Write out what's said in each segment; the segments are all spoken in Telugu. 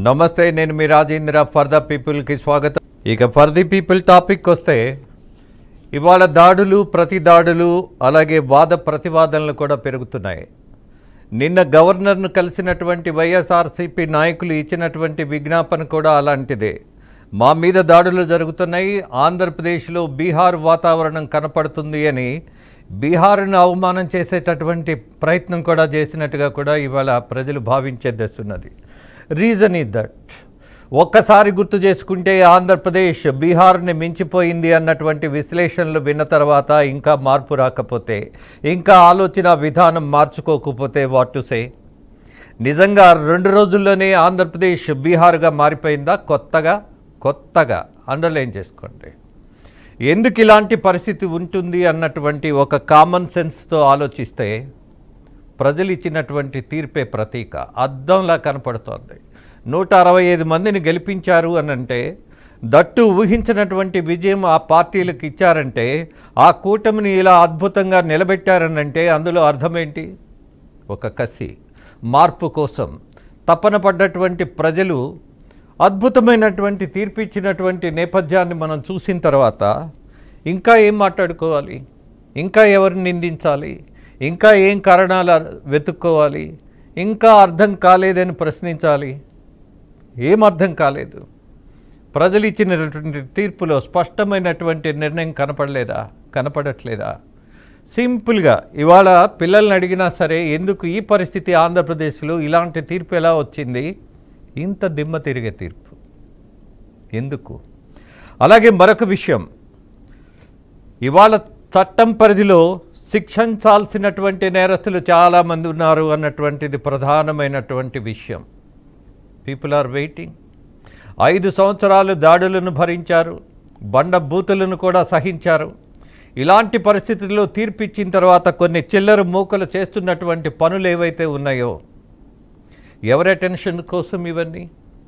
నమస్తే నేను మీ రాజేంద్ర ఫర్ ద పీపుల్కి స్వాగతం ఇక ఫర్ ది పీపుల్ టాపిక్ వస్తే ఇవాళ దాడులు ప్రతి దాడులు అలాగే వాద ప్రతివాదనలు కూడా పెరుగుతున్నాయి నిన్న గవర్నర్ను కలిసినటువంటి వైఎస్ఆర్సీపీ నాయకులు ఇచ్చినటువంటి విజ్ఞాపన కూడా అలాంటిదే మా మీద దాడులు జరుగుతున్నాయి ఆంధ్రప్రదేశ్లో బీహార్ వాతావరణం కనపడుతుంది అని బీహార్ను అవమానం చేసేటటువంటి ప్రయత్నం కూడా చేసినట్టుగా కూడా ఇవాళ ప్రజలు భావించేస్తున్నది రీజన్ ఇస్ దట్ ఒక్కసారి గుర్తు చేసుకుంటే ఆంధ్రప్రదేశ్ బీహార్ని మించిపోయింది అన్నటువంటి విశ్లేషణలు విన్న తర్వాత ఇంకా మార్పు రాకపోతే ఇంకా ఆలోచన విధానం మార్చుకోకపోతే వాట్ టు సే నిజంగా రెండు రోజుల్లోనే ఆంధ్రప్రదేశ్ బీహార్గా మారిపోయిందా కొత్తగా కొత్తగా అండర్లైన్ చేసుకోండి ఎందుకు ఇలాంటి పరిస్థితి ఉంటుంది అన్నటువంటి ఒక కామన్ సెన్స్తో ఆలోచిస్తే ప్రజలు ఇచ్చినటువంటి తీర్పే ప్రతీక అద్దంలా కనపడుతోంది నూట అరవై ఐదు మందిని గెలిపించారు అని అంటే దట్టు ఊహించినటువంటి విజయం ఆ పార్టీలకు ఇచ్చారంటే ఆ కూటమిని ఇలా అద్భుతంగా నిలబెట్టారనంటే అందులో అర్థమేంటి ఒక కసి మార్పు కోసం తపన పడ్డటువంటి ప్రజలు అద్భుతమైనటువంటి తీర్పు ఇచ్చినటువంటి నేపథ్యాన్ని మనం చూసిన తర్వాత ఇంకా ఏం మాట్లాడుకోవాలి ఇంకా ఎవరిని నిందించాలి ఇంకా ఏం కారణాలు వెతుక్కోవాలి ఇంకా అర్థం కాలేదని ప్రశ్నించాలి ఏం అర్థం కాలేదు ప్రజలు ఇచ్చినటువంటి తీర్పులో స్పష్టమైనటువంటి నిర్ణయం కనపడలేదా కనపడట్లేదా సింపుల్గా ఇవాళ పిల్లల్ని అడిగినా సరే ఎందుకు ఈ పరిస్థితి ఆంధ్రప్రదేశ్లో ఇలాంటి తీర్పు ఎలా వచ్చింది ఇంత దిమ్మ తిరిగే తీర్పు ఎందుకు అలాగే మరొక విషయం ఇవాళ చట్టం పరిధిలో శిక్షించాల్సినటువంటి నేరస్తులు చాలామంది ఉన్నారు అన్నటువంటిది ప్రధానమైనటువంటి విషయం పీపుల్ ఆర్ వెయిటింగ్ ఐదు సంవత్సరాలు దాడులను భరించారు బండ బూతులను కూడా సహించారు ఇలాంటి పరిస్థితుల్లో తీర్పిచ్చిన తర్వాత కొన్ని చిల్లర మూకలు చేస్తున్నటువంటి పనులు ఏవైతే ఉన్నాయో ఎవరి అటెన్షన్ కోసం ఇవన్నీ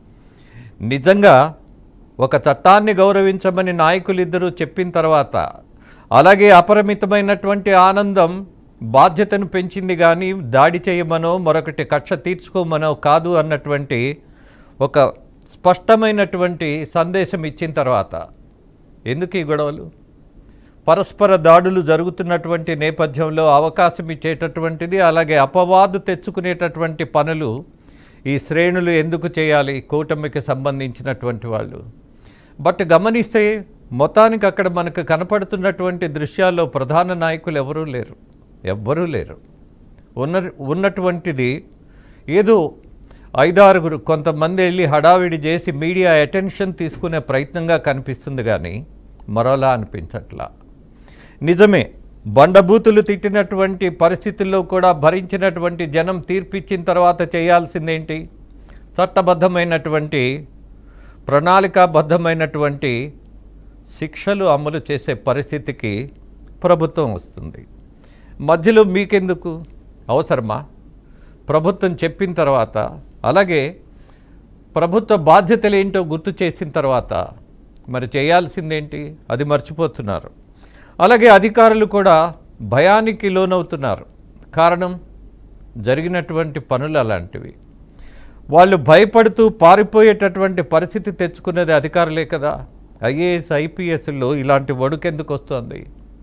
నిజంగా ఒక చట్టాన్ని గౌరవించమని నాయకులిద్దరూ చెప్పిన తర్వాత అలాగే అపరిమితమైనటువంటి ఆనందం బాధ్యతను పెంచింది కానీ దాడి చేయమనో మరొకటి కక్ష తీర్చుకోమనో కాదు అన్నటువంటి ఒక స్పష్టమైనటువంటి సందేశం ఇచ్చిన తర్వాత ఎందుకు ఈ గొడవలు పరస్పర దాడులు జరుగుతున్నటువంటి నేపథ్యంలో అవకాశం ఇచ్చేటటువంటిది అలాగే అపవాదు తెచ్చుకునేటటువంటి పనులు ఈ శ్రేణులు ఎందుకు చేయాలి కూటమికి సంబంధించినటువంటి వాళ్ళు బట్ గమనిస్తే మొత్తానికి అక్కడ మనకు కనపడుతున్నటువంటి దృశ్యాల్లో ప్రధాన నాయకులు ఎవరూ లేరు ఎవ్వరూ లేరు ఉన్న ఉన్నటువంటిది ఏదో ఐదారుగురు కొంతమంది వెళ్ళి హడావిడి చేసి మీడియా అటెన్షన్ తీసుకునే ప్రయత్నంగా కనిపిస్తుంది కానీ మరోలా అనిపించట్లా నిజమే బండబూతులు తిట్టినటువంటి పరిస్థితుల్లో కూడా భరించినటువంటి జనం తీర్పిచ్చిన తర్వాత చేయాల్సిందేంటి చట్టబద్ధమైనటువంటి ప్రణాళికాబద్ధమైనటువంటి శిక్షలు అమలు చేసే పరిస్థితికి ప్రభుత్వం వస్తుంది మధ్యలో మీకెందుకు అవసరమా ప్రభుత్వం చెప్పిన తర్వాత అలాగే ప్రభుత్వ బాధ్యతలు ఏంటో గుర్తు చేసిన తర్వాత మరి చేయాల్సిందేంటి అది మర్చిపోతున్నారు అలాగే అధికారులు కూడా భయానికి లోనవుతున్నారు కారణం జరిగినటువంటి పనులు అలాంటివి వాళ్ళు భయపడుతూ పారిపోయేటటువంటి పరిస్థితి తెచ్చుకునేది అధికారులే కదా ఐఏఎస్ ఐపీఎస్లో ఇలాంటి వడుకెందుకు వస్తుంది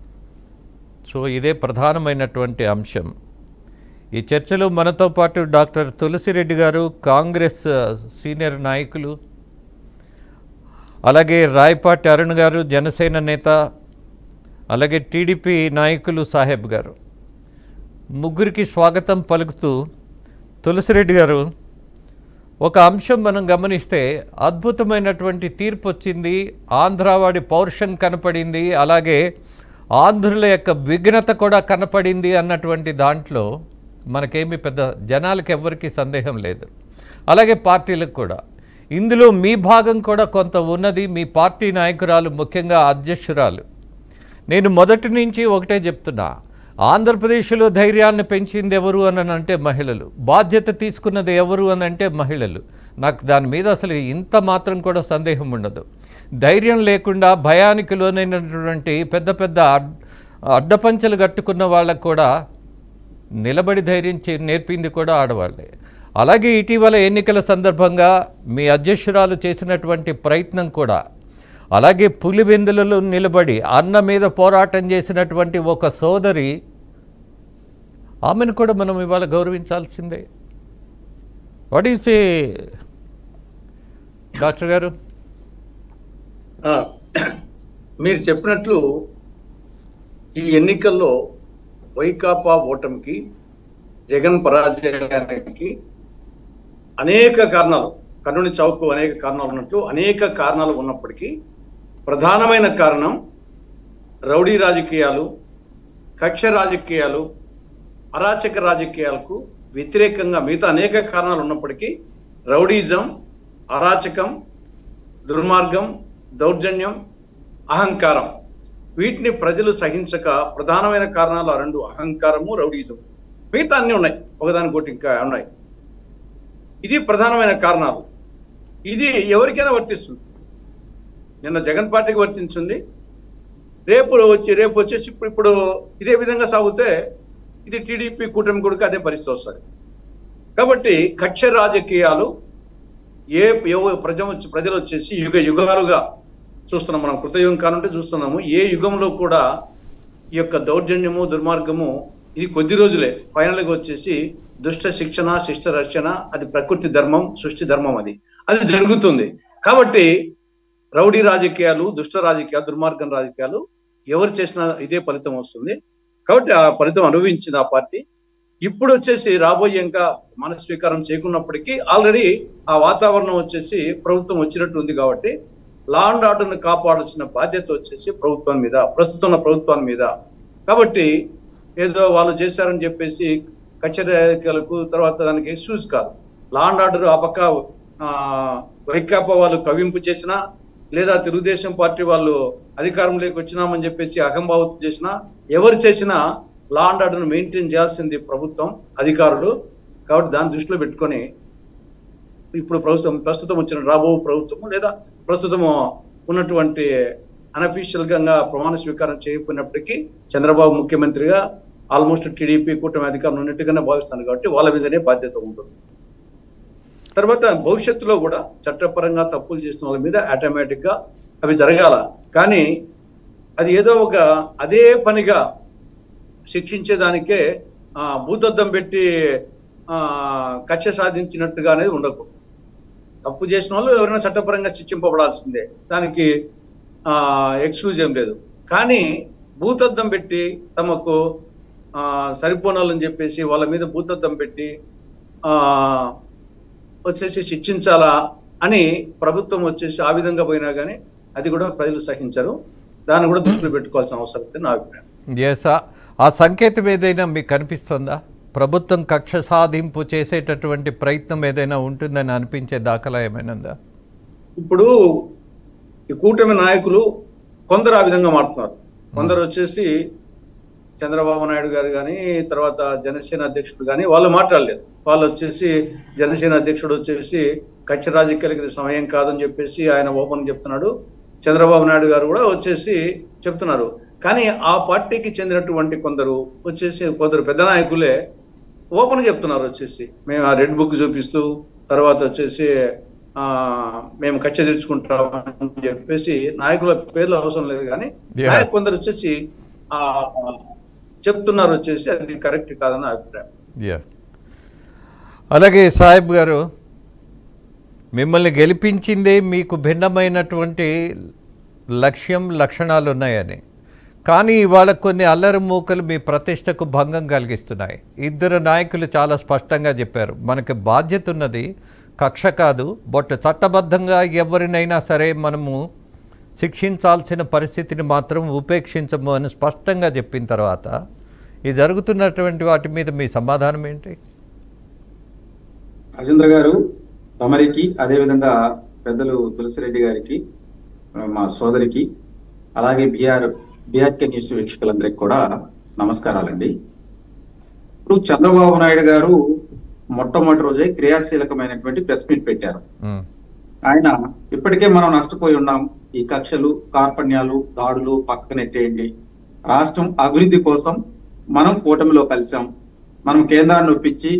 సో ఇదే ప్రధానమైనటువంటి అంశం ఈ చర్చలో మనతో పాటు డాక్టర్ తులసిరెడ్డి గారు కాంగ్రెస్ సీనియర్ నాయకులు అలాగే రాయపాటి అరుణ్ గారు జనసేన నేత అలాగే టీడీపీ నాయకులు సాహెబ్ గారు ముగ్గురికి స్వాగతం పలుకుతూ తులసిరెడ్డి గారు ఒక అంశం మనం గమనిస్తే అద్భుతమైనటువంటి తీర్పు వచ్చింది ఆంధ్రావాడి పౌరుషం కనపడింది అలాగే ఆంధ్రుల యొక్క విఘ్నత కూడా కనపడింది అన్నటువంటి దాంట్లో మనకేమి పెద్ద జనాలకు ఎవ్వరికీ సందేహం లేదు అలాగే పార్టీలకు కూడా ఇందులో మీ భాగం కూడా కొంత ఉన్నది మీ పార్టీ నాయకురాలు ముఖ్యంగా అధ్యక్షురాలు నేను మొదటి నుంచి ఒకటే చెప్తున్నా ఆంధ్రప్రదేశ్లో ధైర్యాన్ని పెంచింది ఎవరు అని అంటే మహిళలు బాధ్యత తీసుకున్నది ఎవరు అని అంటే మహిళలు నాకు దాని మీద అసలు ఇంత మాత్రం కూడా సందేహం ఉండదు ధైర్యం లేకుండా భయానికి లోనైనటువంటి పెద్ద పెద్ద అడ్- అడ్డపంచలు కట్టుకున్న వాళ్ళకు కూడా నిలబడి ధైర్యం చే- నేర్పింది కూడా ఆడవాళ్ళే అలాగే ఇటీవల ఎన్నికల సందర్భంగా మీ అధ్యక్షురాలు చేసినటువంటి ప్రయత్నం కూడా అలాగే పులివెందులలో నిలబడి అన్న మీద పోరాటం చేసినటువంటి ఒక సోదరి ఆమెను కూడా మనం ఇవాళ గౌరవించాల్సిందే వాట్ ఈస్ ఏ డాక్టర్ గారు ఆ, మీరు చెప్పినట్లు ఈ ఎన్నికల్లో వైకాపా ఓటమికి జగన్ పరాజయానికి అనేక కారణాలు కర్ణుని చౌకు అనేక కారణాలు ఉన్నట్లు అనేక కారణాలు ఉన్నప్పటికీ ప్రధానమైన కారణం రౌడీ రాజకీయాలు కక్ష రాజకీయాలు అరాచక రాజకీయాలకు వ్యతిరేకంగా మిగతా అనేక కారణాలు ఉన్నప్పటికీ రౌడీజం అరాచకం దుర్మార్గం దౌర్జన్యం అహంకారం వీటిని ప్రజలు సహించక ప్రధానమైన కారణాలు ఆ రెండు అహంకారము రౌడీజం మిగతా అన్ని ఉన్నాయి ఒకదానికోటి ఇంకా ఉన్నాయి ఇది ప్రధానమైన కారణాలు ఇది ఎవరికైనా వర్తిస్తుంది నిన్న జగన్ పార్టీకి వర్తించింది రేపు వచ్చి రేపు వచ్చేసి ఇప్పుడు ఇప్పుడు ఇదే విధంగా సాగితే ఇది టీడీపీ కూటమి కూడా అదే పరిస్థితి వస్తుంది కాబట్టి కక్ష రాజకీయాలు ఏ ఎవ- ప్రజ వచ్చి- ప్రజలు వచ్చేసి యుగ యుగాలుగా చూస్తున్నాం మనం కృతయుగం కానుంటే చూస్తున్నాము ఏ యుగంలో కూడా ఈ యొక్క దౌర్జన్యము దుర్మార్గము ఇది కొద్ది రోజులే ఫైనల్గా వచ్చేసి దుష్ట శిక్షణ శిష్ట రక్షణ అది ప్రకృతి ధర్మం సృష్టి ధర్మం అది అది జరుగుతుంది కాబట్టి రౌడీ రాజకీయాలు దుష్ట రాజకీయాలు దుర్మార్గం రాజకీయాలు ఎవరు చేసినా ఇదే ఫలితం వస్తుంది కాబట్టి ఆ ఫలితం అనుభవించింది ఆ పార్టీ ఇప్పుడు వచ్చేసి రాబోయే ఇంకా మన స్వీకారం చేయకున్నప్పటికీ ఆల్రెడీ ఆ వాతావరణం వచ్చేసి ప్రభుత్వం వచ్చినట్టు ఉంది కాబట్టి లా అండ్ ఆర్డర్ని కాపాడాల్సిన బాధ్యత వచ్చేసి ప్రభుత్వం మీద ప్రస్తుతం ఉన్న ప్రభుత్వం మీద కాబట్టి ఏదో వాళ్ళు చేశారని చెప్పేసి కచేరీలకు తర్వాత దానికి ఎక్స్క్యూజ్ కాదు లా అండ్ ఆర్డర్ ఆ పక్క ఆ, వైకాపా వాళ్ళు కవింపు చేసినా లేదా తెలుగుదేశం పార్టీ వాళ్ళు అధికారంలోకి వచ్చినామని చెప్పేసి అహంభావం చేసినా ఎవరు చేసినా లా అండ్ ఆర్డర్ మెయింటైన్ చేయాల్సింది ప్రభుత్వం అధికారులు కాబట్టి దాన్ని దృష్టిలో పెట్టుకొని ఇప్పుడు ప్రభుత్వం ప్రస్తుతం వచ్చిన రాబో ప్రభుత్వము లేదా ప్రస్తుతము ఉన్నటువంటి అనఫీషియల్ గా ప్రమాణ స్వీకారం చేయకపోయినప్పటికీ చంద్రబాబు ముఖ్యమంత్రిగా ఆల్మోస్ట్ టీడీపీ కూటమి అధికారం ఉన్నట్టుగానే భావిస్తాను కాబట్టి వాళ్ళ మీదనే బాధ్యత ఉంటుంది తర్వాత భవిష్యత్తులో కూడా చట్టపరంగా తప్పులు చేసిన వాళ్ళ మీద ఆటోమేటిక్ గా అవి జరగాల కానీ అది ఏదో ఒక అదే పనిగా శిక్షించేదానికే ఆ, భూతద్దం పెట్టి ఆ, కక్ష సాధించినట్టుగా అనేది ఉండకూడదు తప్పు చేసిన వాళ్ళు ఎవరైనా చట్టపరంగా శిక్షింపబడాల్సిందే దానికి ఎక్స్క్యూజ్ ఏం లేదు కానీ భూతద్దం పెట్టి తమకు ఆ, సరిపోనాలని చెప్పేసి వాళ్ళ మీద భూతద్దం పెట్టి ఆ వచ్చేసి శిక్షించాలా అని ప్రభుత్వం వచ్చేసి ఆ విధంగా పోయినా కానీ అది కూడా ప్రజలు సహించరు దాన్ని కూడా దృష్టిలో పెట్టుకోవాల్సిన అవసరం ఉంది నా అభిప్రాయం ఎస్ ఆ సంకేతం ఏదైనా మీకు కనిపిస్తుందా ప్రభుత్వం కక్ష సాధింపు చేసేటటువంటి ప్రయత్నం ఏదైనా ఉంటుందని అనిపించే దాఖలా ఏమైనా ఉందా ఇప్పుడు ఈ కూటమి నాయకులు కొందరు ఆ విధంగా మారుతున్నారు కొందరు వచ్చేసి చంద్రబాబు నాయుడు గారు కానీ తర్వాత జనసేన అధ్యక్షుడు కానీ వాళ్ళు మాట్లాడలేదు వాళ్ళు వచ్చేసి జనసేన అధ్యక్షుడు వచ్చేసి కక్ష రాజకీయాలకి ఇది సమయం కాదని చెప్పేసి ఆయన ఓపెన్ చెప్తున్నాడు చంద్రబాబు నాయుడు గారు కూడా వచ్చేసి చెప్తున్నారు కానీ ఆ పార్టీకి చెందినటువంటి కొందరు వచ్చేసి కొందరు పెద్ద నాయకులే ఓపెన్ చెప్తున్నారు వచ్చేసి మేము ఆ రెడ్ బుక్ చూపిస్తూ తర్వాత వచ్చేసి ఆ మేము కచ్చ తీర్చుకుంటాం అని చెప్పేసి నాయకుల పేర్లు అవసరం లేదు కానీ Yeah. నాయకు కొందరు వచ్చేసి ఆ చెప్తున్నారు వచ్చేసి అది కరెక్ట్ కాదని నా అభిప్రాయం యా అలాగే సాహెబ్ గారు మిమ్మల్ని గెలిపించిందే మీకు భిన్నమైనటువంటి లక్ష్యం లక్షణాలు ఉన్నాయని కానీ ఇవాళ కొన్ని అల్లరి మూకలు మీ ప్రతిష్టకు భంగం కలిగిస్తున్నాయి ఇద్దరు నాయకులు చాలా స్పష్టంగా చెప్పారు మనకి బాధ్యత ఉన్నది కక్ష కాదు బట్ చట్టబద్ధంగా ఎవరినైనా సరే మనము శిక్షించాల్సిన పరిస్థితిని మాత్రం ఉపేక్షించము అని స్పష్టంగా చెప్పిన తర్వాత ఈ జరుగుతున్నటువంటి వాటి మీద మీ సమాధానం ఏంటి రాజేంద్ర గారు తమరికి అదేవిధంగా పెద్దలు తులసిరెడ్డి గారికి ఆ, మా సోదరికి అలాగే బిఆర్ బిఆర్కే న్యూస్ వీక్షకులందరికీ కూడా నమస్కారాలండి ఇప్పుడు చంద్రబాబు నాయుడు గారు మొట్టమొదటి రోజే క్రియాశీలకమైనటువంటి ప్రెస్ మీట్ పెట్టారు ఉమ్, ఆయన ఇప్పటికే మనం నష్టపోయి ఉన్నాం ఈ కక్షలు కార్పణ్యాలు దాడులు పక్కనెట్టేయండి రాష్ట్రం అభివృద్ధి కోసం మనం కూటమిలో కలిసాం మనం కేంద్రాన్ని ఒప్పించి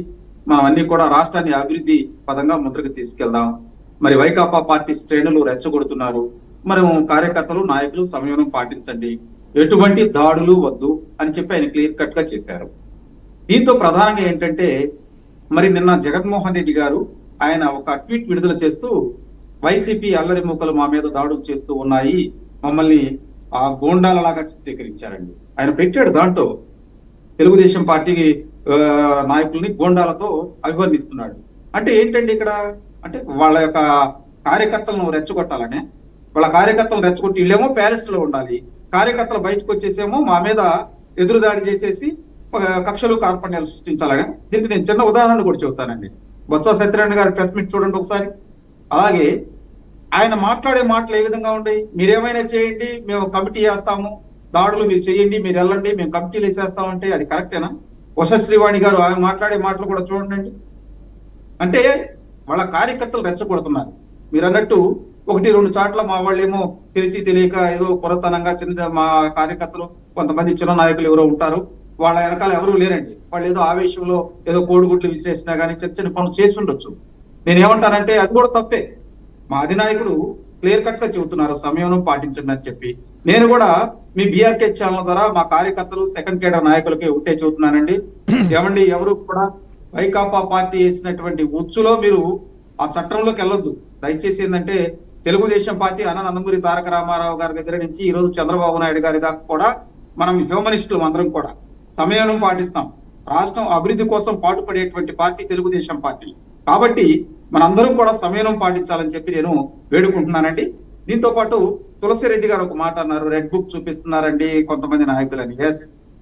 మనం అన్ని కూడా రాష్ట్రాన్ని అభివృద్ధి పదంగా ముందుకు తీసుకెళ్దాం మరి వైకాపా పార్టీ శ్రేణులు రెచ్చగొడుతున్నారు మనం కార్యకర్తలు నాయకులు సంయమనం పాటించండి ఎటువంటి దాడులు వద్దు అని చెప్పి ఆయన క్లియర్ కట్ గా చెప్పారు దీంతో ప్రధానంగా ఏంటంటే మరి నిన్న జగన్మోహన్ రెడ్డి గారు ఆయన ఒక ట్వీట్ విడుదల చేస్తూ వైసీపీ అల్లరి మూకలు మా మీద దాడులు చేస్తూ ఉన్నాయి మమ్మల్ని ఆ గోండాలలాగా చిత్రీకరించారండి ఆయన పెట్టాడు దాంట్లో తెలుగుదేశం పార్టీ ఆ, నాయకుల్ని గోండాలతో అభివర్ణిస్తున్నాడు అంటే ఏంటండి ఇక్కడ అంటే వాళ్ళ యొక్క కార్యకర్తలను రెచ్చగొట్టాలనే వాళ్ళ కార్యకర్తలు రెచ్చగొట్టి వీళ్ళేమో ప్యాలెస్ లో ఉండాలి కార్యకర్తలు బయటకు వచ్చేసేమో మా మీద ఎదురుదాడి చేసేసి ఆ, కక్షలు కార్పణ్యాలు సృష్టించాలని దీనికి నేను చిన్న ఉదాహరణ కూడా చెబుతానండి బొత్స సత్యనారాయణ గారి ప్రెస్ మీట్ చూడండి ఒకసారి అలాగే ఆయన మాట్లాడే మాటలు ఏ విధంగా ఉంటాయి మీరేమైనా చేయండి మేము కమిటీ వేస్తాము దాడులు మీరు చేయండి మీరు వెళ్ళండి మేము కమిటీలు వేసేస్తామంటే అది కరెక్టేనా వశశ్రీవాణి గారు ఆయన మాట్లాడే మాటలు కూడా చూడండి అంటే వాళ్ళ కార్యకర్తలు రెచ్చగొడుతున్నారు మీరు అన్నట్టు ఒకటి రెండు చాట్ల మా వాళ్ళేమో తెలిసి తెలియక ఏదో కొరతనంగా చిన్న మా కార్యకర్తలు కొంతమంది చిన్న నాయకులు ఎవరో ఉంటారు వాళ్ళ వెనకాల ఎవరూ లేరండి వాళ్ళు ఏదో ఆవేశంలో ఏదో కోడిగుడ్లు విశ్లేషణ కానీ చిన్న చిన్న పనులు చేసి ఉండొచ్చు నేను ఏమంటానంటే అది కూడా తప్పే మా అధినాయకుడు క్లియర్ కట్ గా చెబుతున్నారు సమయం పాటించండి అని చెప్పి నేను కూడా మీ బీఆర్కే ఛానల్ ద్వారా మా కార్యకర్తలు సెకండ్ కేడర్ నాయకులకి ఒకటే చెబుతున్నానండి ఏమండి ఎవరు కూడా వైకాపా పార్టీ వేసినటువంటి ఉచ్చులో మీరు ఆ చట్టంలోకి వెళ్ళొద్దు దయచేసి ఏంటంటే తెలుగుదేశం పార్టీ అన్న నందమూరి తారక రామారావు గారి దగ్గర నుంచి ఈ రోజు చంద్రబాబు నాయుడు గారి దాకా కూడా మనం హ్యూమనిస్టులు అందరం కూడా సమయం పాటిస్తాం రాష్ట్రం అభివృద్ధి కోసం పాటుపడేటువంటి పార్టీ తెలుగుదేశం పార్టీ కాబట్టి మనందరం కూడా సమయం పాటించాలని చెప్పి నేను వేడుకుంటున్నానండి దీంతో పాటు తులసిరెడ్డి గారు ఒక మాట అన్నారు రెడ్ బుక్ చూపిస్తున్నారండి కొంతమంది నాయకులని ఎస్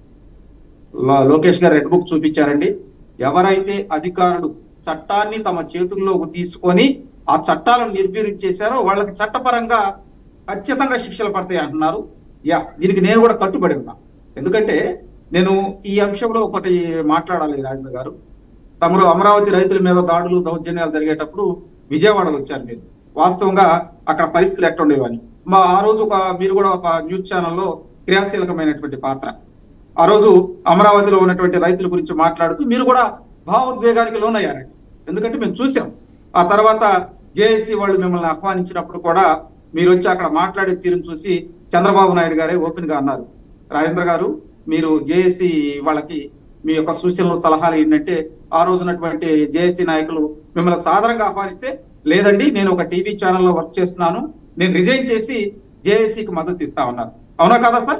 లోకేష్ గారు రెడ్ బుక్ చూపించారండి ఎవరైతే అధికారులు చట్టాన్ని తమ చేతుల్లోకి తీసుకొని ఆ చట్టాలను నిర్వీర్యం చేశారో వాళ్ళకి చట్టపరంగా ఖచ్చితంగా శిక్షలు పడతాయి అంటున్నారు యా దీనికి నేను కూడా కట్టుబడి ఉన్నా ఎందుకంటే నేను ఈ అంశంలో ఒకటి మాట్లాడాలి రాజేంద్ర గారు తమరు అమరావతి రైతుల మీద దాడులు దౌర్జన్యాలు జరిగేటప్పుడు విజయవాడకు వచ్చారు మీరు వాస్తవంగా అక్కడ పరిస్థితులు ఎట్లా ఉండేవని మా ఆ రోజు ఒక మీరు కూడా ఒక న్యూస్ ఛానల్లో క్రియాశీలకమైనటువంటి పాత్ర ఆ రోజు అమరావతిలో ఉన్నటువంటి రైతుల గురించి మాట్లాడుతూ మీరు కూడా భావోద్వేగానికి లోనయ్యారండి ఎందుకంటే మేము చూసాం ఆ తర్వాత జేఏసీ వాళ్ళు మిమ్మల్ని ఆహ్వానించినప్పుడు కూడా మీరు వచ్చి అక్కడ మాట్లాడే తీరును చూసి చంద్రబాబు నాయుడు గారే ఓపెన్ గా అన్నారు రాజేంద్ర గారు మీరు జేఏసీ వాళ్ళకి మీ యొక్క సూచనలు సలహాలు ఏంటంటే ఆ రోజునటువంటి జేఏసీ నాయకులు మిమ్మల్ని సాధారణంగా ఆహ్వానిస్తే లేదండి నేను ఒక టీవీ ఛానల్లో వర్క్ చేస్తున్నాను నేను రిజైన్ చేసి జేఏసీకి మద్దతు ఇస్తా ఉన్నారు అవునా కదా సార్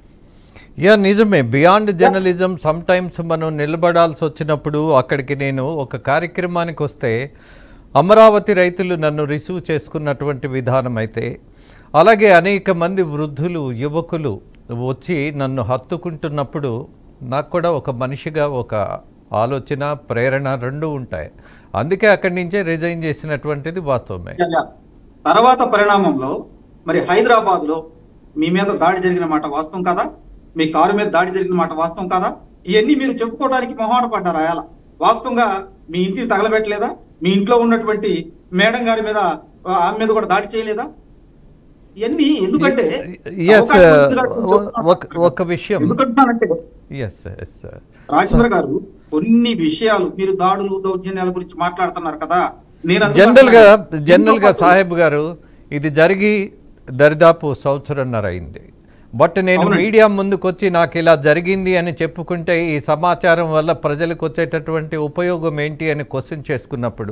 యా నిజమే బియాండ్ జర్నలిజం సమ్ టైమ్స్ మనం నిలబడాల్సి వచ్చినప్పుడు అక్కడికి నేను ఒక కార్యక్రమానికి వస్తే అమరావతి రైతులు నన్ను రిసీవ్ చేసుకున్నటువంటి విధానం అయితే అలాగే అనేక మంది వృద్ధులు యువకులు వచ్చి నన్ను హత్తుకుంటున్నప్పుడు నాకు కూడా ఒక మనిషిగా ఒక ఆలోచన ప్రేరణ రెండు ఉంటాయి అందుకే అక్కడి నుంచే రిజైన్ చేసినటువంటిది వాస్తవమే తర్వాత పరిణామంలో మరి హైదరాబాద్ లో మీ మీద దాడి జరిగిన మాట వాస్తవం కదా మీ కారు మీద దాడి జరిగిన మాట వాస్తవం కదా ఇవన్నీ మీరు చెప్పుకోవడానికి మొహాట పడ్డారు అయాల వాస్తవంగా మీ ఇంటిని తగలబెట్టలేదా మీ ఇంట్లో ఉన్నటువంటి మేడం గారి మీద ఆ, ఆమె మీద కూడా దాడి చేయలేదా ఇవన్నీ ఎందుకంటే ఎస్ అవకాశం ఉంది కాబట్టి చెప్తున్నాను. ఒక ఒక విషయం ఎందుకంటున్నానంటే ఎస్ ఎస్ రాజేంద్ర గారు కొన్ని విషయాలు మీరు దాడులు దౌర్జన్యాల గురించి మాట్లాడుతున్నారు కదా నేను అందుకు జనరల్ గా అంటున్నాను. జనరల్ గా దీంతో పాటు- సాహెబ్ గారు ఇది జరిగి దరిదాపు సంవత్సరంన్నర అయింది బట్ నేను అవునండి. మీడియా ముందుకు వచ్చి నాకు ఇలా జరిగింది అని చెప్పుకుంటే ఈ సమాచారం వల్ల ప్రజలకు వచ్చేటటువంటి ఉపయోగం ఏంటి అని క్వశ్చన్ చేసుకున్నప్పుడు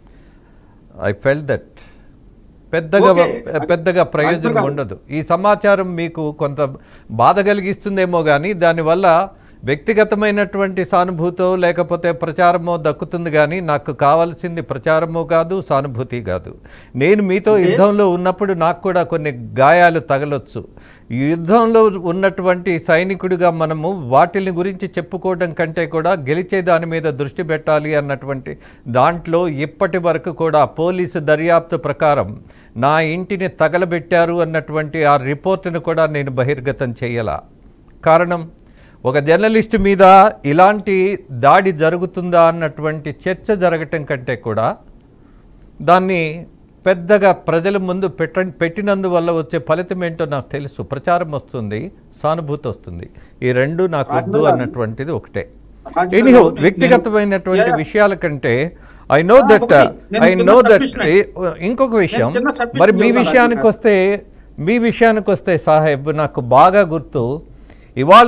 ఐ ఫెల్ దట్ పెద్దగా Okay. పెద్దగా ప్రయోజనం గారు. ఉండదు ఈ సమాచారం మీకు కొంత బాధ కలిగిస్తుందేమో కానీ దానివల్ల వ్యక్తిగతమైనటువంటి సానుభూతో లేకపోతే ప్రచారమో దక్కుతుంది కానీ నాకు కావాల్సింది ప్రచారమో కాదు సానుభూతి కాదు నేను మీతో Okay. యుద్ధంలో ఉన్నప్పుడు నాకు కూడా కొన్ని గాయాలు తగలొచ్చు ఈ యుద్ధంలో ఉన్నటువంటి సైనికుడిగా మనము వాటిని గురించి చెప్పుకోవడం కంటే కూడా గెలిచే దాని మీద దృష్టి పెట్టాలి అన్నటువంటి దాంట్లో ఇప్పటి వరకు కూడా పోలీసు దర్యాప్తు ప్రకారం నా ఇంటిని తగలబెట్టారు అన్నటువంటి ఆ రిపోర్టును కూడా నేను బహిర్గతం చేయాల కారణం ఒక జర్నలిస్ట్ మీద ఇలాంటి దాడి జరుగుతుందా అన్నటువంటి చర్చ జరగటం కంటే కూడా దాన్ని పెద్దగా ప్రజల ముందు పెట్ట పెట్టినందువల్ల వచ్చే ఫలితం ఏంటో నాకు తెలుసు ప్రచారం వస్తుంది సానుభూతి వస్తుంది ఈ రెండు నాకు వద్దు రాజేంద్ర గారు. అన్నటువంటిది ఒకటే రాజకీయాల్లో ఎనీహో నేను- వ్యక్తిగతమైనటువంటి Yeah. విషయాల కంటే ఐ నో ఆ, దట్ ఒకటి. నేను ఐ చిన్న నో దట్ submission. ఇంకొక విషయం చిన్న submission మరి మీ ఇవ్వాలి విషయానికి నాకు. వస్తే మీ విషయానికి వస్తే సాహెబ్ నాకు బాగా గుర్తు ఇవాళ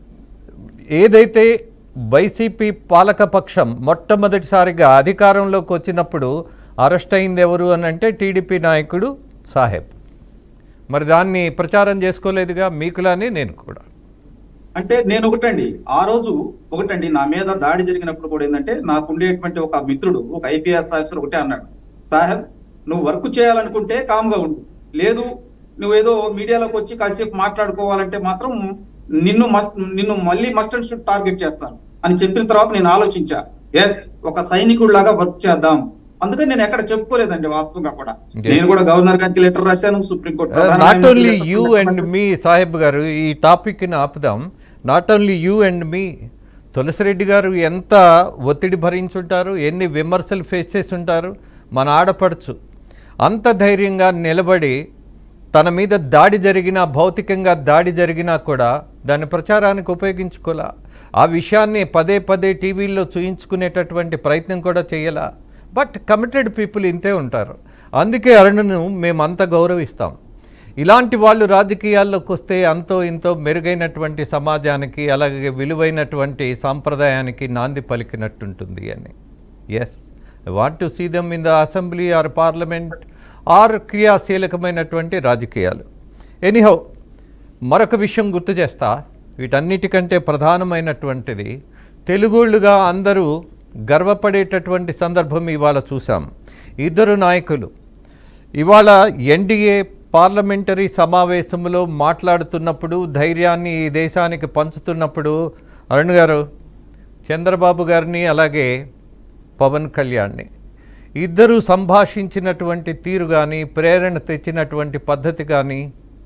ఏదైతే వైసీపీ పాలకపక్షం మొట్టమొదటిసారిగా అధికారంలోకి వచ్చినప్పుడు అరెస్ట్ అయింది ఎవరు అని అంటే టీడీపీ నాయకుడు సాహెబ్ మరి దాన్ని ప్రచారం చేసుకోలేదుగా మీకులానే నేను కూడా అంటే నేను ఒకటండి ఆ రోజు ఒకటండి నా మీద దాడి జరిగినప్పుడు కూడా ఏంటంటే నాకు ఉండేటువంటి ఒక మిత్రుడు ఒక ఐపీఎస్ ఆఫీసర్ ఒకటే అన్నాడు సాహెబ్ నువ్వు వర్క్ చేయాలనుకుంటే కామ్గా ఉండు లేదు నువ్వేదో మీడియాలోకి వచ్చి కాసేపు మాట్లాడుకోవాలంటే మాత్రం నిన్ను మస్ట్ నిన్ను మళ్ళీ మస్ట్ అండ్ షుడ్ టార్గెట్ చేస్తాను అని చెప్పిన తర్వాత నేను ఆలోచించా ఎస్ ఒక సైనికుడిలాగా వర్క్ చేద్దాం అందుకని నేను ఎక్కడ చెప్పుకోలేదండి వాస్తవంగా కూడా Yes. నేను కూడా గవర్నర్ గారికి లెటర్ రాశాను సుప్రీంకోర్టు నాట్ ప్రధానమంత్రికి ఓన్లీ letter యూ అండ్ రాశాను. మీ సాహెబ్ గారు ఈ టాపిక్ని ఆపుదాం నాట్ ఓన్లీ యూ అండ్ మీ తులసిరెడ్డి గారు ఎంత ఒత్తిడి భరించుంటారు ఎన్ని విమర్శలు ఫేస్ చేసి ఉంటారు మన ఆడపడుచు అంత ధైర్యంగా నిలబడి తన మీద దాడి జరిగినా భౌతికంగా దాడి జరిగినా కూడా దాన్ని ప్రచారానికి ఉపయోగించుకోలా ఆ విషయాన్ని పదే పదే టీవీల్లో చూయించుకునేటటువంటి ప్రయత్నం కూడా చేయలా బట్ కమిటెడ్ పీపుల్ ఇంతే ఉంటారు అందుకే అరుణను మేమంత గౌరవిస్తాం ఇలాంటి వాళ్ళు రాజకీయాల్లోకి వస్తే అంతో ఇంతో మెరుగైనటువంటి సమాజానికి అలాగే విలువైనటువంటి సాంప్రదాయానికి నాంది పలికినట్టుంటుంది అని yes I want to see them in the assembly or parliament or క్రియాశీలకమైనటువంటి రాజకీయాలు ఎనీహౌ మరొక విషయం గుర్తు చేస్తా వీటన్నిటికంటే ప్రధానమైనటువంటిది తెలుగోళ్ళుగా అందరూ గర్వపడేటటువంటి సందర్భం ఇవాళ చూసాం ఇద్దరు నాయకులు ఇవాళ ఎన్డీఏ పార్లమెంటరీ సమావేశంలో మాట్లాడుతున్నప్పుడు ధైర్యాన్ని ఈ దేశానికి పంచుతున్నప్పుడు అరుణ్ గారు చంద్రబాబు గారిని అలాగే పవన్ కళ్యాణ్ని ఇద్దరు సంభాషించినటువంటి తీరు కానీ ప్రేరణ తెచ్చినటువంటి పద్ధతి కానీ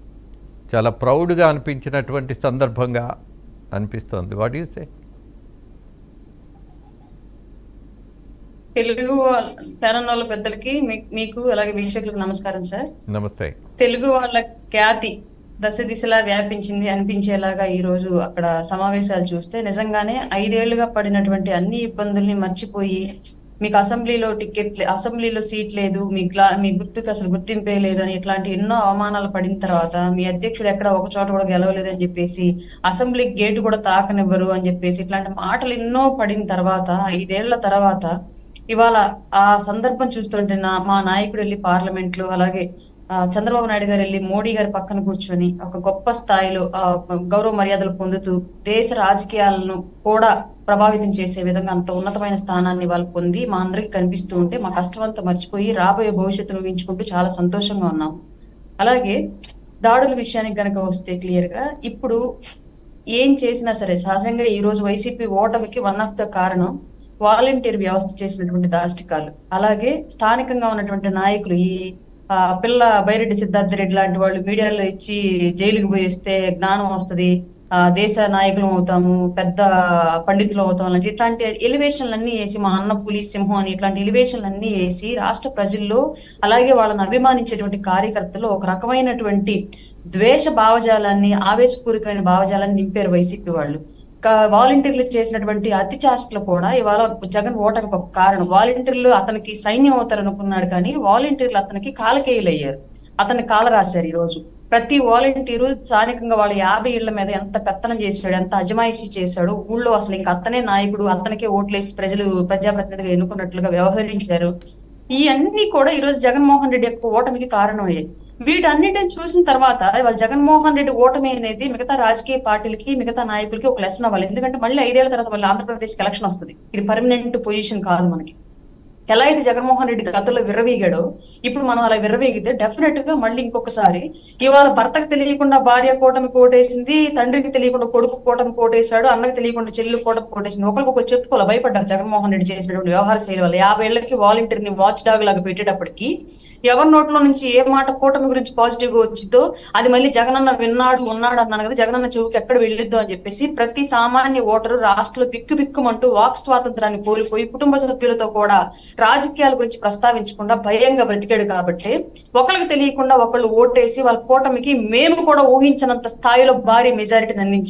చాలా ప్రౌడ్గా అనిపించినటువంటి సందర్భంగా అనిపిస్తోంది what you say Telugu Telangana పెద్దలకి మీ- మీకు అలాగే వీక్షకులకు నమస్కారం సార్ నమస్తే తెలుగు వాళ్ళ ఖ్యాతి దశ దిశలా వ్యాపించింది అనిపించేలాగా ఈ రోజు అక్కడ సమావేశాలు చూస్తే నిజంగానే ఐదేళ్లుగా పడినటువంటి అన్ని ఇబ్బందుల్ని మర్చిపోయి మీకు అసెంబ్లీలో టికెట్ లే- అసెంబ్లీలో సీట్ లేదు మీ గ్లా మీ గుర్తుకు అసలు గుర్తింపే లేదు అని ఇట్లాంటి ఎన్నో అవమానాలు పడిన తర్వాత మీ అధ్యక్షుడు ఎక్కడ ఒక చోట కూడా గెలవలేదని చెప్పేసి అసెంబ్లీ గేటు కూడా తాకనివ్వరు అని చెప్పేసి ఇట్లాంటి మాటలు ఎన్నో పడిన తర్వాత ఐదేళ్ల తర్వాత ఇవాళ ఆ సందర్భం చూస్తుంటే నా మా నాయకుడు వెళ్ళి పార్లమెంట్ లో అలాగే ఆ, చంద్రబాబు నాయుడు గారు వెళ్ళి మోడీ గారి పక్కన కూర్చొని ఒక గొప్ప స్థాయిలో ఆ, గౌరవ మర్యాదలు పొందుతూ దేశ రాజకీయాలను కూడా ప్రభావితం చేసే విధంగా అంత ఉన్నతమైన స్థానాన్ని వాళ్ళు పొంది మా అందరికి కనిపిస్తూ ఉంటే మా కష్టం అంతా మర్చిపోయి రాబోయే భవిష్యత్తును ఊహించుకుంటూ చాలా సంతోషంగా ఉన్నాం అలాగే దాడుల విషయానికి గనక వస్తే క్లియర్ గా ఇప్పుడు ఏం చేసినా సరే సహజంగా ఈ రోజు వైసీపీ ఓటమికి వన్ ఆఫ్ ద కారణం వాలంటీర్ వ్యవస్థ చేసినటువంటి దాష్టికాలు అలాగే స్థానికంగా ఉన్నటువంటి నాయకులు ఈ ఆ, పిల్ల బైరెడ్డి సిద్ధార్థ రెడ్డి లాంటి వాళ్ళు మీడియాలో ఇచ్చి జైలుకి పోయి వస్తే జ్ఞానం వస్తది ఆ దేశ నాయకులం అవుతాము పెద్ద పండితులు అవుతాం అలాంటి ఇట్లాంటి ఎలివేషన్లు అన్ని వేసి మా అన్న పులి సింహం అని ఇట్లాంటి ఎలివేషన్లు అన్ని వేసి రాష్ట్ర ప్రజల్లో అలాగే వాళ్ళని అభిమానించేటువంటి కార్యకర్తలు ఒక రకమైనటువంటి ద్వేష భావజాలాన్ని ఆవేశపూరితమైన భావజాలాన్ని నింపారు వైసీపీ వాళ్ళు క- వాలంటీర్లు చేసినటువంటి అతి చేష్టలు కూడా ఇవాళ జగన్ ఓటమికి ఒక కారణం వాలంటీర్లు అతనికి సైన్యం అవుతారు అనుకున్నాడు కానీ వాలంటీర్లు అతనికి కాలకేయులు అయ్యారు అతన్ని కాల రాశారు ఈ రోజు ప్రతి వాలంటీరు స్థానికంగా వాళ్ళ యాభై ఇళ్ల మీద ఎంత పెత్తనం చేశాడు ఎంత అజమాయిషీ చేశాడు ఊళ్ళో అసలు ఇంకా అతనే నాయకుడు అతనికే ఓట్లేసి ప్రజలు ప్రజాప్రతినిధిగా ఎన్నుకున్నట్లుగా వ్యవహరించారు ఈ అన్ని కూడా ఈ రోజు జగన్మోహన్ రెడ్డి యొక్క ఓటమికి కారణమయ్యాయి వీటన్నిటిని చూసిన తర్వాత ఇవాళ జగన్మోహన్ రెడ్డి ఓటమి అనేది మిగతా రాజకీయ పార్టీలకి మిగతా నాయకులకి ఒక లెసన్ అవ్వాలి ఎందుకంటే మళ్ళీ ఐదేళ్ల తర్వాత మళ్ళీ ఆంధ్రప్రదేశ్ ఎలక్షన్ వస్తుంది ఇది పర్మనెంట్ పొజిషన్ కాదు మనకి ఎలా అయితే జగన్మోహన్ రెడ్డి గతంలో విర్రవీగాడో ఇప్పుడు మనం అలా విర్రవీగితే డెఫినెట్ గా మళ్ళీ ఇంకొకసారి ఇవాళ భర్తకు తెలియకుండా భార్య కూటమి కోటేసింది తండ్రికి తెలియకుండా కొడుకు కూటమి కోటేశాడు అన్నకి తెలియకుండా చెల్లి కూటమి కోటేసింది ఒకరికొకరు చెప్పుకోవాలి భయపడ్డారు జగన్మోహన్ రెడ్డి చేసినటువంటి వ్యవహార శైలి వల్ల యాభై ఏళ్లకి వాలంటీర్ ని వాచ్ డాగ్ లాగా పెట్టేటప్పటికి ఎవరి నోట్లో నుంచి ఏ మాట కూటమి గురించి పాజిటివ్ గా వచ్చిందో అది మళ్ళీ జగనన్న విన్నాడు ఉన్నాడు అన్నాను కదా జగనన్న చెవుకి ఎక్కడ వెళ్ళిద్దో అని చెప్పేసి ప్రతి సామాన్య ఓటరు రాష్ట్రంలో బిక్కు బిక్కుమంటూ వాక్ స్వాతంత్రాన్ని కోల్పోయి కుటుంబ సభ్యులతో కూడా రాజకీయాల గురించి ప్రస్తావించకుండా భయంగా బ్రతికాడు కాబట్టి ఒకరికి తెలియకుండా ఒకళ్ళు ఓటేసి వాళ్ళ కూటమికి మేము కూడా ఊహించినంత స్థాయిలో భారీ మెజారిటీని అందించారు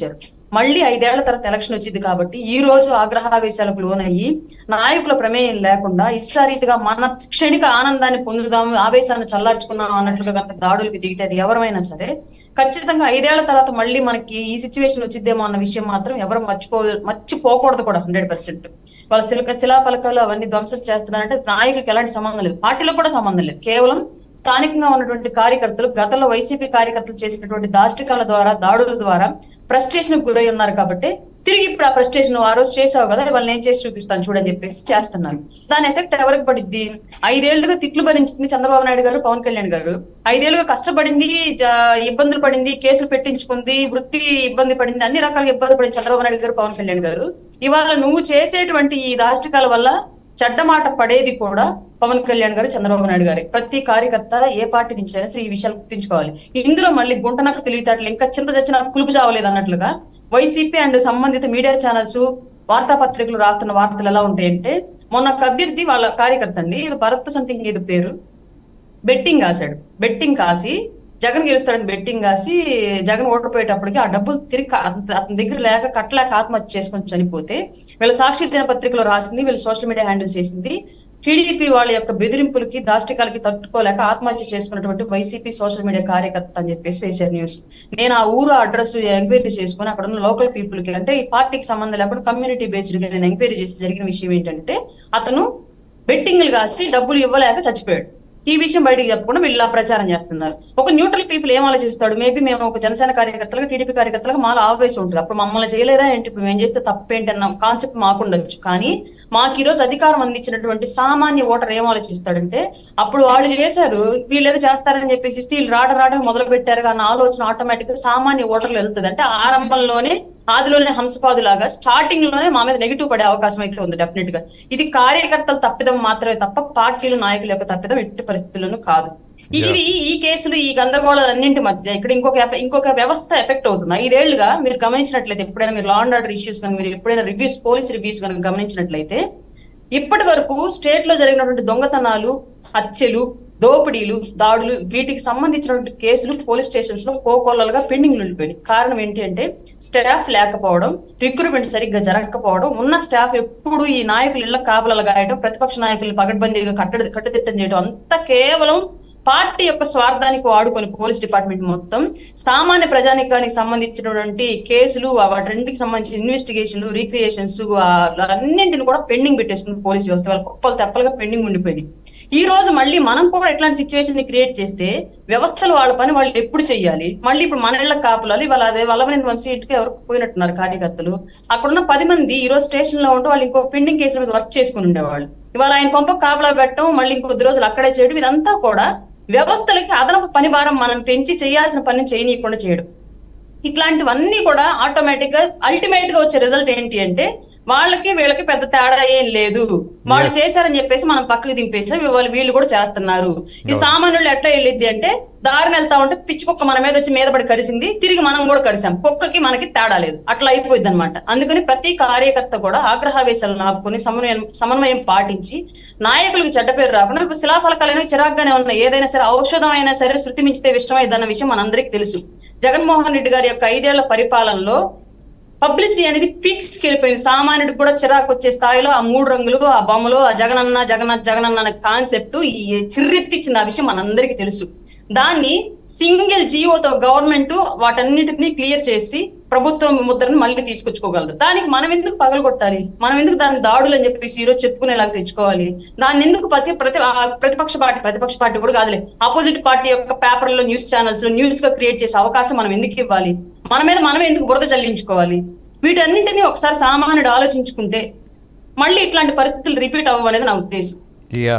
మళ్ళీ ఐదేళ్ల తర్వాత ఎలక్షన్ వచ్చింది కాబట్టి ఈ రోజు ఆగ్రహావేశాలకు లోనయ్యి నాయకుల ప్రమేయం లేకుండా ఇష్టారీతిగా మన క్షణిక ఆనందాన్ని పొందుదాము ఆవేశాన్ని చల్లార్చుకుందాం అన్నట్లుగా కనుక దాడులకు దిగితే అది ఎవరైనా సరే ఖచ్చితంగా ఐదేళ్ల తర్వాత మళ్ళీ మనకి ఈ సిచ్యువేషన్ వచ్చిద్దేమో అన్న విషయం మాత్రం ఎవరు మర్చిపో మర్చిపోకూడదు కూడా హండ్రెడ్ పర్సెంట్ వాళ్ళ శిలక శిలాఫలకాలు అవన్నీ ధ్వంసం చేస్తున్నారంటే నాయకులకు ఎలాంటి సంబంధం లేదు పార్టీలో కూడా సంబంధం లేదు కేవలం స్థానికంగా ఉన్నటువంటి కార్యకర్తలు గతంలో వైసీపీ కార్యకర్తలు చేసినటువంటి దాష్టికాల ద్వారా దాడుల ద్వారా ఫ్రస్ట్రేషన్ గురై ఉన్నారు కాబట్టి తిరిగి ఇప్పుడు ఆ ఫ్రస్ట్రేషన్ ఆ రోజు చేసావు కదా వాళ్ళు నేను చేసి చూపిస్తాను చూడని చెప్పేసి చేస్తున్నారు దాని ఎఫెక్ట్ ఎవరికి పడిద్ది ఐదేళ్లుగా తిట్లు భరించింది చంద్రబాబు నాయుడు గారు పవన్ కళ్యాణ్ గారు ఐదేళ్లుగా కష్టపడింది జ- ఇబ్బందులు పడింది కేసులు పెట్టించుకుంది వృత్తి ఇబ్బంది పడింది అన్ని రకాలుగా ఇబ్బంది పడింది చంద్రబాబు నాయుడు గారు పవన్ కళ్యాణ్ గారు ఇవాళ నువ్వు చేసేటువంటి ఈ దాష్టికాల వల్ల చెడ్డ మాట పడేది కూడా పవన్ కళ్యాణ్ గారు చంద్రబాబు నాయుడు గారు ప్రతి కార్యకర్త ఏ పార్టీ నుంచి అయినా సరే ఈ విషయాలు గుర్తుంచుకోవాలి ఇందులో మళ్ళీ గుంటనక్క తెలివితేటలు ఇంకా చింత చచ్చిన కులుపు చావలేదు అన్నట్లుగా వైసీపీ అండ్ సంబంధిత మీడియా ఛానల్స్ వార్తాపత్రికలు రాస్తున్న వార్తలు ఎలా ఉంటాయంటే మొన్న ఒక అభ్యర్థి వాళ్ళ కార్యకర్త అండి ఇది భరత్ సంథింగ్ ఇది పేరు బెట్టింగ్ కాసాడు బెట్టింగ్ కాసి జగన్ గెలుస్తాడని బెట్టింగ్ కాసి జగన్ ఓడిపోయేటప్పటికి ఆ డబ్బులు తిరిగి కా- అత- అతని దగ్గర లేక కట్టలేక ఆత్మహత్య చేసుకొని చనిపోతే వీళ్ళ సాక్షి దినపత్రికలో రాసింది వీళ్ళు సోషల్ మీడియా హ్యాండిల్ చేసింది టీడీపీ వాళ్ళ యొక్క బెదిరింపులకి దాష్టికాలకి తట్టుకోలేక ఆత్మహత్య చేసుకున్నటువంటి వైసీపీ సోషల్ మీడియా కార్యకర్త అని చెప్పేసి వేశారు న్యూస్ నేను ఆ ఊరు అడ్రస్ ఎంక్వైరీ చేసుకుని అక్కడ ఉన్న లోకల్ పీపుల్ కి అంటే ఈ పార్టీకి సంబంధం లేకుండా కమ్యూనిటీ బేస్డ్ గా నేను ఎంక్వైరీ చేసి జరిగిన విషయం ఏంటంటే అతను బెట్టింగ్లు కాసి డబ్బులు ఇవ్వలేక చచ్చిపోయాడు ఈ విషయం బయటికి చెప్పకుండా వీళ్ళు ఇలా ప్రచారం చేస్తున్నారు ఒక న్యూట్రల్ పీపుల్ ఏం ఆలోచిస్తాడు మేబీ మేము ఒక జనసేన కార్యకర్తలుగా టీడీపీ కార్యకర్తలుగా మాలో ఆవేశం ఉంటుంది అప్పుడు మమ్మల్ని చేయలేదా ఏంటి ఇప్పుడు మేము చేస్తే తప్పేంటి అన్న కాన్సెప్ట్ మాకుండొచ్చు కానీ మాకు ఈ రోజు అధికారం అందించినటువంటి సామాన్య ఓటర్ ఏం ఆలోచిస్తాడంటే అప్పుడు వాళ్ళు చేశారు వీళ్ళు ఏదో చేస్తారని చెప్పేసి వీళ్ళు రావడం రావడం మొదలు పెట్టారు అన్న ఆలోచన ఆటోమేటిక్ గా సామాన్య ఓటర్లు వెళ్తుంది అంటే ఆరంభంలోనే ఆదిలోనే హంసపాదులాగా స్టార్టింగ్ లోనే మా మీద నెగిటివ్ పడే అవకాశం అయితే ఉంది డెఫినెట్ గా ఇది కార్యకర్తల తప్పిదం మాత్రమే తప్ప పార్టీలు నాయకుల యొక్క తప్పిదం ఎట్టి పరిస్థితుల్లోనూ కాదు ఇది ఈ కేసులు ఈ గందరగోళాలన్నింటి మధ్య ఇక్కడ ఇంకొక ఎఫ- ఇంకొక వ్యవస్థ ఎఫెక్ట్ అవుతుంది ఐదేళ్లుగా మీరు గమనించినట్లయితే ఎప్పుడైనా మీరు లా అండ్ ఆర్డర్ ఇష్యూస్ కనుక మీరు ఎప్పుడైనా రివ్యూస్ పోలీస్ రివ్యూస్ కనుక గమనించినట్లయితే ఇప్పటి వరకు స్టేట్ లో జరిగినటువంటి దొంగతనాలు హత్యలు దోపిడీలు దాడులు వీటికి సంబంధించినటువంటి కేసులు పోలీస్ స్టేషన్స్ లో కోకోలలుగా పెండింగ్ ఉండిపోయినాయి కారణం ఏంటి అంటే స్టాఫ్ లేకపోవడం రిక్రూట్మెంట్ సరిగ్గా జరగకపోవడం ఉన్న స్టాఫ్ ఎప్పుడు ఈ నాయకులు ఇళ్ల కాపులలు గాయడం ప్రతిపక్ష నాయకులు పగడ్బందీగా కట్టడి కట్టుదిట్టం చేయడం అంతా కేవలం పార్టీ యొక్క స్వార్థానికి వాడుకొని పోలీస్ డిపార్ట్మెంట్ మొత్తం సామాన్య ప్రజానికానికి సంబంధించినటువంటి కేసులు ఆ వాటన్నిటికి సంబంధించిన ఇన్వెస్టిగేషన్లు రీక్రియేషన్స్ అన్నింటిని కూడా పెండింగ్ పెట్టేసుకుని పోలీస్ వ్యవస్థ వాళ్ళ కుప్పలు తెప్పలుగా పెండింగ్ ఉండిపోయింది ఈ రోజు మళ్ళీ మనం కూడా ఇట్లాంటి సిచ్యువేషన్ ని క్రియేట్ చేస్తే వ్యవస్థలు వాళ్ళ పని వాళ్ళు ఎప్పుడు చెయ్యాలి మళ్ళీ ఇప్పుడు మన ఇళ్ళ కాపులాలి వాళ్ళ అదే వల్లభనేని వంశీ ఇంటికి ఎవరు పోయినట్టున్నారు కార్యకర్తలు అక్కడున్న పది మంది ఈ రోజు స్టేషన్ లో ఉంటూ వాళ్ళు ఇంకో పెండింగ్ కేసుల మీద వర్క్ చేసుకుని ఉండేవాళ్ళు ఇవాళ ఆయన పంప కాపలా పెట్టడం మళ్ళీ ఇంకొద్ది రోజులు అక్కడే చేయడం ఇదంతా కూడా వ్యవస్థలకి అదనపు పని భారం మనం పెంచి చేయాల్సిన పని చేయనీయకుండా చేయడం ఇట్లాంటివన్నీ కూడా ఆటోమేటిక్ గా అల్టిమేట్ గా వచ్చే రిజల్ట్ ఏంటి అంటే వాళ్ళకి వీళ్ళకి పెద్ద తేడా ఏం లేదు వాళ్ళు చేశారని చెప్పేసి మనం పక్కకి దింపేసి వాళ్ళు వీళ్ళు కూడా చేస్తున్నారు ఈ సామాన్యులు ఎట్లా వెళ్ళిద్ది అంటే దారిని వెళ్తా ఉంటే పిచ్చి కుక్క మన మీద వచ్చి మీద పడి కరిసింది తిరిగి మనం కూడా కరిసాం కుక్కకి మనకి తేడా లేదు అట్లా అయిపోయింది అనమాట అందుకని ప్రతి కార్యకర్త కూడా ఆగ్రహావేశాలను ఆపుకొని సమన్వయం సమన్వయం పాటించి నాయకులకు చెడ్డ పేరు రాకుండా ఇప్పుడు శిలాఫలకాలైనా చిరాగ్గానే ఉన్నాయి ఏదైనా సరే ఔషధం అయినా సరే శృతి మించితే విషమైంది అన్న విషయం మనందరికీ తెలుసు జగన్మోహన్ రెడ్డి గారి యొక్క ఐదేళ్ల పరిపాలనలో పబ్లిసిటీ అనేది పీక్స్ కి వెళ్ళిపోయింది సామాన్యుడికి కూడా చిరాకు వచ్చే స్థాయిలో ఆ మూడు రంగులు ఆ బొమ్మలు ఆ జగనన్న జగన్నాథ్ జగనన్న అనే కాన్సెప్ట్ ఈ చిర్రెత్తిచ్చింది ఆ విషయం మనందరికీ తెలుసు దాన్ని సింగిల్ జియోతో గవర్నమెంట్ వాటన్నిటిని క్లియర్ చేసి ప్రభుత్వం ముద్రను మళ్ళీ తీసుకొచ్చుకోగలదు దానికి మనం ఎందుకు పగలగొట్టాలి మనం ఎందుకు దాన్ని దాడులు అని చెప్పేసి ఈరోజు చెప్పుకునేలాగా తెచ్చుకోవాలి దాన్ని ఎందుకు ప్రతి ప్రతి ఆ ప్రతిపక్ష పార్టీ ప్రతిపక్ష పార్టీ కూడా కాదులే ఆపోజిట్ పార్టీ యొక్క పేపర్లో న్యూస్ ఛానల్స్ లో న్యూస్ గా క్రియేట్ చేసే అవకాశం మనం ఎందుకు ఇవ్వాలి మన మీద మనం ఎందుకు బురద చల్లించుకోవాలి వీటన్నింటినీ ఒకసారి సామాన్యుడు ఆలోచించుకుంటే మళ్ళీ ఇట్లాంటి పరిస్థితులు రిపీట్ అవ్వవు అనేది నా ఉద్దేశం యా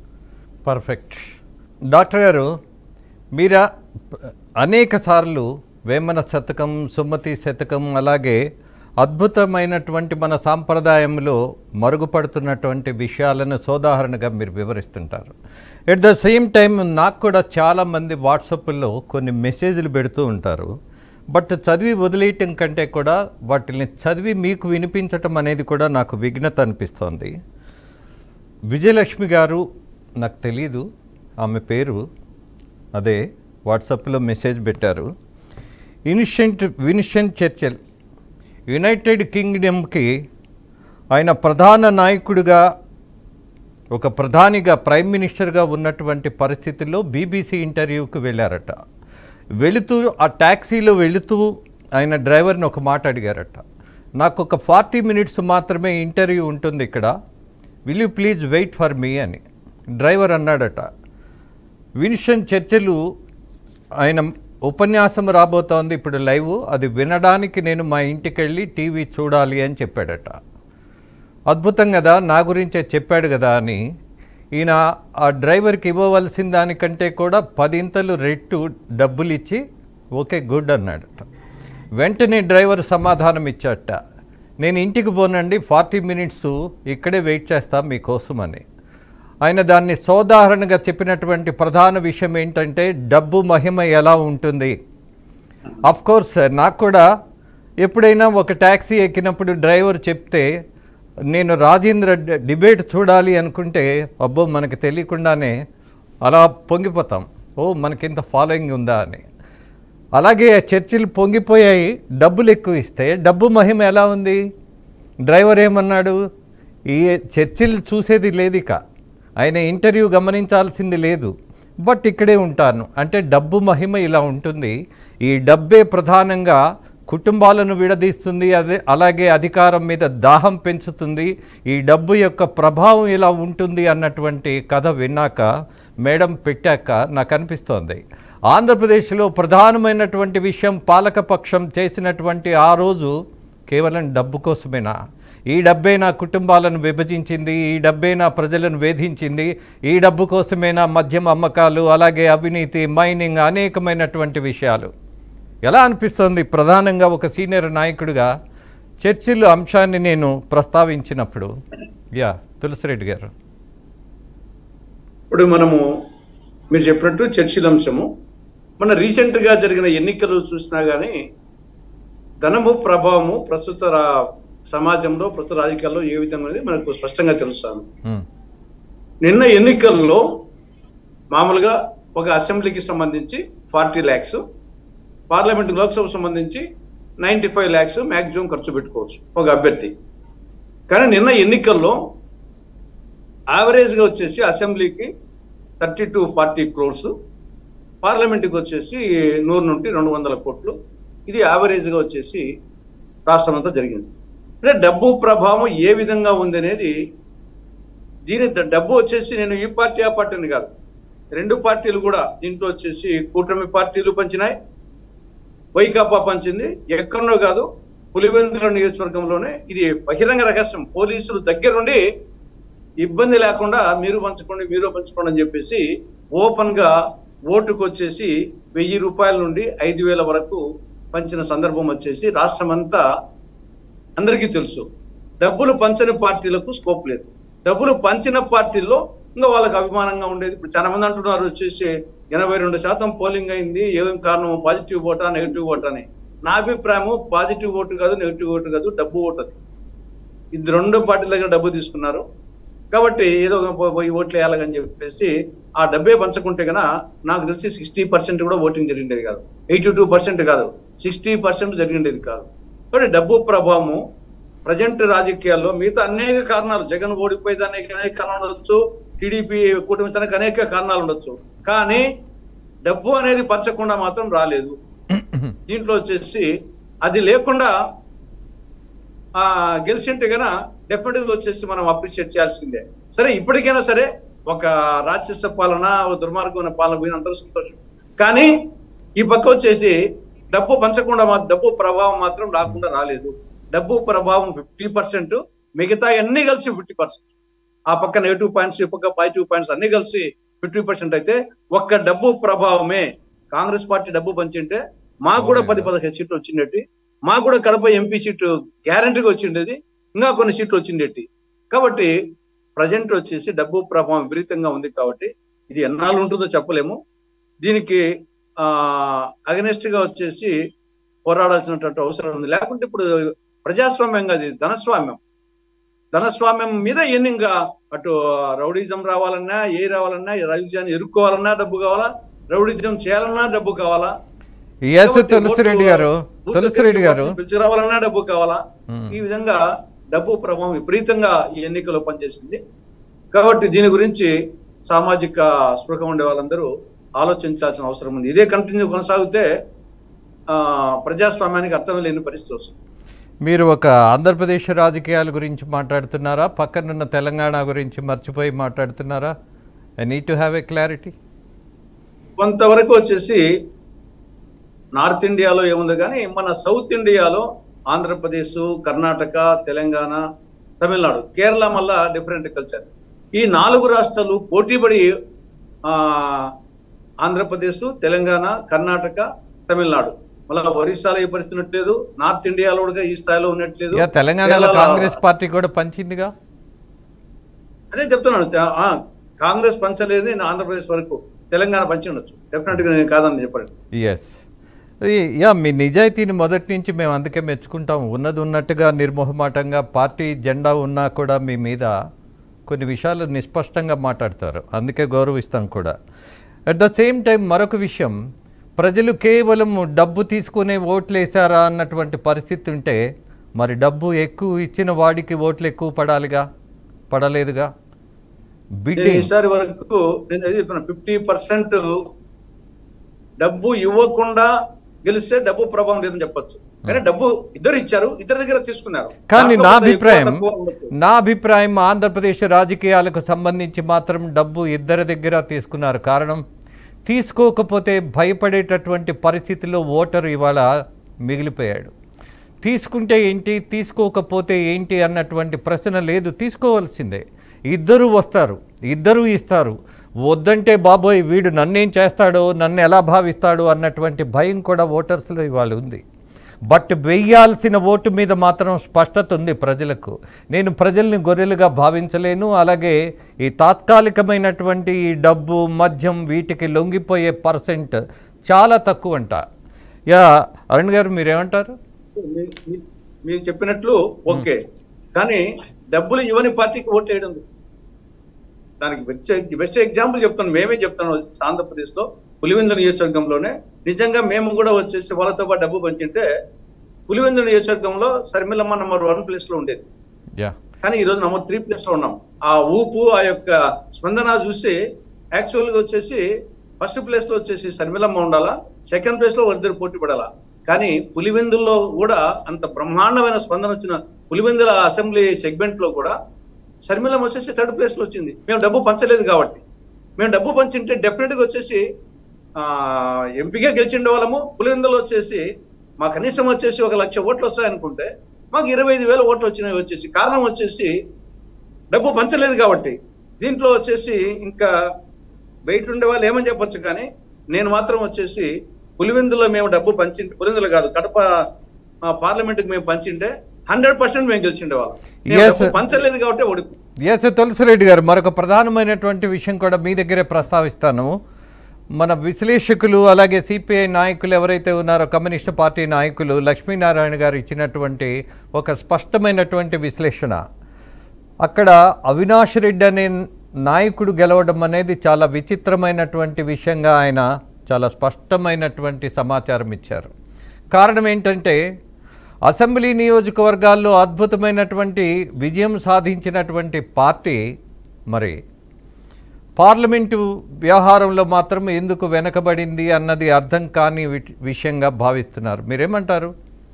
పర్ఫెక్ట్ డాక్టర్ గారు మీరా అనేక సార్లు వేమన శతకం సుమతి శతకం అలాగే అద్భుతమైనటువంటి మన సాంప్రదాయంలో మరుగుపడుతున్నటువంటి విషయాలను సోదాహరణగా మీరు వివరిస్తుంటారు ఎట్ ద సేమ్ టైం నాకు కూడా చాలామంది వాట్సాప్లో కొన్ని మెసేజ్లు పెడుతూ ఉంటారు బట్ చదివి వదిలేయటం కంటే కూడా వాటిని చదివి మీకు వినిపించటం అనేది కూడా నాకు విఘ్నత అనిపిస్తోంది విజయలక్ష్మి గారు నాకు తెలీదు ఆమె పేరు అదే వాట్సాప్లో మెసేజ్ పెట్టారు ఇన్షెంట్ విన్షెంట్ చర్చల్ యునైటెడ్ కింగ్డమ్కి ఆయన ప్రధాన నాయకుడిగా ఒక ప్రధానిగా ప్రైమ్ మినిస్టర్గా ఉన్నటువంటి పరిస్థితుల్లో బీబీసీ ఇంటర్వ్యూకి వెళ్ళారట వెళుతూ ఆ ట్యాక్సీలో వెళుతూ ఆయన డ్రైవర్ని ఒక మాట అడిగారట నాకు ఒక ఫార్టీ మినిట్స్ మాత్రమే ఇంటర్వ్యూ ఉంటుంది ఇక్కడ will you please wait for me అని డ్రైవర్ అన్నాడట విన్స్టన్ చర్చలు ఆయన ఉపన్యాసం రాబోతోంది ఇప్పుడు లైవ్ అది వినడానికి నేను మా ఇంటికి వెళ్ళి టీవీ చూడాలి అని చెప్పాడట అద్భుతం కదా నా గురించే చెప్పాడు కదా అని ఈయన ఆ డ్రైవర్కి ఇవ్వవలసిన దానికంటే కూడా పదింతలు రెట్టు డబ్బులు ఇచ్చి ఓకే గుడ్ అన్నాడట వెంటనే డ్రైవర్ సమాధానం ఇచ్చాట నేను ఇంటికి పోనండి ఫార్టీ మినిట్స్ ఇక్కడే వెయిట్ చేస్తా మీకోసమని ఆయన దాన్ని సోదాహరణగా చెప్పినటువంటి ప్రధాన విషయం ఏంటంటే డబ్బు మహిమ ఎలా ఉంటుంది అఫ్ కోర్స్ నాకు కూడా ఎప్పుడైనా ఒక ట్యాక్సీ ఎక్కినప్పుడు డ్రైవర్ చెప్తే నేను రాజేంద్ర డి- డిబేట్ చూడాలి అనుకుంటే అబ్బో మనకి తెలియకుండానే అలా పొంగిపోతాం ఓ మనకింత ఫాలోయింగ్ ఉందా అని అలాగే చర్చిలు పొంగిపోయాయి డబ్బులు ఎక్కువ ఇస్తే డబ్బు మహిమ ఎలా ఉంది డ్రైవర్ ఏమన్నాడు ఈ చర్చిలు చూసేది లేదు ఇక ఆయన ఇంటర్వ్యూ గమనించాల్సింది లేదు బట్ ఇక్కడే ఉంటాను అంటే డబ్బు మహిమ ఇలా ఉంటుంది ఈ డబ్బే ప్రధానంగా కుటుంబాలను విడదీస్తుంది అదే అలాగే అధికారం మీద దాహం పెంచుతుంది ఈ డబ్బు యొక్క ప్రభావం ఇలా ఉంటుంది అన్నటువంటి కథ విన్నాక మేడం పెట్టాక నాకు అనిపిస్తోంది ఆంధ్రప్రదేశ్లో ప్రధానమైనటువంటి విషయం పాలకపక్షం చేసినటువంటి ఆ రోజు కేవలం డబ్బు కోసమేనా ఈ డబ్బే నా కుటుంబాలను విభజించింది ఈ డబ్బే నా ప్రజలను వేధించింది ఈ డబ్బు కోసమేనా మద్యం అమ్మకాలు అలాగే అవినీతి మైనింగ్ అనేకమైనటువంటి విషయాలు ఎలా అనిపిస్తుంది ప్రధానంగా ఒక సీనియర్ నాయకుడిగా చర్చిల్ అంశాన్ని నేను ప్రస్తావించినప్పుడు యా తులసిరెడ్డి గారు ఇప్పుడు మనము మీరు చెప్పినట్టు చర్చిల అంశము మన రీసెంట్ గా జరిగిన ఎన్నికలు చూసినా గానీ ధనము ప్రభావము ప్రస్తుత రా- సమాజంలో ప్రస్తుత రాజకీయాల్లో ఏ విధంగా అనేది మనకు స్పష్టంగా తెలుస్తాను ఉమ్, నిన్న ఎన్నికల్లో మామూలుగా ఒక అసెంబ్లీకి సంబంధించి ఫార్టీ ల్యాక్స్ పార్లమెంట్ లోక్సభ సంబంధించి నైంటీ ఫైవ్ ల్యాక్స్ మ్యాక్సిమం ఖర్చు పెట్టుకోవచ్చు ఒక అభ్యర్థి కానీ నిన్న ఎన్నికల్లో యావరేజ్గా వచ్చేసి అసెంబ్లీకి థర్టీ టు ఫార్టీ క్రోర్స్ పార్లమెంట్కి వచ్చేసి నూరు నుండి రెండు వందల కోట్లు ఇది యావరేజ్గా వచ్చేసి రాష్ట్రం అంతా జరిగింది అంటే డబ్బు ప్రభావం ఏ విధంగా ఉంది అనేది దీని ద- డబ్బు వచ్చేసి నేను ఈ పార్టీ ఆ పార్టీ అని కాదు రెండు పార్టీలు కూడా దీంట్లో వచ్చేసి కూటమి పార్టీలు పంచినాయి వైకాపా పంచింది ఎక్కడనో కాదు పులివెందుల నియోజకవర్గంలోనే ఇది బహిరంగ రహస్యం పోలీసులు దగ్గర నుండి ఇబ్బంది లేకుండా మీరు పంచుకోండి మీరు పంచుకోండి అని చెప్పేసి ఓపెన్ గా ఓటుకు వచ్చేసి వెయ్యి రూపాయల నుండి ఐదు వేల వరకు పంచిన సందర్భం వచ్చేసి రాష్ట్రం అంతా అందరికీ తెలుసు డబ్బులు పంచని పార్టీలకు స్కోప్ లేదు డబ్బులు పంచిన పార్టీల్లో ఇంకా వాళ్ళకి అభిమానంగా ఉండేది ఇప్పుడు చాలా మంది అంటున్నారు వచ్చేసి ఎనభై రెండు శాతం పోలింగ్ అయింది ఏం కారణం పాజిటివ్ ఓటా నెగిటివ్ ఓటా అని నా అభిప్రాయం పాజిటివ్ ఓటు కాదు నెగిటివ్ ఓటు కాదు డబ్బు ఓటు అది ఇది రెండు పార్టీల దగ్గర డబ్బు తీసుకున్నారు కాబట్టి ఏదో ఒక పో- పోయి ఓట్లు వేయాలని చెప్పేసి ఆ డబ్బే పంచకుంటే గన నాకు తెలిసి సిక్స్టీ పర్సెంట్ కూడా ఓటింగ్ జరిగిండేది కాదు ఎయిటీ టూ పర్సెంట్ కాదు సిక్స్టీ పర్సెంట్ జరిగిండేది కాదు కాబట్టి డబ్బు ప్రభావము ప్రజెంట్ రాజకీయాల్లో మిగతా అనేక కారణాలు జగన్ ఓడిపోయేదానికి అనేక కారణాలు ఉండొచ్చు టీడీపీ కూటమితానికి అనేక కారణాలు ఉండొచ్చు కానీ డబ్బు అనేది పంచకుండా మాత్రం రాలేదు దీంట్లో వచ్చేసి అది లేకుండా ఆ గెలిచింటే గన డెఫినెట్ గా వచ్చేసి మనం అప్రిషియేట్ చేయాల్సిందే సరే ఇప్పటికైనా సరే ఒక రాక్షస పాలన ఒక దుర్మార్గమైన పాలన పోయిన అందరూ సంతోషం కానీ ఈ పక్క వచ్చేసి డబ్బు పంచకుండా మా డబ్బు ప్రభావం మాత్రం రాకుండా రాలేదు డబ్బు ప్రభావం ఫిఫ్టీ పర్సెంట్ మిగతా అన్ని కలిసి ఫిఫ్టీ పర్సెంట్ ఆ పక్క నెగిటివ్ పాయింట్స్ ఈ పక్క పాజిటివ్ పాయింట్స్ అన్ని కలిసి ఫిఫ్టీ పర్సెంట్ అయితే ఒక్క డబ్బు ప్రభావమే కాంగ్రెస్ పార్టీ డబ్బు పంచింటే మాకు కూడా పది పదహైదు సీట్లు వచ్చిండేటి మాకు కూడా కడప ఎంపీ సీటు గ్యారంటీగా వచ్చిండేది ఇంకా కొన్ని సీట్లు వచ్చిండేటి కాబట్టి ప్రజెంట్ వచ్చేసి డబ్బు ప్రభావం విపరీతంగా ఉంది కాబట్టి ఇది ఎన్నాళ్ళు ఉంటుందో చెప్పలేము దీనికి ఆ అగనెస్ట్ గా వచ్చేసి పోరాడాల్సినటువంటి అవసరం ఉంది లేకుంటే ఇప్పుడు ప్రజాస్వామ్యం కాదు ఇది ధనస్వామ్యం ధనస్వామ్యం మీద ఎన్ని ఇంకా అటు రౌడీజం రావాలన్నా ఏ రావాలన్నా రౌడీజం ఎరుక్కోవాలన్నా డబ్బు కావాలా రౌడీజం చేయాలన్నా డబ్బు కావాలా Yes, కాబట్టి తులసిరెడ్డి ఓటు- గారు, బూత్ తులసిరెడ్డి దగ్గరికి గారు. పిలిచి రావాలన్నా డబ్బు కావాలా Hmm. ఈ విధంగా డబ్బు ప్రభావం విపరీతంగా ఈ ఎన్నికల్లో పనిచేసింది కాబట్టి దీని గురించి సామాజిక స్పృహ ఉండే వాళ్ళందరూ ఆలోచించాల్సిన అవసరం ఉంది ఇదే కంటిన్యూ కొనసాగితే ఆ ప్రజాస్వామ్యానికి అర్థం లేని పరిస్థితి వస్తుంది మీరు ఒక ఆంధ్రప్రదేశ్ రాజకీయాల గురించి మాట్లాడుతున్నారా పక్కనున్న తెలంగాణ గురించి మర్చిపోయి మాట్లాడుతున్నారా I need to have a clarity కొంతవరకు వచ్చేసి నార్త్ ఇండియాలో ఏముంది కానీ మన సౌత్ ఇండియాలో ఆంధ్రప్రదేశ్ కర్ణాటక తెలంగాణ తమిళనాడు కేరళ మళ్ళా డిఫరెంట్ కల్చర్ ఈ నాలుగు రాష్ట్రాలు పోటీపడి ఆ ఆంధ్రప్రదేశ్ తెలంగాణ కర్ణాటక తమిళనాడు మళ్ళా ఒరిస్సాలో ఈ పరిస్థితి ఉన్నట్లేదు నార్త్ ఇండియాలో కూడా ఈ స్థాయిలో ఉన్నట్లేదు ఇక తెలంగాణలో కేరళలో- కాంగ్రెస్ పార్టీ కూడా పంచిందిగా అదే చెప్తున్నాను తె- ఆ, కాంగ్రెస్ పంచలేదు నేను ఆంధ్రప్రదేశ్ వరకు తెలంగాణ పంచి ఉండొచ్చు డెఫినెట్ గా నేను కాదని చెప్పండి ఎస్ యా మీ నిజాయితీని మొదటి నుంచి మేము అందుకే మెచ్చుకుంటాం ఉన్నది ఉన్నట్టుగా నిర్మోహమాటంగా పార్టీ జెండా ఉన్నా కూడా మీ మీద కొన్ని విషయాలు నిస్పష్టంగా మాట్లాడతారు అందుకే గౌరవిస్తాం కూడా అట్ ద సేమ్ టైం మరొక విషయం ప్రజలు కేవలం డబ్బు తీసుకునే ఓట్లు వేశారా అన్నటువంటి పరిస్థితి ఉంటే మరి డబ్బు ఎక్కువ ఇచ్చిన వాడికి ఓట్లు ఎక్కువ పడాలిగా పడలేదుగా నేను బిడ్డింగ్ ఈసారి వరకు నేను అదే చెప్తున్నా ఫిఫ్టీ పర్సెంట్ డబ్బు ఇవ్వకుండా గెలిస్తే డబ్బు ప్రభావం లేదని చెప్పొచ్చు కానీ డబ్బు ఇద్దరు ఇచ్చారు ఇద్దరి దగ్గర తీసుకున్నారు కానీ దాంట్లో నా కొంత ఎక్కువ అభిప్రాయం తక్కువ ఉండొచ్చు. నా అభిప్రాయం ఆంధ్రప్రదేశ్ రాజకీయాలకు సంబంధించి మాత్రం డబ్బు ఇద్దరి దగ్గర తీసుకున్నారు కారణం తీసుకోకపోతే భయపడేటటువంటి పరిస్థితిలో ఓటరు ఇవాళ మిగిలిపోయాడు తీసుకుంటే ఏంటి తీసుకోకపోతే ఏంటి అన్నటువంటి ప్రశ్న లేదు తీసుకోవాల్సిందే ఇద్దరు వస్తారు ఇద్దరు ఇస్తారు వద్దంటే బాబోయ్ వీడు నన్నేం చేస్తాడో నన్ను ఎలా భావిస్తాడో అన్నటువంటి భయం కూడా ఓటర్స్లో ఇవాళ ఉంది బట్ వెయ్యాల్సిన ఓటు మీద మాత్రం స్పష్టత ఉంది ప్రజలకు నేను ప్రజల్ని గొర్రెలుగా భావించలేను అలాగే ఈ తాత్కాలికమైనటువంటి ఈ డబ్బు మద్యం వీటికి లొంగిపోయే పర్సెంట్ చాలా తక్కువ అంట యా అరుణ్ గారు మీరేమంటారు మీ- మీ- మీరు చెప్పినట్లు ఓకే కానీ డబ్బులు ఇవ్వని పార్టీకి ఓటు వేయడం దానికి బెస్ట్ బెస్ట్ ఎగ్జాంపుల్ చెప్తాను మేమే చెప్తాను ఆంధ్రప్రదేశ్ లో పులివెందు నియోజకవర్గంలోనే నిజంగా మేము కూడా వచ్చేసి వాళ్ళతో పాటు డబ్బు పంచింటే పులివెందు నియోజకవర్గంలో శర్మిలమ్మ నంబర్ వన్ ప్లేస్ లో ఉండేది యా కానీ ఈ రోజు నంబర్ త్రీ ప్లేస్ లో ఉన్నాం ఆ ఊపు ఆ యొక్క స్పందన చూసి యాక్చువల్ గా వచ్చేసి ఫస్ట్ ప్లేస్ లో వచ్చేసి శర్మిలమ్మ ఉండాలా సెకండ్ ప్లేస్ లో వాళ్ళిద్దరు పోటీ పడాలా కానీ పులివెందుల్లో కూడా అంత బ్రహ్మాండమైన స్పందన వచ్చిన పులివెందుల అసెంబ్లీ సెగ్మెంట్ లో కూడా శర్మిలమ్మ వచ్చేసి థర్డ్ ప్లేస్ లో వచ్చింది మేము డబ్బు పంచలేదు కాబట్టి మేము డబ్బు పంచింటే డెఫినెట్ గా వచ్చేసి ఆ ఎంపీగా గెలిచిండే వాళ్ళము పులివెందులో వచ్చేసి మా కనీసం వచ్చేసి ఒక లక్ష ఓట్లు వస్తాయనుకుంటే మాకు ఇరవై ఐదు వేల ఓట్లు వచ్చినాయి వచ్చేసి కారణం వచ్చేసి డబ్బు పంచలేదు కాబట్టి దీంట్లో వచ్చేసి ఇంకా బయట ఉండే వాళ్ళు ఏమని చెప్పొచ్చు కానీ నేను మాత్రం వచ్చేసి పులివెందులో మేము డబ్బు పంచి పులివెందులు కాదు కడప పార్లమెంట్ మేము పంచింటే హండ్రెడ్ పర్సెంట్ మేము గెలిచిండే వాళ్ళం మేము Yes. డబ్బు పంచలేదు కాబట్టి ఓడిపో ఎస్ తులసిరెడ్డి గారు మరొక ప్రధానమైనటువంటి విషయం కూడా మీ దగ్గరే ప్రస్తావిస్తాను మన విశ్లేషకులు అలాగే సిపిఐ నాయకులు ఎవరైతే ఉన్నారో కమ్యూనిస్ట్ పార్టీ నాయకులు లక్ష్మీనారాయణ గారు ఇచ్చినటువంటి ఒక స్పష్టమైనటువంటి విశ్లేషణ అక్కడ అవినాష్ రెడ్డి అనే నాయకుడు గెలవడం అనేది చాలా విచిత్రమైనటువంటి విషయంగా ఆయన చాలా స్పష్టమైనటువంటి సమాచారం ఇచ్చారు కారణం ఏంటంటే అసెంబ్లీ నియోజకవర్గాల్లో అద్భుతమైనటువంటి విజయం సాధించినటువంటి పార్టీ మరి పార్లమెంటు వ్యవహారంలో మాత్రం ఎందుకు వెనకబడింది అన్నది అర్థం కాని వి- విషయంగా భావిస్తున్నారు మీరేమంటారు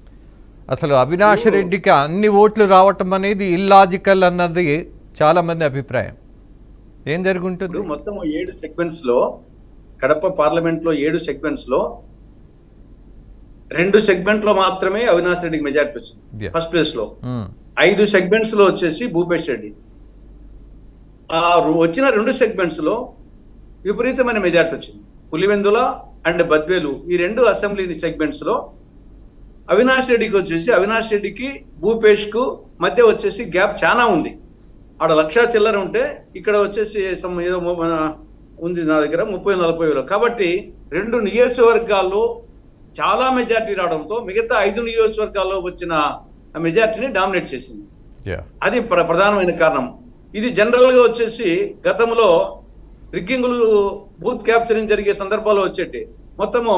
అసలు అవినాష్ రెడ్డికి అన్ని ఓట్లు రావటం అనేది ఇల్లాజికల్ అన్నది చాలామంది అభిప్రాయం ఏం జరుగుంటుంది ఇప్పుడు మొత్తం ఏడు సెగ్మెంట్స్ లో కడప పార్లమెంట్ లో ఏడు సెగ్మెంట్స్ లో రెండు సెగ్మెంట్ లో మాత్రమే అవినాష్ రెడ్డికి మెజార్టీ వచ్చింది Yeah. ఫస్ట్ ప్లేస్ లో మ్మ్. ఐదు సెగ్మెంట్స్ లో వచ్చేసి భూపేష్ రెడ్డి ఆ రు- వచ్చిన రెండు సెగ్మెంట్స్ లో విపరీతమైన మెజార్టీ వచ్చింది పులివెందుల అండ్ బద్వేలు ఈ రెండు అసెంబ్లీ సెగ్మెంట్స్ లో అవినాష్ రెడ్డికి వచ్చేసి అవినాష్ రెడ్డికి భూపేష్ కు మధ్య వచ్చేసి గ్యాప్ చాలా ఉంది ఆడ లక్ష చిల్లర ఉంటే ఇక్కడ వచ్చేసి some ఏదో ము- మన ఉంది నా దగ్గర ముప్పై నలభై వేలు కాబట్టి రెండు నియోజకవర్గాల్లో చాలా మెజార్టీ రావడంతో మిగతా ఐదు నియోజకవర్గాల్లో వచ్చిన మెజార్టీని డామినేట్ చేసింది యా అది ప్ర- ప్రధానమైన కారణం ఇది జనరల్ గా వచ్చేసి గతంలో రిగ్గింగులు బూత్ క్యాప్చరింగ్ జరిగే సందర్భాల్లో వచ్చేటి మొత్తము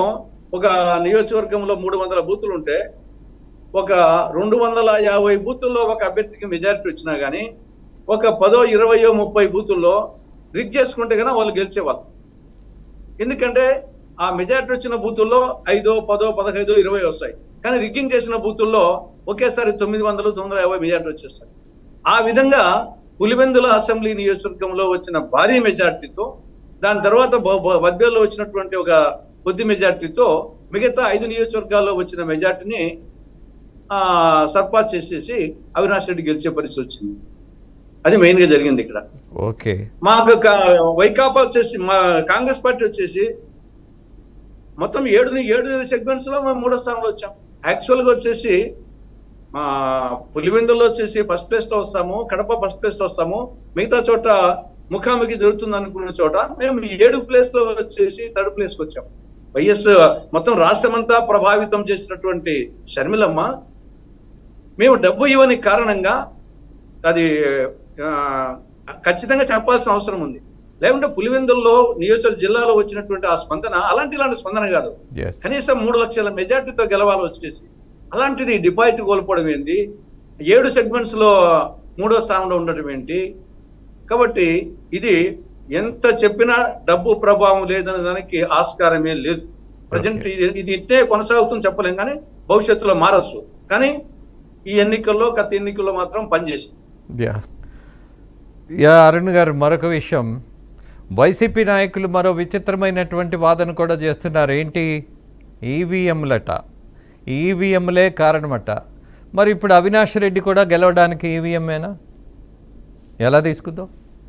ఒక నియోజకవర్గంలో మూడు వందల బూతులు ఉంటే ఒక రెండు వందల యాభై బూతుల్లో ఒక అభ్యర్థికి మెజారిటీ వచ్చినా కానీ ఒక పదో ఇరవయో ముప్పై బూతుల్లో రిగ్ చేసుకుంటే కనుక వాళ్ళు గెలిచేవాళ్ళు ఎందుకంటే ఆ మెజారిటీ వచ్చిన బూతుల్లో ఐదో పదో పదహైదో ఇరవై వస్తాయి కానీ రిగ్గింగ్ చేసిన బూతుల్లో ఒకేసారి తొమ్మిది వందలు తొమ్మిది వందల యాభై మెజారిటీ వచ్చేస్తాయి ఆ విధంగా పులివెందుల అసెంబ్లీ నియోజకవర్గంలో వచ్చిన భారీ మెజార్టీతో దాని తర్వాత బ- బ- బద్వేల్లో వచ్చినటువంటి ఒక కొద్ది మెజార్టీతో మిగతా ఐదు నియోజకవర్గాల్లో వచ్చిన మెజార్టీని ఆ సర్పాస్ చేసేసి అవినాష్ రెడ్డి గెలిచే పరిస్థితి వచ్చింది అది మెయిన్ గా జరిగింది ఇక్కడ ఓకే మాకు కా- వైకాపా వచ్చేసి మా కాంగ్రెస్ పార్టీ వచ్చేసి మొత్తం ఏడు ఏడు సెగ్మెంట్స్ లో మేము మూడో స్థానంలో వచ్చాం యాక్చువల్ గా వచ్చేసి మా పులివెందుల్లో వచ్చేసి ఫస్ట్ ప్లేస్ లో వస్తాము కడప ఫస్ట్ ప్లేస్ లో వస్తాము మిగతా చోట ముఖాముఖి జరుగుతుంది అనుకున్న చోట మేము ఏడు ప్లేస్ లో వచ్చేసి థర్డ్ ప్లేస్ కి వచ్చాం వైఎస్ మొత్తం రాష్ట్రమంతా ప్రభావితం చేసినటువంటి షర్మిలమ్మ మేము డబ్బు ఇవ్వని కారణంగా అది ఆ, ఖచ్చితంగా చెప్పాల్సిన అవసరం ఉంది లేకుంటే పులివెందుల్లో నియోజక జిల్లాలో వచ్చినటువంటి ఆ స్పందన అలాంటి ఇలాంటి స్పందన కాదు ఎస్ కనీసం మూడు లక్షల మెజార్టీతో గెలవాలి వచ్చేసి అలాంటిది డిపాజిట్ కోల్పోవడం ఏంటి ఏడు సెగ్మెంట్స్ లో మూడో స్థానంలో ఉండటం ఏంటి కాబట్టి ఇది ఎంత చెప్పినా డబ్బు ప్రభావం లేదనే దానికి ఆస్కారమే లేదు ప్రజెంట్ ఇది ఇది ఇట్టే కొనసాగుతుంది చెప్పలేం కానీ భవిష్యత్తులో మారచ్చు కానీ ఈ ఎన్నికల్లో గత ఎన్నికల్లో మాత్రం పనిచేసింది యా యా అరుణ్ గారు మరొక విషయం వైసీపీ నాయకులు మరో విచిత్రమైనటువంటి వాదన కూడా చేస్తున్నారు ఏంటి ఈవీఎంలట ఈవీఎంలే కారణమట మరి ఇప్పుడు అవినాష్ రెడ్డి కూడా గెలవడానికి ఈవీఎంఏనా ఎలా తీసుకుందాం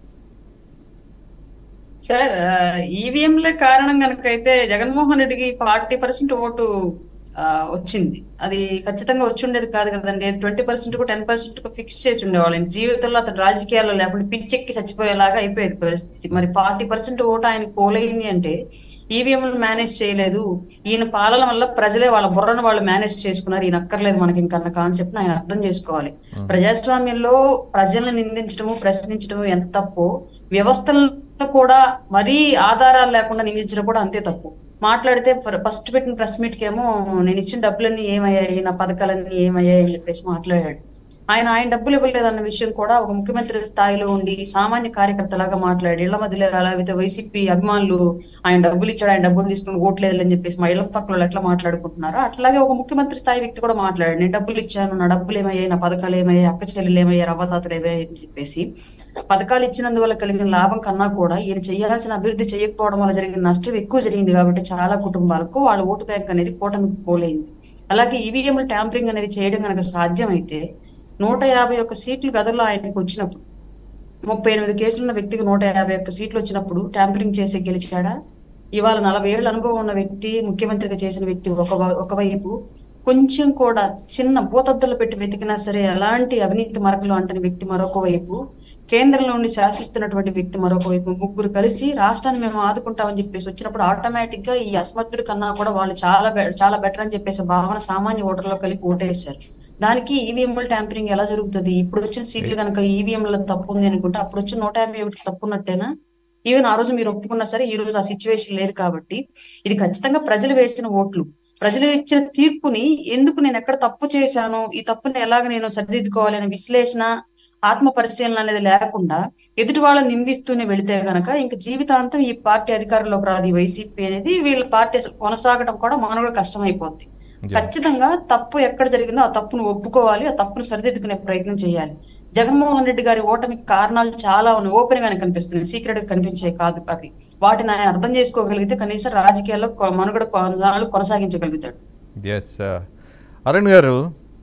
సార్ ఈవీఎంలే కారణం కనుక అయితే జగన్మోహన్ రెడ్డికి ఫార్టీ పర్సెంట్ ఓటు ఆ, వచ్చింది అది ఖచ్చితంగా వచ్చి ఉండేది కాదు కదండి twenty percent ten percent fix చేసి ఉండేవాళ్ళు ఇంక జీవితంలో అతను రాజకీయాల్లో లేకుండా పిచ్చెక్కి చచ్చిపోయేలాగా అయిపోయేది పరిస్థితి మరి ఫార్టీ పర్సెంట్ ఓటు ఆయన పోలైంది అంటే ఈవీఎంలు మేనేజ్ చేయలేదు ఈయన పాలన వల్ల ప్రజలే వాళ్ళ బుర్రను వాళ్ళు మేనేజ్ చేసుకున్నారు ఈయన అక్కర్లేదు మనకి ఇంకన్న కాన్సెప్ట్ ఆయన అర్థం చేసుకోవాలి ప్రజాస్వామ్యంలో ప్రజలను నిందించడము ప్రశ్నించడము ఎంత తప్పు వ్యవస్థలను కూడా మరీ ఆధారాలు లేకుండా నిందించడం కూడా అంతే తప్పు మాట్లాడితే ఫస్ట్ పెట్టిన ప్రెస్ మీట్ కి ఏమో నేను ఇచ్చిన డబ్బులన్నీ ఏమయ్యాయి నా పథకాలన్నీ ఏమయ్యాయి అని చెప్పేసి మాట్లాడాడు ఆయన ఆయన డబ్బులు ఇవ్వలేదన్న విషయం కూడా ఒక ముఖ్యమంత్రి స్థాయిలో ఉండి సామాన్య కార్యకర్తలాగా మాట్లాడి ఇళ్ల మధ్యలో లేకపోతే వైసీపీ అభిమానులు ఆయన డబ్బులు ఇచ్చాడు ఆయన డబ్బులు తీసుకుని ఓట్లేదు అని చెప్పేసి మా ఇళ్ల పక్కన వాళ్ళు ఎట్లా మాట్లాడుకుంటున్నారో అట్లాగే ఒక ముఖ్యమంత్రి స్థాయి వ్యక్తి కూడా మాట్లాడాడు నేను డబ్బులు ఇచ్చాను నా డబ్బులు ఏమయ్యాయి నా పథకాలు ఏమయ్యాయి అక్క చెల్లెలు ఏమయ్యాయి రవ్వతాతలు ఏమయ్యాయి అని చెప్పేసి పథకాలు ఇచ్చినందువల్ల కలిగిన లాభం కన్నా కూడా ఈయన చేయాల్సిన అభివృద్ధి చేయకపోవడం వల్ల జరిగిన నష్టం ఎక్కువ జరిగింది కాబట్టి చాలా కుటుంబాలకు వాళ్ళ ఓటు బ్యాంక్ అనేది కూటమికి పోలైంది అలాగే ఈవీఎంలు ట్యాంపరింగ్ అనేది చేయడం కనుక సాధ్యమైతే నూట యాభై ఒక్క సీట్లు గదుల్లో ఆయనకు వచ్చినప్పుడు ముప్పై ఎనిమిది కేసులున్న వ్యక్తికి నూట యాభై ఒక్క సీట్లు వచ్చినప్పుడు ట్యాంపరింగ్ చేసి గెలిచాడా ఇవాళ నలభై ఏళ్ళ అనుభవం ఉన్న వ్యక్తి ముఖ్యమంత్రిగా చేసిన వ్యక్తి ఒక ఒకవైపు కొంచెం కూడా చిన్న భూతద్దులు పెట్టి వెతికినా సరే ఎలాంటి అవినీతి మరకలు అంటని వ్యక్తి మరొక వైపు కేంద్రంలో ఉండి శాసిస్తున్నటువంటి వ్యక్తి మరొక వైపు ముగ్గురు కలిసి రాష్ట్రాన్ని మేము ఆదుకుంటామని చెప్పేసి వచ్చినప్పుడు ఆటోమేటిక్ గా ఈ అసమర్థుడి కన్నా కూడా వాళ్ళు చాలా బె- చాలా బెటర్ అని చెప్పేసి భావన సామాన్య ఓటర్లో కలిగి ఓటేశారు దానికి ఈవీఎంల ట్యాంపరింగ్ ఎలా జరుగుతుంది ఇప్పుడు వచ్చిన సీట్లు కనుక ఈవీఎంల తప్పు ఉంది అనుకుంటే అప్పుడు వచ్చిన నూట యాభై ఒకటి తప్పు ఉన్నట్టేనా ఈవెన్ ఆ రోజు మీరు ఒప్పుకున్నా సరే ఈ రోజు ఆ సిచ్యువేషన్ లేదు కాబట్టి ఇది ఖచ్చితంగా ప్రజలు వేసిన ఓట్లు ప్రజలు ఇచ్చిన తీర్పుని ఎందుకు నేను ఎక్కడ తప్పు చేశాను ఈ తప్పుని ఎలాగ నేను సరిదిద్దుకోవాలి అనే విశ్లేషణ ఆత్మ పరిశీలన అనేది లేకుండా ఎదుటి వాళ్ళని నిందిస్తూనే వెళితే గనక ఇంక జీవితాంతం ఈ పార్టీ అధికారంలోకి రాదు ఈ వైసీపీ అనేది వీళ్ళ పార్టీ అసలు కొనసాగడం కూడా మనకు కష్టమైపోద్ది ఖచ్చితంగా తప్పు ఎక్కడ జరిగిందో ఆ తప్పును ఒప్పుకోవాలి ఆ తప్పును సరిదిద్దుకునే ప్రయత్నం చేయాలి జగన్మోహన్ రెడ్డి గారి ఓటమికి కారణాలు చాలా ఉన్నాయి ఓపెన్ గానే కనిపిస్తున్నాయి సీక్రెట్ గా కనిపించే కాదు అవి వాటిని ఆయన అర్థం చేసుకోగలిగితే కనీసం రాజకీయాల్లో కొ- మనుగడ కొనాలు కొనసాగించగలుగుతాడు ఎస్ అరుణ్ గారు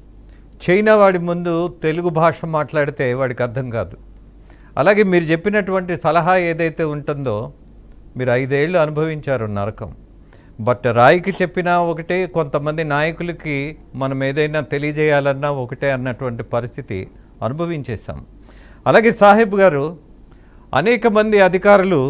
చైనా వాడి ముందు తెలుగు భాష మాట్లాడితే వాడికి అర్థం కాదు అలాగే మీరు చెప్పినటువంటి సలహా ఏదైతే ఉంటుందో మీరు ఐదేళ్ళు అనుభవించారు నరకం బట్ రాయికి చెప్పినా ఒకటే కొంతమంది నాయకులకి మనం ఏదైనా తెలియజేయాలన్నా ఒకటే అన్నటువంటి పరిస్థితి అనుభవించేశాం అలాగే సాహెబ్ గారు అనేక మంది అధికారులు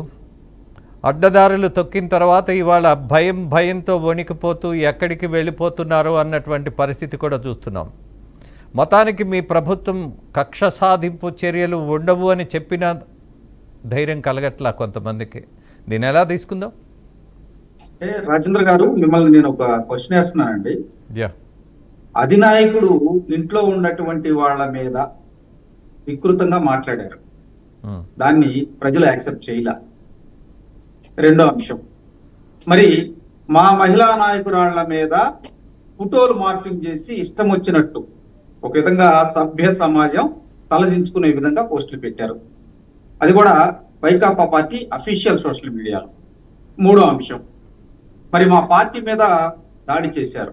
అడ్డదారులు తొక్కిన తర్వాత ఇవాళ భయం భయంతో వణికిపోతూ ఎక్కడికి వెళ్ళిపోతున్నారో అన్నటువంటి పరిస్థితి కూడా చూస్తున్నాం మతానికి మీ ప్రభుత్వం కక్ష సాధింపు చర్యలు ఉండవు అని చెప్పిన ధైర్యం కలగట్లా కొంతమందికి దీన్ని ఎలా తీసుకుందాం అంటే రాజేంద్ర గారు మిమ్మల్ని నేను ఒక క్వశ్చన్ వేస్తున్నానండి యా అధినాయకుడు ఇంట్లో ఉన్నటువంటి వాళ్ళ మీద వికృతంగా మాట్లాడారు ఉమ్, దాన్ని ప్రజలు యాక్సెప్ట్ చేయలే రెండో అంశం మరి మా మహిళా నాయకురాళ్ల మీద ఫోటోలు మార్పింగ్ చేసి ఇష్టం వచ్చినట్టు ఒక విధంగా సభ్య సమాజం తలదించుకునే విధంగా పోస్టులు పెట్టారు అది కూడా వైకాపా పార్టీ అఫీషియల్ సోషల్ మీడియాలో మూడో అంశం మరి మా పార్టీ మీద దాడి చేశారు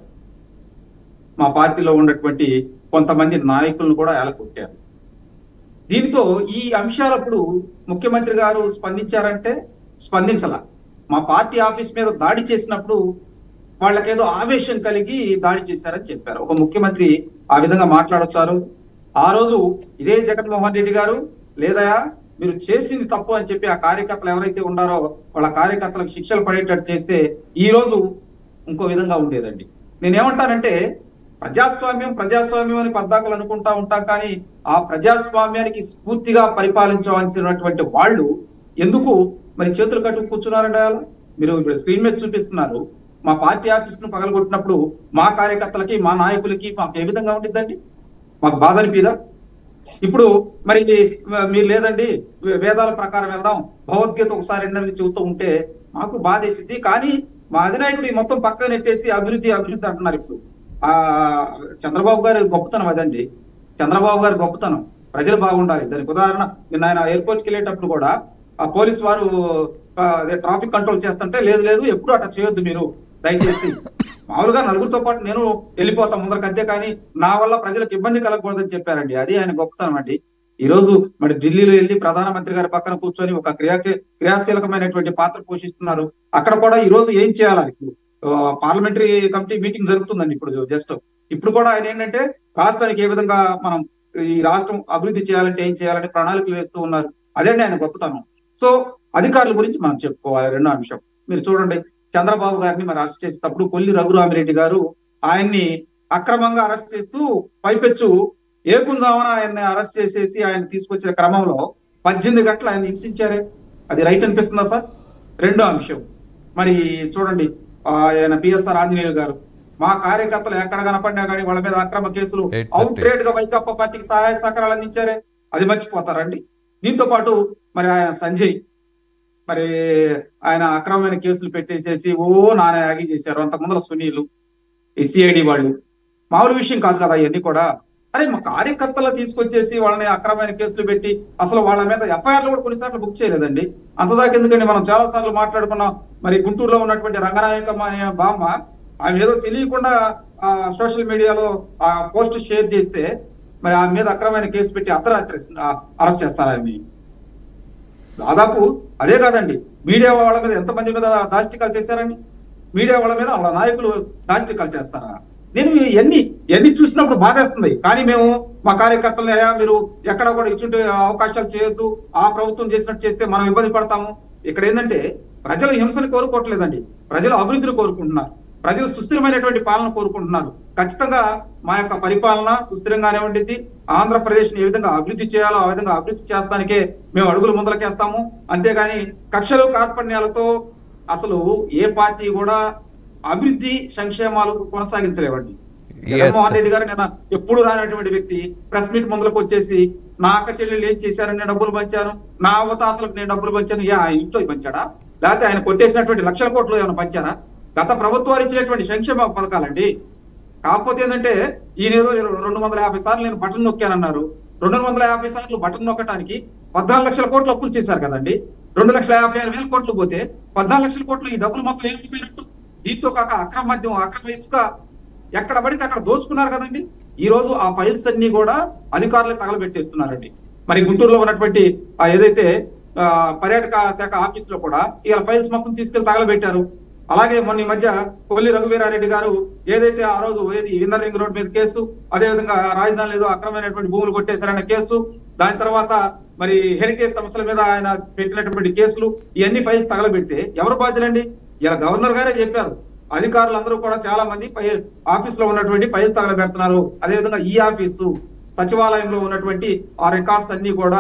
మా పార్టీలో ఉన్నటువంటి కొంతమంది నాయకులను కూడా ఎలకొట్టారు దీంతో ఈ అంశాలప్పుడు ముఖ్యమంత్రి గారు స్పందించారంటే స్పందించాల మా పార్టీ ఆఫీస్ మీద దాడి చేసినప్పుడు వాళ్ళకేదో ఆవేశం కలిగి దాడి చేశారని చెప్పారు ఒక ముఖ్యమంత్రి ఆ విధంగా మాట్లాడొచ్చారు ఆ రోజు ఇదే జగన్మోహన్ రెడ్డి గారు లేదా మీరు చేసింది తప్పు అని చెప్పి ఆ కార్యకర్తలు ఎవరైతే ఉన్నారో వాళ్ళ కార్యకర్తలకు శిక్షలు పడేటట్టు చేస్తే ఈ రోజు ఇంకో విధంగా ఉండేదండి నేనేమంటానంటే ప్రజాస్వామ్యం ప్రజాస్వామ్యం అని పద్దాకలు అనుకుంటా ఉంటాం కానీ ఆ ప్రజాస్వామ్యానికి స్ఫూర్తిగా పరిపాలించవలసినటువంటి వాళ్ళు ఎందుకు మరి చేతులు కట్టు కూర్చున్నారండి అలా మీరు ఇప్పుడు స్క్రీన్ మీద చూపిస్తున్నారు మా పార్టీ ఆఫీస్ ను పగలగొట్టినప్పుడు మా కార్యకర్తలకి మా నాయకులకి మాకు ఏ విధంగా ఉండిద్దండి మాకు బాధ అనిపిదా ఇప్పుడు మరి మీరు లేదండి వే- వేదాల ప్రకారం వెళ్దాం భగవద్గీత ఒకసారి రెండని చెబుతూ ఉంటే మాకు బాధేసింది కానీ మా అధినాయకుడు ఈ మొత్తం పక్కన నెట్టేసి అభివృద్ధి అభివృద్ధి అంటున్నారు ఇప్పుడు ఆ చంద్రబాబు గారి గొప్పతనం అదండి చంద్రబాబు గారి గొప్పతనం ప్రజలు బాగుండాలి దానికి ఉదాహరణ నిన్న ఆయన ఎయిర్పోర్ట్కి వెళ్ళేటప్పుడు కూడా ఆ పోలీస్ వారు ఆ, అదే ట్రాఫిక్ కంట్రోల్ చేస్తుంటే లేదు లేదు ఎప్పుడు అట్లా చేయొద్దు మీరు దయచేసి మామూలుగా నలుగురితో పాటు నేను వెళ్ళిపోతాం ముందరకు అంతే కానీ నా వల్ల ప్రజలకు ఇబ్బంది కలగకూడదని చెప్పారండి అది ఆయన గొప్పతనం అండి ఈ రోజు మరి ఢిల్లీలో వెళ్ళి ప్రధానమంత్రి గారి పక్కన కూర్చొని ఒక క్రియా క్రియాశీలకమైనటువంటి పాత్ర పోషిస్తున్నారు అక్కడ కూడా ఈ రోజు ఏం చేయాలి ఇప్పుడు పార్లమెంటరీ కమిటీ మీటింగ్ జరుగుతుందండి ఇప్పుడు జస్ట్ ఇప్పుడు కూడా ఆయన ఏంటంటే రాష్ట్రానికి ఏ విధంగా మనం ఈ రాష్ట్రం అభివృద్ధి చేయాలంటే ఏం చేయాలని ప్రణాళికలు వేస్తూ ఉన్నారు అదండి ఆయన గొప్పతనం సో అధికారుల గురించి మనం చెప్పుకోవాలి రెండో అంశం మీరు చూడండి చంద్రబాబు గారిని మరి అరెస్ట్ చేసేటప్పుడు కొల్లి రఘురామిరెడ్డి గారు ఆయన్ని అక్రమంగా అరెస్ట్ చేస్తూ పైపెచ్చు ఏకుందామని ఆయన్ని అరెస్ట్ చేసేసి ఆయన తీసుకొచ్చిన క్రమంలో పద్దెనిమిది గంటలు ఆయన హింసించారే అది రైట్ అనిపిస్తుందా సార్ రెండో అంశం మరి చూడండి ఆయన పిఎస్ఆర్ ఆంజనేయులు గారు మా కార్యకర్తలు ఎక్కడ కనపడినా కానీ వాళ్ళ మీద అక్రమ కేసులు 830. అవుట్ రేట్ గా వైకాపా పార్టీకి సహాయ సహకారాలు అందించారే అది మర్చిపోతారండి దీంతో పాటు మరి ఆయన సంజయ్ మరి ఆయన అక్రమమైన కేసులు పెట్టేసేసి ఓ నాన్న యాగి చేశారు అంత ముందర సునీలు ఈ సిఐడి వాళ్ళు మామూలు విషయం కాదు కదా ఇవన్నీ కూడా అరే మా కార్యకర్తలు తీసుకొచ్చేసి వాళ్ళని అక్రమమైన కేసులు పెట్టి అసలు వాళ్ళ మీద ఎఫ్ఐఆర్లు కూడా కొన్నిసార్లు బుక్ చేయలేదండి అంతదాకా ఎందుకంటే మనం చాలా సార్లు మాట్లాడుకున్నాం మరి గుంటూరులో ఉన్నటువంటి రంగనాయకమ్మ అనే బామ్మ ఆమె ఏదో తెలియకుండా సోషల్ మీడియాలో ఆ పోస్ట్ షేర్ చేస్తే మరి ఆమె మీద అక్రమమైన కేసు పెట్టి అర్ధరాత్రి అరెస్ట్ చేస్తారు ఆమె దాదాపు అదే కాదండి మీడియా వాళ్ళ మీద ఎంతమంది మీద దాష్టికాలు చేశారండి మీడియా వాళ్ళ మీద వాళ్ళ నాయకులు దాష్టికాలు చేస్తారా నేను ఎన్ని ఎన్ని చూసినప్పుడు బాధేస్తుంది కానీ మేము మా కార్యకర్తలు అయ్యా మీరు ఎక్కడ కూడా ఇచ్చుంటే అవకాశాలు చేయొద్దు ఆ ప్రభుత్వం చేసినట్టు చేస్తే మనం ఇబ్బంది పడతాము ఇక్కడ ఏంటంటే ప్రజలు హింసను కోరుకోవట్లేదండి ప్రజలు అభివృద్ధిని కోరుకుంటున్నారు ప్రజలు సుస్థిరమైనటువంటి పాలన కోరుకుంటున్నారు ఖచ్చితంగా మా యొక్క పరిపాలన సుస్థిరంగానే ఉండిద్ది ఆంధ్రప్రదేశ్ ఏ విధంగా అభివృద్ధి చేయాలో ఆ విధంగా అభివృద్ధి చేస్తానికే మేము అడుగులు ముందలకేస్తాము అంతేగాని కక్షలు కార్పణ్యాలతో అసలు ఏ పార్టీ కూడా అభివృద్ధి సంక్షేమాలు కొనసాగించలేవండి జగన్మోహన్ రెడ్డి గారు నేను ఎప్పుడు రానటువంటి వ్యక్తి ప్రెస్ మీట్ ముందులకు వచ్చేసి నా అక్క చెల్లెలు ఏం చేశారని నేను డబ్బులు పంచాను నా అవతాతలకు నేను డబ్బులు పంచాను ఏ ఆయన ఇంట్లో పంచాడా లేకపోతే ఆయన కొట్టేసినటువంటి లక్షల కోట్లు ఏమైనా పంచారా గత ప్రభుత్వాలు ఇచ్చినటువంటి సంక్షేమ పథకాలండి కాకపోతే ఏంటంటే ఈయన ఏదో రెండు వందల యాభై సార్లు నేను బటన్ నొక్కానన్నారు రెండు వందల యాభై సార్లు బటన్ నొక్కడానికి పద్నాలుగు లక్షల కోట్లు అప్పులు చేశారు కదండి రెండు లక్షల యాభై ఆరు వేల కోట్లు పోతే పద్నాలుగు లక్షల కోట్లు ఈ డబ్బులు మొత్తం ఏమైపోయినట్టు దీంతో కాక అక్రమ మద్యం అక్రమ ఇసుక ఎక్కడ పడితే అక్కడ దోచుకున్నారు కదండి ఈ రోజు ఆ ఫైల్స్ అన్ని కూడా అధికారులు తగలబెట్టేస్తున్నారండి మరి గుంటూరులో ఉన్నటువంటి ఆ ఏదైతే ఆ, పర్యాటక శాఖ ఆఫీస్ లో కూడా ఇవాళ ఫైల్స్ మొత్తం తీసుకెళ్లి తగలబెట్టారు అలాగే మొన్న ఈ మధ్య కొల్లి రఘువీరారెడ్డి గారు ఏదైతే ఆ రోజు ఏది ఇన్నర్ రింగ్ రోడ్ మీద కేసు అదే విధంగా రాజధానిలో ఏదో అక్రమైనటువంటి భూములు కొట్టేశారన్న కేసు దాని తర్వాత మరి హెరిటేజ్ సంస్థల మీద ఆయన పెట్టినటువంటి కేసులు ఇవన్నీ ఫైల్స్ తగలబెట్టి ఎవరు బాధ్యులండి ఇలా గవర్నర్ గారే చెప్పారు అధికారులందరూ కూడా చాలా మంది పై ఆఫీస్ లో ఉన్నటువంటి ఫైల్స్ తగలబెడుతున్నారు అదే విధంగా ఈ ఆఫీసు సచివాలయంలో ఉన్నటువంటి ఆ రికార్డ్స్ అన్ని కూడా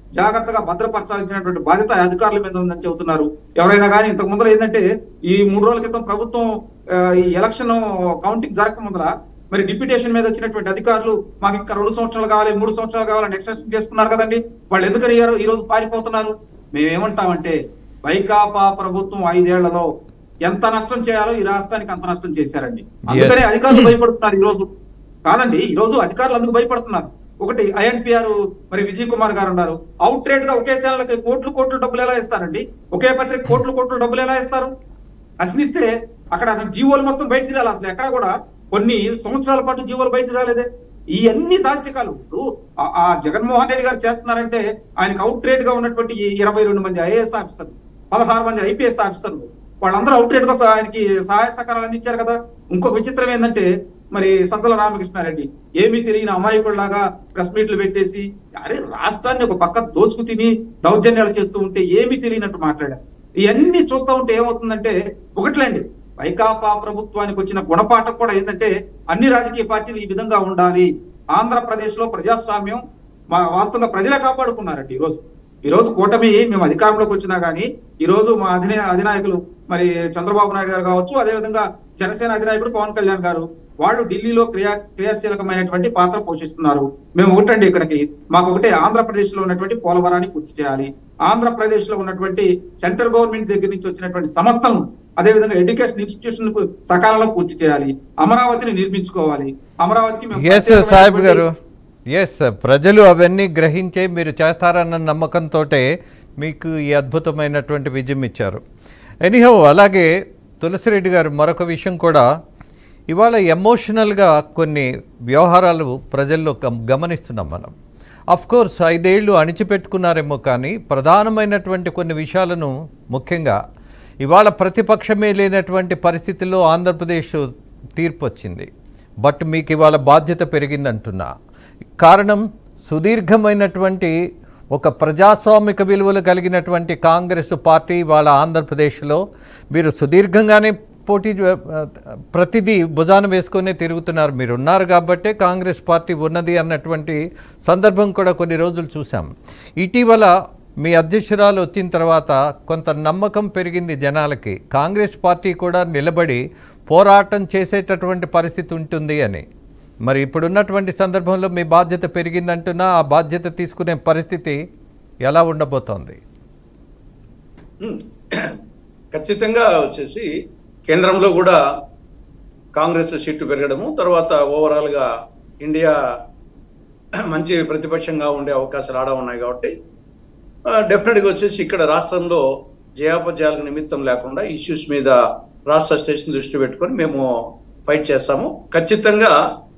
జాగ్రత్తగా భద్రపరచాల్సినటువంటి బాధ్యత అధికారుల మీద ఉందని చెబుతున్నారు ఎవరైనా కానీ ఇంతకు ముందర ఏంటంటే ఈ మూడు రోజుల క్రితం ప్రభుత్వం ఆ, ఈ ఎలక్షన్ కౌంటింగ్ జరగక ముందర మరి డిప్యూటేషన్ మీద వచ్చినటువంటి అధికారులు మాకు ఇంకా రెండు సంవత్సరాలు కావాలి మూడు సంవత్సరాలు కావాలని ఎక్స్టెన్షన్ చేసుకున్నారు కదండి వాళ్ళు ఎందుకని ఈ రో- ఈ రోజు పారిపోతున్నారు మేమేమంటామంటే వైకాపా ప్రభుత్వం ఐదేళ్లలో ఎంత నష్టం చేయాలో ఈ రాష్ట్రానికి అంత నష్టం చేశారండి అందుకనే అధికారులు భయపడుతున్నారు ఈ రోజు కాదండి ఈ రోజు అధికారులు అందుకు భయపడుతున్నారు ఒకటి ఐఎన్పిఆర్ మరి విజయ్ కుమార్ గారు ఉన్నారు అవుట్ రేట్ గా ఒకే ఛానల్ కి కోట్లు కోట్లు డబ్బులు ఎలా ఇస్తారండి ఒకే పత్రిక కోట్లు కోట్లు డబ్బులు ఎలా ఇస్తారు అసలిస్తే అక్కడ జీవోలు మొత్తం బయటికి రాలి అసలు ఎక్కడ కూడా కొన్ని సంవత్సరాల పాటు జీవోలు బయటకు రాలేదే ఈ అన్ని దాల్చికాలు ఇప్పుడు ఆ- ఆ జగన్మోహన్ రెడ్డి గారు చేస్తున్నారంటే ఆయనకు అవుట్ రేట్ గా ఉన్నటువంటి ఈ ఇరవై రెండు మంది ఐఏఎస్ ఆఫీసర్లు పదహారు మంది ఐపీఎస్ ఆఫీసర్లు వాళ్ళందరూ అవుట్ రేట్ గా సహా- ఆయనకి సహాయ సహకారాలు అందించారు కదా ఇంకొక విచిత్రం ఏంటంటే మరి సజ్జల రామకృష్ణారెడ్డి ఏమీ తెలియని అమాయకుల్లాగా ప్రెస్ మీట్లు పెట్టేసి అరే రాష్ట్రాన్ని ఒక పక్క దోచుకు తిని దౌర్జన్యాలు చేస్తూ ఉంటే ఏమీ తెలియనట్టు మాట్లాడారు ఇవన్నీ చూస్తూ ఉంటే ఏమవుతుందంటే ఒకట్లేండి వైకాపా ప్రభుత్వానికి వచ్చిన గుణపాఠం కూడా ఏంటంటే అన్ని రాజకీయ పార్టీలు ఈ విధంగా ఉండాలి ఆంధ్రప్రదేశ్ లో ప్రజాస్వామ్యం మా వాస్తవంగా ప్రజలే కాపాడుకున్నారండి ఈ రోజు ఈ రోజు కూటమి మేము అధికారంలోకి వచ్చినా గానీ ఈ రోజు మా అధినే అధినాయకులు మరి చంద్రబాబు నాయుడు గారు కావచ్చు అదేవిధంగా జనసేన అధినాయకుడు పవన్ కళ్యాణ్ గారు వాళ్ళు ఢిల్లీలో క్రియా క్రియాశీలకమైనటువంటి పాత్ర పోషిస్తున్నారు మేము ఒకటండి ఇక్కడికి మాకు ఒకటే ఆంధ్రప్రదేశ్ లో ఉన్నటువంటి పోలవరాన్ని పూర్తి చేయాలి ఆంధ్రప్రదేశ్ లో ఉన్నటువంటి సెంట్రల్ గవర్నమెంట్ దగ్గర నుంచి వచ్చినటువంటి సంస్థలను అదేవిధంగా ఎడ్యుకేషన్ ఇన్స్టిట్యూషన్ సకాలంలో పూర్తి చేయాలి అమరావతిని నిర్మించుకోవాలి అమరావతికి మేము ఎస్ సాహెబ్ ప్రత్యేకమైనటువంటి- గారు ఎస్ ప్రజలు అవన్నీ గ్రహించే మీరు చేస్తారన్న నమ్మకంతో మీకు ఈ అద్భుతమైనటువంటి విజయం ఇచ్చారు ఎనీహౌ అలాగే తులసిరెడ్డి గారు మరొక విషయం కూడా ఇవాళ ఎమోషనల్గా కొన్ని వ్యవహారాలు ప్రజల్లో గమ- గమనిస్తున్నాం మనం అఫ్ కోర్స్ ఐదేళ్లు అణిచిపెట్టుకున్నారేమో కానీ ప్రధానమైనటువంటి కొన్ని విషయాలను ముఖ్యంగా ఇవాళ ప్రతిపక్షమే లేనటువంటి పరిస్థితుల్లో ఆంధ్రప్రదేశ్ తీర్పు వచ్చింది బట్ మీకు ఇవాళ బాధ్యత పెరిగిందంటున్నా కారణం సుదీర్ఘమైనటువంటి ఒక ప్రజాస్వామిక విలువలు కలిగినటువంటి కాంగ్రెస్ పార్టీ వాళ్ళ ఆంధ్రప్రదేశ్లో మీరు సుదీర్ఘంగానే పోటీ ఆ, ప్రతిదీ భుజాన వేసుకొని తిరుగుతున్నారు మీరు ఉన్నారు కాబట్టే కాంగ్రెస్ పార్టీ ఉన్నది అన్నటువంటి సందర్భం కూడా కొన్ని రోజులు చూసాం ఇటీవల మీ అధ్యక్షురాలు వచ్చిన తర్వాత కొంత నమ్మకం పెరిగింది జనాలకి కాంగ్రెస్ పార్టీ కూడా నిలబడి పోరాటం చేసేటటువంటి పరిస్థితి ఉంటుంది అని మరి ఇప్పుడున్నటువంటి సందర్భంలో మీ బాధ్యత పెరిగిందంటున్నా ఆ బాధ్యత తీసుకునే పరిస్థితి ఎలా ఉండబోతోంది ఉమ్. ఖచ్చితంగా వచ్చేసి కేంద్రంలో కూడా కాంగ్రెస్ సీట్లు పెరగడము తర్వాత ఓవరాల్ గా ఇండియా మంచి ప్రతిపక్షంగా ఉండే అవకాశాలు ఆడ ఉన్నాయి కాబట్టి డెఫినెట్ గా వచ్చేసి ఇక్కడ రాష్ట్రంలో జయాపజయాలకు నిమిత్తం లేకుండా ఇష్యూస్ మీద రాష్ట్ర స్టేషన్ దృష్టి పెట్టుకొని మేము ఫైట్ చేస్తాము ఖచ్చితంగా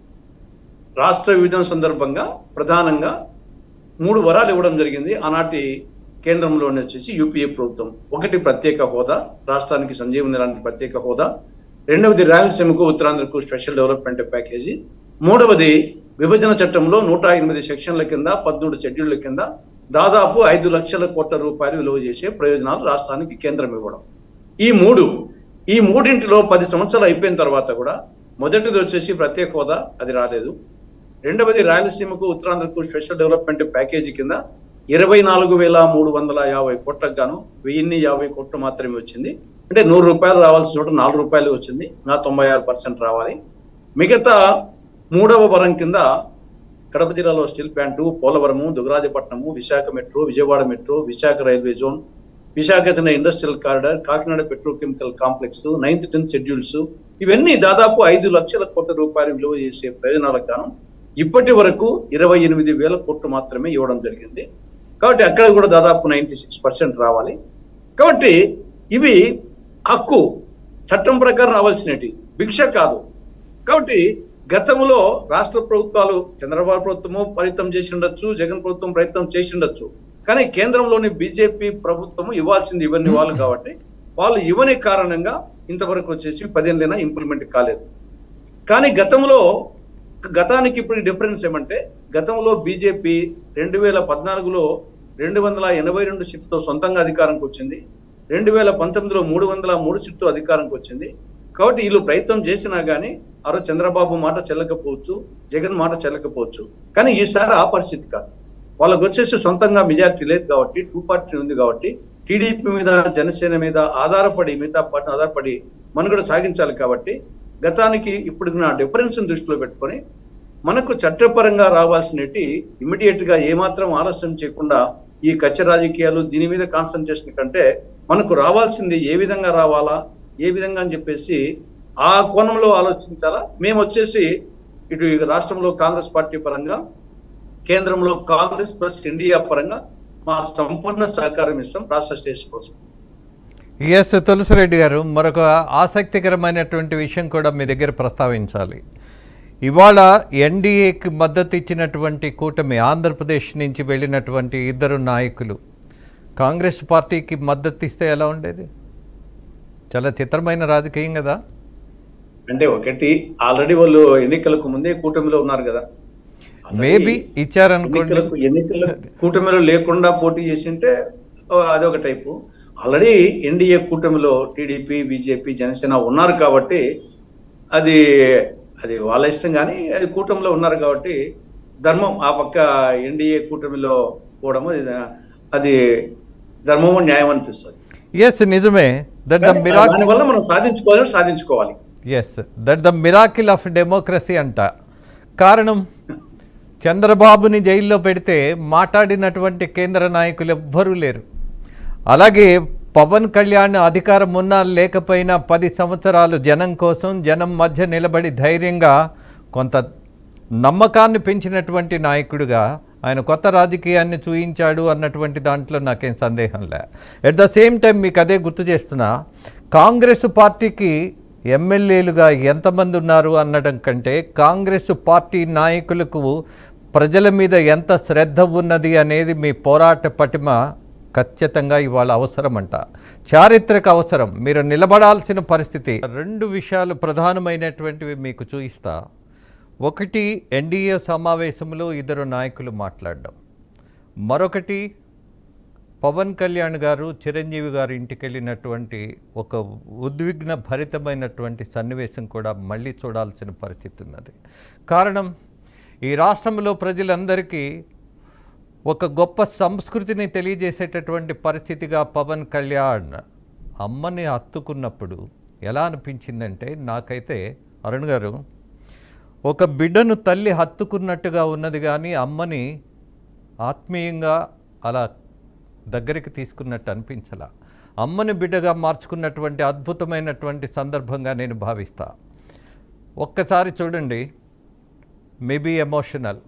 రాష్ట్ర విభజన సందర్భంగా ప్రధానంగా మూడు వరాలు ఇవ్వడం జరిగింది ఆనాటి కేంద్రంలోనే వచ్చేసి యూపీఏ ప్రభుత్వం ఒకటి ప్రత్యేక హోదా రాష్ట్రానికి సంజీవని లాంటి ప్రత్యేక హోదా రెండవది రాయలసీమకు ఉత్తరాంధ్రకు స్పెషల్ డెవలప్మెంట్ ప్యాకేజీ మూడవది విభజన చట్టంలో నూట ఎనిమిది సెక్షన్ల కింద పద్మూడు షెడ్యూళ్ల కింద దాదాపు ఐదు లక్షల కోట్ల రూపాయలు విలువ చేసే ప్రయోజనాలు రాష్ట్రానికి కేంద్రం ఇవ్వడం ఈ మూడు ఈ మూడింటిలో పది సంవత్సరాలు అయిపోయిన తర్వాత కూడా మొదటిది వచ్చేసి ప్రత్యేక హోదా అది రాలేదు రెండవది రాయలసీమకు ఉత్తరాంధ్రకు స్పెషల్ డెవలప్మెంట్ ప్యాకేజీ కింద ఇరవై నాలుగు వేల మూడు వందల యాభై కోట్లకు గాను వెయ్యిన్ని యాభై కోట్లు మాత్రమే వచ్చింది అంటే నూరు రూపాయలు రావాల్సిన చోట నాలుగు రూపాయలు వచ్చింది నా తొంభై ఆరు పర్సెంట్ రావాలి మిగతా మూడవ వరం కింద కడప జిల్లాలో steel plant Polavaram Dugarajapatnam Visakha metro Vijayawada metro Visakha railway zone Visakha చెందిన industrial corridor Kakinada petrochemical complex ninth tenth schedules ఇవన్నీ దాదాపు ఐదు లక్షల కోట్ల రూపాయలు విలువ చేసే ప్రయోజనాలకు గాను ఇప్పటి వరకు ఇరవై ఎనిమిది వేల కోట్లు మాత్రమే ఇవ్వడం జరిగింది కాబట్టి అక్కడ కూడా దాదాపు నైన్టీ సిక్స్ పర్సెంట్ రావాలి కాబట్టి ఇవి హక్కు చట్టం ప్రకారం రావాల్సినవి భిక్ష కాదు కాబట్టి గతంలో రాష్ట్ర ప్రభుత్వాలు చంద్రబాబు ప్రభుత్వము ప్రయత్నం చేసి ఉండొచ్చు జగన్ ప్రభుత్వం ప్రయత్నం చేసి ఉండొచ్చు కానీ కేంద్రంలోని బీజేపీ ప్రభుత్వము ఇవ్వాల్సింది ఇవన్నీ వాళ్ళు కాబట్టి వాళ్ళు ఇవ్వని కారణంగా ఇంతవరకు వచ్చేసి పదేళ్ళైనా ఇంప్లిమెంట్ కాలేదు కానీ గతంలో గతానికి ఇప్పుడు డిఫరెన్స్ ఏమంటే గతంలో బీజేపీ రెండు వేల పద్నాలుగులో రెండు వందల ఎనభై రెండు సీట్లతో సొంతంగా అధికారంకి వచ్చింది రెండు వేల పంతొమ్మిదిలో మూడు వందల మూడు సీట్తో అధికారంకి వచ్చింది కాబట్టి వీళ్ళు ప్రయత్నం చేసినా కానీ ఆ రోజు చంద్రబాబు మాట చెల్లకపోవచ్చు జగన్ మాట చెల్లకపోవచ్చు కానీ ఈసారి ఆ పరిస్థితి కాదు వాళ్ళకి వచ్చేసి సొంతంగా మెజారిటీ లేదు కాబట్టి టూ పార్టీ ఉంది కాబట్టి టీడీపీ మీద జనసేన మీద ఆధారపడి మిగతా పార్టీ ఆధారపడి మనుగడ సాగించాలి కాబట్టి గతానికి ఇప్పుడు నా డిఫరెన్స్ దృష్టిలో పెట్టుకొని మనకు చట్టపరంగా రావాల్సినటి ఇమీడియట్ గా ఏమాత్రం ఆలస్యం చేయకుండా ఈ కచ్చ రాజకీయాలు దీని మీద కాన్సన్ట్రేషన్ కంటే మనకు రావాల్సింది ఏ విధంగా రావాలా ఏ విధంగా అని చెప్పేసి ఆ కోణంలో ఆలోచించాలా మేము వచ్చేసి ఇటు ఈ రాష్ట్రంలో కాంగ్రెస్ పార్టీ పరంగా కేంద్రంలో కాంగ్రెస్ ప్లస్ ఇండియా పరంగా మా సంపూర్ణ సహకారం ఇస్తాం రాష్ట్ర స్టేషన్ కోసం ఎస్ తులసిరెడ్డి గారు మరొక ఆసక్తికరమైనటువంటి విషయం కూడా మీ దగ్గర ప్రస్తావించాలి ఇవాళ ఎన్డీఏకి మద్దతు ఇచ్చినటువంటి కూటమి ఆంధ్రప్రదేశ్ నుంచి వెళ్ళినటువంటి ఇద్దరు నాయకులు కాంగ్రెస్ పార్టీకి మద్దతు ఇస్తే ఎలా ఉండేది చాలా చిత్రమైన రాజకీయం కదా అంటే ఒకటి ఆల్రెడీ వాళ్ళు ఎన్నికలకు ముందే కూటమిలో ఉన్నారు కదా మేబీ ఇచ్చారనుకోండి ఎన్నికలకు ఎన్నికల కూటమిలో లేకుండా పోటీ చేసింటే ఓ, అదొక టైపు ఆల్రెడీ ఎన్డీఏ కూటమిలో టీడీపీ బీజేపీ జనసేన ఉన్నారు కాబట్టి అది అది వాళ్ళ ఇష్టం కానీ అది కూటమిలో ఉన్నారు కాబట్టి ధర్మం ఆ పక్క ఎన్డీఏ కూటమిలో పోవడము ఇది- అది ధర్మము న్యాయం అనిపిస్తుంది ఎస్ నిజమే దట్ ద మిరాకిల్ దానివల్ల మనం సాధించుకోవాలి సాధించుకోవాలి yes that the miracle of democracy అంట కారణం చంద్రబాబుని జైల్లో పెడితే మాట్లాడినటువంటి కేంద్ర నాయకులు ఎవ్వరూ లేరు అలాగే పవన్ కళ్యాణ్ అధికారం ఉన్నా లేకపోయినా పది సంవత్సరాలు జనం కోసం జనం మధ్య నిలబడి ధైర్యంగా కొంత నమ్మకాన్ని పెంచినటువంటి నాయకుడిగా ఆయన కొత్త రాజకీయాన్ని చూయించాడు అన్నటువంటి దాంట్లో నాకేం సందేహం లే ఎట్ ద సేమ్ టైం మీకు అదే గుర్తు చేస్తున్నా కాంగ్రెస్ పార్టీకి ఎమ్మెల్యేలుగా ఎంతమంది ఉన్నారు అనడం కంటే కాంగ్రెస్ పార్టీ నాయకులకు ప్రజల మీద ఎంత శ్రద్ధ ఉన్నది అనేది మీ పోరాట పటిమ ఖచ్చితంగా ఇవాళ అవసరమంట చారిత్రక అవసరం మీరు నిలబడాల్సిన పరిస్థితి రెండు విషయాలు ప్రధానమైనటువంటివి మీకు చూయిస్తా ఒకటి ఎన్డీఏ సమావేశంలో ఇద్దరు నాయకులు మాట్లాడడం మరొకటి పవన్ కళ్యాణ్ గారు చిరంజీవి గారు ఇంటికి వెళ్ళినటువంటి ఒక ఉద్విగ్న భరితమైనటువంటి సన్నివేశం కూడా మళ్ళీ చూడాల్సిన పరిస్థితి ఉన్నది కారణం ఈ రాష్ట్రంలో ప్రజలందరికీ ఒక గొప్ప సంస్కృతిని తెలియజేసేటటువంటి పరిస్థితిగా పవన్ కళ్యాణ్ అమ్మని హత్తుకున్నప్పుడు ఎలా అనిపించిందంటే నాకైతే అరుణ్ గారు ఒక బిడ్డను తల్లి హత్తుకున్నట్టుగా ఉన్నది కానీ అమ్మని ఆత్మీయంగా అలా దగ్గరికి తీసుకున్నట్టు అనిపించలా అమ్మని బిడ్డగా మార్చుకున్నటువంటి అద్భుతమైనటువంటి సందర్భంగా నేను భావిస్తా ఒక్కసారి చూడండి మేబీ ఎమోషనల్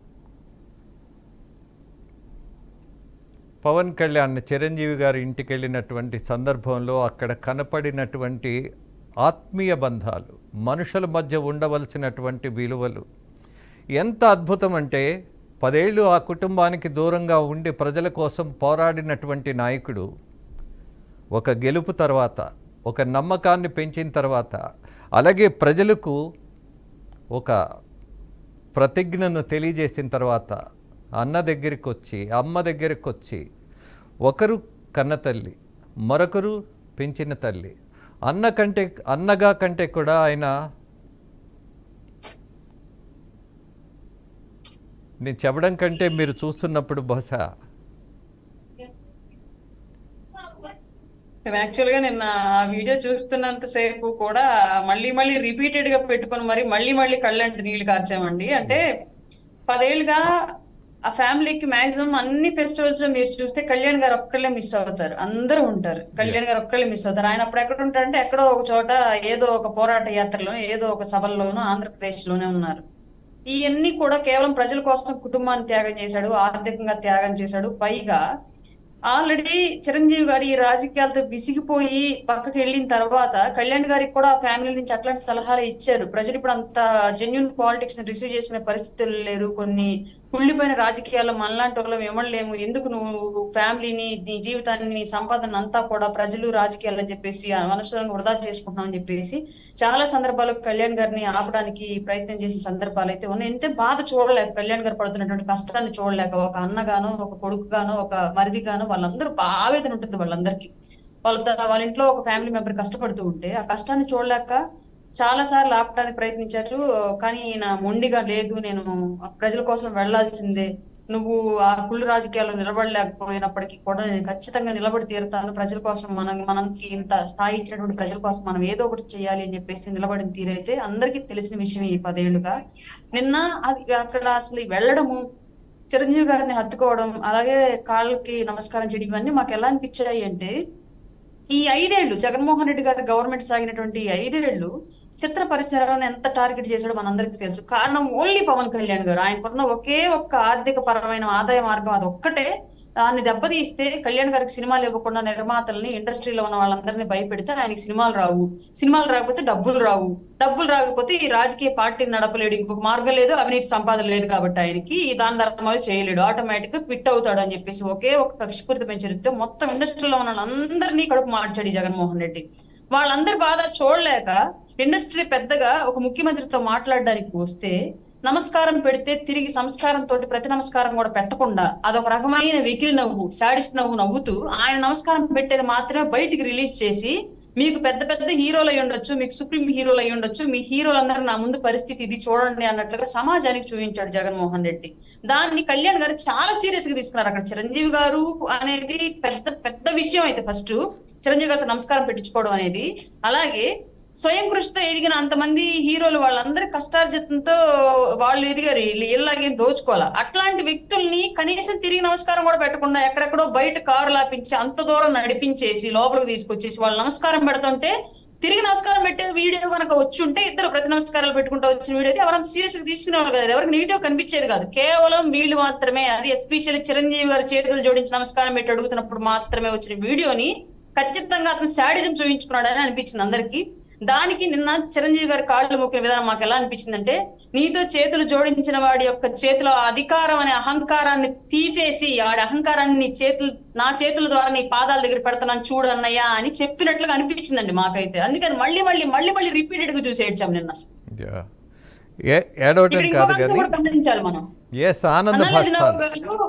పవన్ కళ్యాణ్ చిరంజీవి గారి ఇంటికి వెళ్ళినటువంటి సందర్భంలో అక్కడ కనపడినటువంటి ఆత్మీయ బంధాలు మనుషుల మధ్య ఉండవలసినటువంటి విలువలు ఎంత అద్భుతం అంటే పదేళ్ళు ఆ కుటుంబానికి దూరంగా ఉండి ప్రజల కోసం పోరాడినటువంటి నాయకుడు ఒక గెలుపు తర్వాత ఒక నమ్మకాన్ని పెంచిన తర్వాత అలాగే ప్రజలకు ఒక ప్రతిజ్ఞను తెలియజేసిన తర్వాత అన్న దగ్గరికి వచ్చి అమ్మ దగ్గరికి వచ్చి ఒకరు కన్న తల్లి మరొకరు పెంచిన తల్లి అన్న కంటే అన్నగా కంటే కూడా ఆయన నేను చెప్పడం కంటే మీరు చూస్తున్నప్పుడు బహుశా యాక్చువల్ గా నిన్న ఆ వీడియో చూస్తున్నంత సేపు కూడా మళ్ళీ మళ్ళీ రిపీటెడ్ గా పెట్టుకొని మరి మళ్ళీ మళ్ళీ కళ్ళంటి నీళ్లు కార్చామండి అంటే పదేళ్ళుగా ఆ ఫ్యామిలీకి మాక్సిమం అన్ని ఫెస్టివల్స్ లో మీరు చూస్తే కళ్యాణ్ గారు ఒక్కళ్ళే మిస్ అవుతారు అందరూ ఉంటారు కళ్యాణ్ గారు ఒక్కళ్ళే మిస్ అవుతారు ఆయన అప్పుడు ఎక్కడ ఉంటారంటే ఎక్కడో ఒక చోట ఏదో ఒక పోరాట యాత్రలో ఏదో ఒక సభల్లోనూ ఆంధ్రప్రదేశ్ లోనే ఉన్నారు ఇవన్నీ కూడా కేవలం ప్రజల కోసం కుటుంబాన్ని త్యాగం చేశాడు ఆర్థికంగా త్యాగం చేశాడు పైగా ఆల్రెడీ చిరంజీవి గారు ఈ రాజకీయాలతో విసిగిపోయి పక్కకి వెళ్ళిన తర్వాత కళ్యాణ్ గారికి కూడా ఫ్యామిలీ నుంచి అట్లాంటి సలహాలు ఇచ్చారు ప్రజలు ఇప్పుడు అంత జెన్యున్ పాలిటిక్స్ ని రిసీవ్ చేసుకునే పరిస్థితులు లేరు కొన్ని కుళ్ళిపోయిన రాజకీయాల్లో మనలాంటి వాళ్ళం ఇవ్వలేము ఎందుకు నువ్వు ఫ్యామిలీని నీ జీవితాన్ని నీ సంపాదన అంతా కూడా ప్రజలు రాజకీయాలు అని చెప్పేసి అనవసరంగా వృధా చేసుకుంటున్నాం అని చెప్పేసి చాలా సందర్భాల్లో కళ్యాణ్ గారిని ఆపడానికి ప్రయత్నం చేసిన సందర్భాలు అయితే ఉన్నాయి ఎంత బాధ చూడలేక కళ్యాణ్ గారు పడుతున్నటువంటి కష్టాన్ని చూడలేక ఒక అన్నగానో ఒక కొడుకుగానో ఒక మరిదిగానో వాళ్ళందరూ బా- ఆవేదన ఉంటుంది వాళ్ళందరికీ వాళ్ళ త- వాళ్ళ ఇంట్లో ఒక ఫ్యామిలీ మెంబర్ కష్టపడుతూ ఉంటే ఆ కష్టాన్ని చూడలేక చాలా సార్లు ఆపడానికి ప్రయత్నించారు కానీ ఈయన మొండిగా లేదు నేను ప్రజల కోసం వెళ్లాల్సిందే నువ్వు ఆ కుళ్ళు రాజకీయాల్లో నిలబడలేకపోయినప్పటికీ కూడా నేను ఖచ్చితంగా నిలబడి తీరుతాను ప్రజల కోసం మనం మనకి ఇంత స్థాయి ఇచ్చినటువంటి ప్రజల కోసం మనం ఏదో ఒకటి చేయాలి అని చెప్పేసి నిలబడిన తీరైతే అందరికీ తెలిసిన విషయం ఈ పదేళ్లుగా నిన్న అది అక్కడ అసలు వెళ్ళడము చిరంజీవి గారిని హత్తుకోవడం అలాగే కాళ్ళకి నమస్కారం చేయడం ఇవన్నీ మాకు ఎలా అనిపించాయి అంటే ఈ ఐదేళ్లు జగన్మోహన్ రెడ్డి గారి గవర్నమెంట్ సాగినటువంటి ఈ ఐదేళ్లు చిత్ర పరిశ్రమను ఎంత టార్గెట్ చేశాడో మనందరికీ తెలుసు కారణం ఓన్లీ పవన్ కళ్యాణ్ గారు ఆయనకున్న ఒకే ఒక్క ఆర్థిక పరమైన ఆదాయ మార్గం అది ఒక్కటే దాన్ని దెబ్బతీస్తే కళ్యాణ్ గారికి సినిమాలు ఇవ్వకుండా నిర్మాతల్ని ఇండస్ట్రీలో ఉన్న వాళ్ళందరినీ భయపెడితే ఆయనకి సినిమాలు రావు సినిమాలు రాకపోతే డబ్బులు రావు డబ్బులు రాకపోతే ఈ రాజకీయ పార్టీని నడపలేడు ఇంకొక మార్గం లేదు అవినీతి సంపాదన లేదు కాబట్టి ఆయనకి ఈ దాని ధర్మాలు చేయలేడు ఆటోమేటిక్ గా క్విట్ అవుతాడు అని చెప్పేసి ఒకే ఒక కక్షపూరితమైన చరిత్ర మొత్తం ఇండస్ట్రీలో ఉన్న వాళ్ళందరినీ కడుపు మార్చాడు ఈ జగన్మోహన్ రెడ్డి వాళ్ళందరి బాధ చూడలేక ఇండస్ట్రీ పెద్దగా ఒక ముఖ్యమంత్రితో మాట్లాడడానికి వస్తే నమస్కారం పెడితే తిరిగి సంస్కారం తోటి ప్రతి నమస్కారం కూడా పెట్టకుండా అదొక రకమైన వెకిలి నవ్వు సాడిస్ట్ నవ్వు నవ్వుతూ ఆయన నమస్కారం పెట్టేది మాత్రమే బయటికి రిలీజ్ చేసి మీకు పెద్ద పెద్ద హీరోలు అయి ఉండొచ్చు మీకు సుప్రీం హీరోలు అయి ఉండొచ్చు మీ హీరోలందరూ నా ముందు పరిస్థితి ఇది చూడండి అన్నట్లుగా సమాజానికి చూపించాడు జగన్మోహన్ రెడ్డి దాన్ని కళ్యాణ్ గారు చాలా సీరియస్ గా తీసుకున్నారు అక్కడ చిరంజీవి గారు అనేది పెద్ద పెద్ద విషయం అయితే ఫస్ట్ చిరంజీవి గారితో నమస్కారం పెట్టించుకోవడం అనేది అలాగే స్వయం కృషితో ఎదిగిన అంతమంది హీరోలు వాళ్ళందరి కష్టార్జితంతో వాళ్ళు ఎదిగారు వీళ్ళు ఇలాగే దోచుకోవాలా అట్లాంటి వ్యక్తుల్ని కనీసం తిరిగి నమస్కారం కూడా పెట్టకుండా ఎక్కడెక్కడో బయట కారు లాపించి అంత దూరం నడిపించేసి లోపలికి తీసుకొచ్చేసి వాళ్ళు నమస్కారం పెడుతుంటే తిరిగి నమస్కారం పెట్టే వీడియో కనుక వచ్చి ఉంటే ఇద్దరు ప్రతి నమస్కారాలు పెట్టుకుంటూ వచ్చిన వీడియో అయితే ఎవరంత సీరియస్ గా తీసుకునేవాళ్ళు కాదు ఎవరికి నెగిటివ్ కనిపించేది కాదు కేవలం వీళ్ళు మాత్రమే అది ఎస్పెషల్లీ చిరంజీవి గారు చేతులు జోడించి నమస్కారం పెట్టి అడుగుతున్నప్పుడు మాత్రమే వచ్చిన వీడియోని ఖచ్చితంగా అతను శాడిజం చూపించుకున్నాడని అనిపించింది అందరికి దానికి నిన్న చిరంజీవి గారి కాళ్ళు మొక్కిన విధానం మాకు ఎలా అనిపించిందంటే నీతో చేతులు జోడించిన వాడి యొక్క చేతిలో అధికారం అనే అహంకారాన్ని తీసేసి ఆడి అహంకారాన్ని నీ చేతులు నా చేతుల ద్వారా నీ పాదాల దగ్గర పెడతానని చూడు అన్నయ్య అని చెప్పినట్లుగా అనిపించిందండి మాకైతే అందుకని మళ్ళీ మళ్ళీ మళ్ళీ మళ్ళీ రిపీటెడ్ గా చూసి ఏడ్చాం నిన్న అసలు. యా. ఏ ఏడవటం ఇక్కడ కాదు ఇంకొక అంశం కానీ కూడా గమనించాలి మనం ఎస్ ఆనంద అన్నలజినావు భాష్పాలు గారు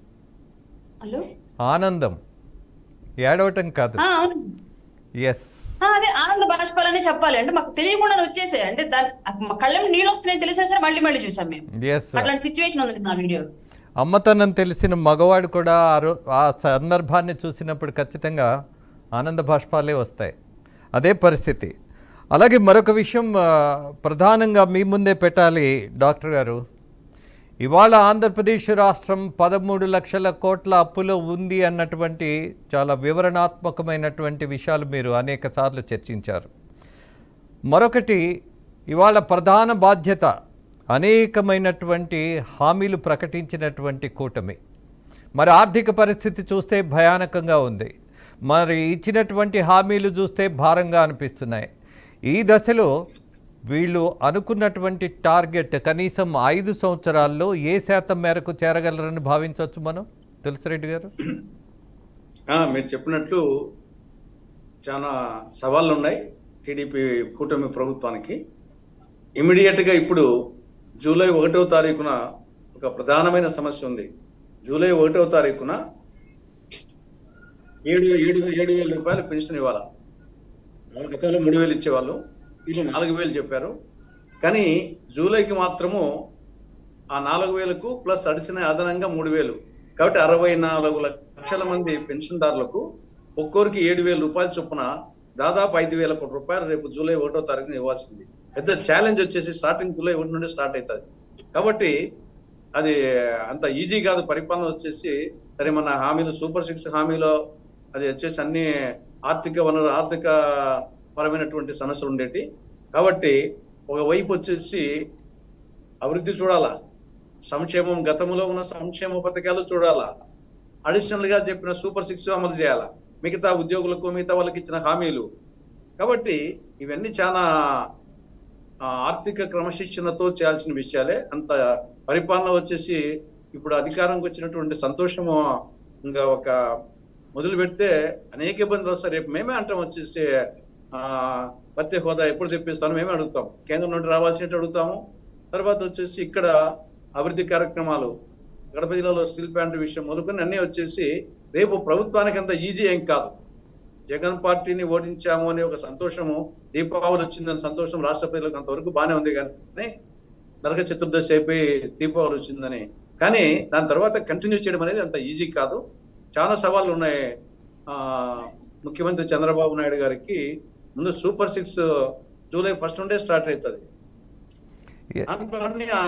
హలో ఆనందం ఏడవటం కాదు ఆ, అవును ఎస్ ఆ, అదే ఆనంద బాష్పాలని చెప్పాలి అంటే మాకు తెలియకుండా వచ్చేసాయి అంటే దాని మా కళ్ళం నీళ్ళు వస్తున్నాయి తెలిసే సరే మళ్ళీ మళ్ళీ చూసాం మేము ఎస్ అట్లాంటి సిచ్యువేషన్ ఉంది నా వీడియో అమ్మతనం తెలిసిన మగవాడు కూడా ఆ రో ఆ సందర్భాన్ని చూసినప్పుడు ఖచ్చితంగా ఆనంద భాష్పాలే వస్తాయి అదే పరిస్థితి అలాగే మరొక విషయం ఆ, ప్రధానంగా మీ ముందే పెట్టాలి డాక్టర్ గారు ఇవాళ ఆంధ్రప్రదేశ్ రాష్ట్రం పదమూడు లక్షల కోట్ల అప్పులో ఉంది అన్నటువంటి చాలా వివరణాత్మకమైనటువంటి విషయాలు మీరు అనేక సార్లు చర్చించారు మరొకటి ఇవాళ ప్రధాన బాధ్యత అనేకమైనటువంటి హామీలు ప్రకటించినటువంటి కూటమి మరి ఆర్థిక పరిస్థితి చూస్తే భయానకంగా ఉంది మరి ఇచ్చినటువంటి హామీలు చూస్తే భారంగా అనిపిస్తున్నాయి ఈ దశలో వీళ్ళు అనుకున్నటువంటి టార్గెట్ కనీసం ఐదు సంవత్సరాల్లో ఏ శాతం మేరకు చేరగలరని భావించవచ్చు మనం తులసిరెడ్డి గారు ఆ, మీరు చెప్పినట్లు చాలా సవాళ్ళు ఉన్నాయి టీడీపీ కూటమి ప్రభుత్వానికి ఇమీడియట్ గా ఇప్పుడు జూలై ఒకటో తారీఖున ఒక ప్రధానమైన సమస్య ఉంది జూలై ఒకటో తారీఖున ఏడు ఏడు ఏడు వేల రూపాయలు పెన్షన్ ఇవ్వాలి గతంలో మూడు వేలు ఇచ్చేవాళ్ళు వీళ్ళు నాలుగు వేలు చెప్పారు కానీ జూలైకి మాత్రము ఆ నాలుగు వేలకు ప్లస్ అడిసిన అదనంగా మూడు వేలు కాబట్టి అరవై నాలుగు లక్షల మంది పెన్షన్దారులకు ఒక్కొరికి ఏడు వేల రూపాయల చొప్పున దాదాపు ఐదు వేల కోట్ల రూపాయలు రేపు జూలై ఒకటో తారీఖున ఇవ్వాల్సింది పెద్ద ఛాలెంజ్ వచ్చేసి స్టార్టింగ్ జూలై ఒకటి నుండి స్టార్ట్ అవుతుంది కాబట్టి అది అంత ఈజీ కాదు పరిపాలన వచ్చేసి సరే మన హామీలు సూపర్ సిక్స్ హామీలో అది వచ్చేసి అన్ని ఆర్థిక వనరు ఆర్థిక పరమైనటువంటి సమస్యలు ఉండేటి కాబట్టి ఒకవైపు వచ్చేసి అభివృద్ధి చూడాలా సంక్షేమం గతంలో ఉన్న సంక్షేమ పథకాలు చూడాలా అడిషనల్ గా చెప్పిన సూపర్ సిక్స్ అమలు చేయాలా మిగతా ఉద్యోగులకు మిగతా వాళ్ళకి ఇచ్చిన హామీలు కాబట్టి ఇవన్నీ చాలా ఆ, ఆర్థిక క్రమశిక్షణతో చేయాల్సిన విషయాలే అంత పరిపాలన వచ్చేసి ఇప్పుడు అధికారంకి వచ్చినటువంటి సంతోషము ఇంకా ఒక మొదలు పెడితే అనేక ఇబ్బందులు వస్తాయి రేపు మేమే అంటాం వచ్చేసి ఆ ప్రత్యేక హోదా ఎప్పుడు తెప్పిస్తాను మేమే అడుగుతాం కేంద్రం నుండి రావాల్సినట్టు అడుగుతాము తర్వాత వచ్చేసి ఇక్కడ అభివృద్ధి కార్యక్రమాలు గడప జిల్లాలో స్టీల్ ప్లాంట్ విషయం మొదలుకొని అన్నీ వచ్చేసి రేపు ప్రభుత్వానికి అంత ఈజీ ఏం కాదు జగన్ పార్టీని ఓడించాము అనే ఒక సంతోషము దీపావళి వచ్చిందని సంతోషం రాష్ట్ర ప్రజలకు అంతవరకు బాగానే ఉంది కానీ నరక చతుర్దశి అయిపోయి దీపావళి వచ్చిందని కానీ దాని తర్వాత కంటిన్యూ చేయడం అనేది అంత ఈజీ కాదు చాలా సవాళ్ళు ఉన్నాయి ఆ, ముఖ్యమంత్రి చంద్రబాబు నాయుడు గారికి ముందు సూపర్ సిక్స్ జూలై ఫస్ట్ నుండే స్టార్ట్ అవుతుంది ఏ- దాంట్లో అన్ని ఆ,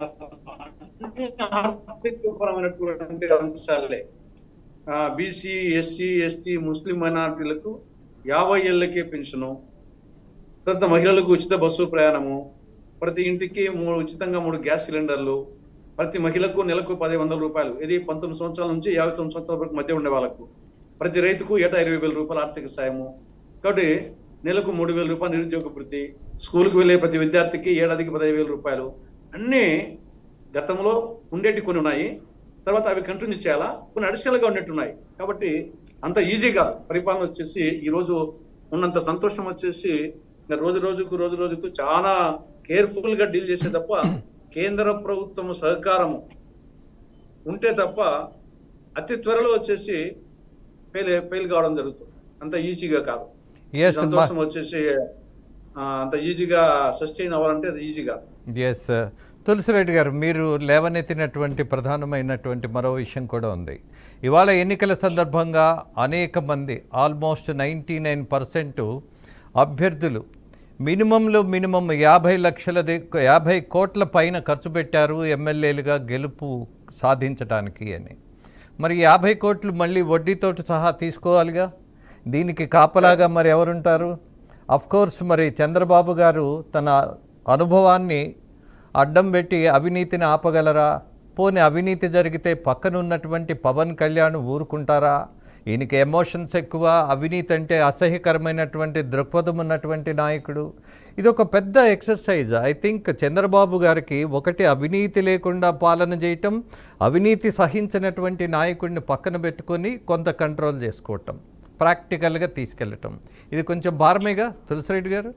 అన్ని ఆర్థికపరమైనటువంటి అంశాలే బీసీ ఎస్సీ ఎస్టీ ముస్లిం మైనారిటీలకు యాభై ఏళ్ళకే పెన్షను తర్వాత మహిళలకు ఉచిత బస్సు ప్రయాణము ప్రతి ఇంటికి మూడు ఉచితంగా మూడు గ్యాస్ సిలిండర్లు ప్రతి మహిళకు నెలకు పది వందల రూపాయలు ఇది పంతొమ్మిది సంవత్సరాల నుంచి యాభై తొమ్మిది సంవత్సరాల వరకు మధ్య ఉండే వాళ్ళకు ప్రతి రైతుకు ఏటా ఇరవై వేల రూపాయల ఆర్థిక సాయము కాబట్టి నెలకు మూడు వేల రూపాయలు నిరుద్యోగ భృతి స్కూల్కి వెళ్ళే ప్రతి విద్యార్థికి ఏడాదికి పదహైదు వేల రూపాయలు అన్నీ గతంలో ఉండేటి కొన్ని ఉన్నాయి తర్వాత అవి కంటిన్యూ చేయాలా కొన్ని అడిషనల్ గా ఉన్నట్టున్నాయి కాబట్టి అంత ఈజీ కాదు పరిపాలన వచ్చేసి ఈ రోజు ఉన్నంత సంతోషం వచ్చేసి ఇంకా రోజు రోజుకు రోజు రోజుకు చాలా కేర్ఫుల్ గా డీల్ చేసే తప్ప కేంద్ర ప్రభుత్వం సహకారము ఉంటే తప్ప అతి త్వరలో వచ్చేసి ఫెయిల్ ఫెయిల్ కావడం జరుగుతుంది అంత ఈజీగా కాదు ఈ ఎస్ సంతోషం వచ్చేసి ఆ, అంత ఈజీగా సస్టైన్ అవ్వాలంటే అది ఈజీ కాదు ఎస్ తులసిరెడ్డి గారు మీరు లేవనెత్తినటువంటి ప్రధానమైనటువంటి మరో విషయం కూడా ఉంది ఇవాళ ఎన్నికల సందర్భంగా అనేక మంది ఆల్మోస్ట్ నైంటీ నైన్ పర్సెంట్ అభ్యర్థులు మినిమంలో మినిమం యాభై లక్షల యాభై కోట్ల పైన ఖర్చు పెట్టారు ఎమ్మెల్యేలుగా గెలుపు సాధించడానికి అని మరి యాభై కోట్లు మళ్ళీ వడ్డీతోటి సహా తీసుకోవాలిగా దీనికి కాపలాగా మరి ఎవరుంటారు అఫ్ కోర్స్ మరి చంద్రబాబు గారు తన అనుభవాన్ని అడ్డం పెట్టి అవినీతిని ఆపగలరా పోనీ అవినీతి జరిగితే పక్కనున్నటువంటి పవన్ కళ్యాణ్ ఊరుకుంటారా ఈయనకి ఎమోషన్స్ ఎక్కువ అవినీతి అంటే అసహ్యకరమైనటువంటి దృక్పథం ఉన్నటువంటి నాయకుడు ఇది ఒక పెద్ద ఎక్సర్సైజ్ ఐ థింక్ చంద్రబాబు గారికి ఒకటి అవినీతి లేకుండా పాలన చేయటం అవినీతి సహించినటువంటి నాయకుడిని పక్కన పెట్టుకొని కొంత కంట్రోల్ చేసుకోవటం ప్రాక్టికల్గా తీసుకెళ్ళటం ఇది కొంచెం భారమేగా తులసిరెడ్డి గారు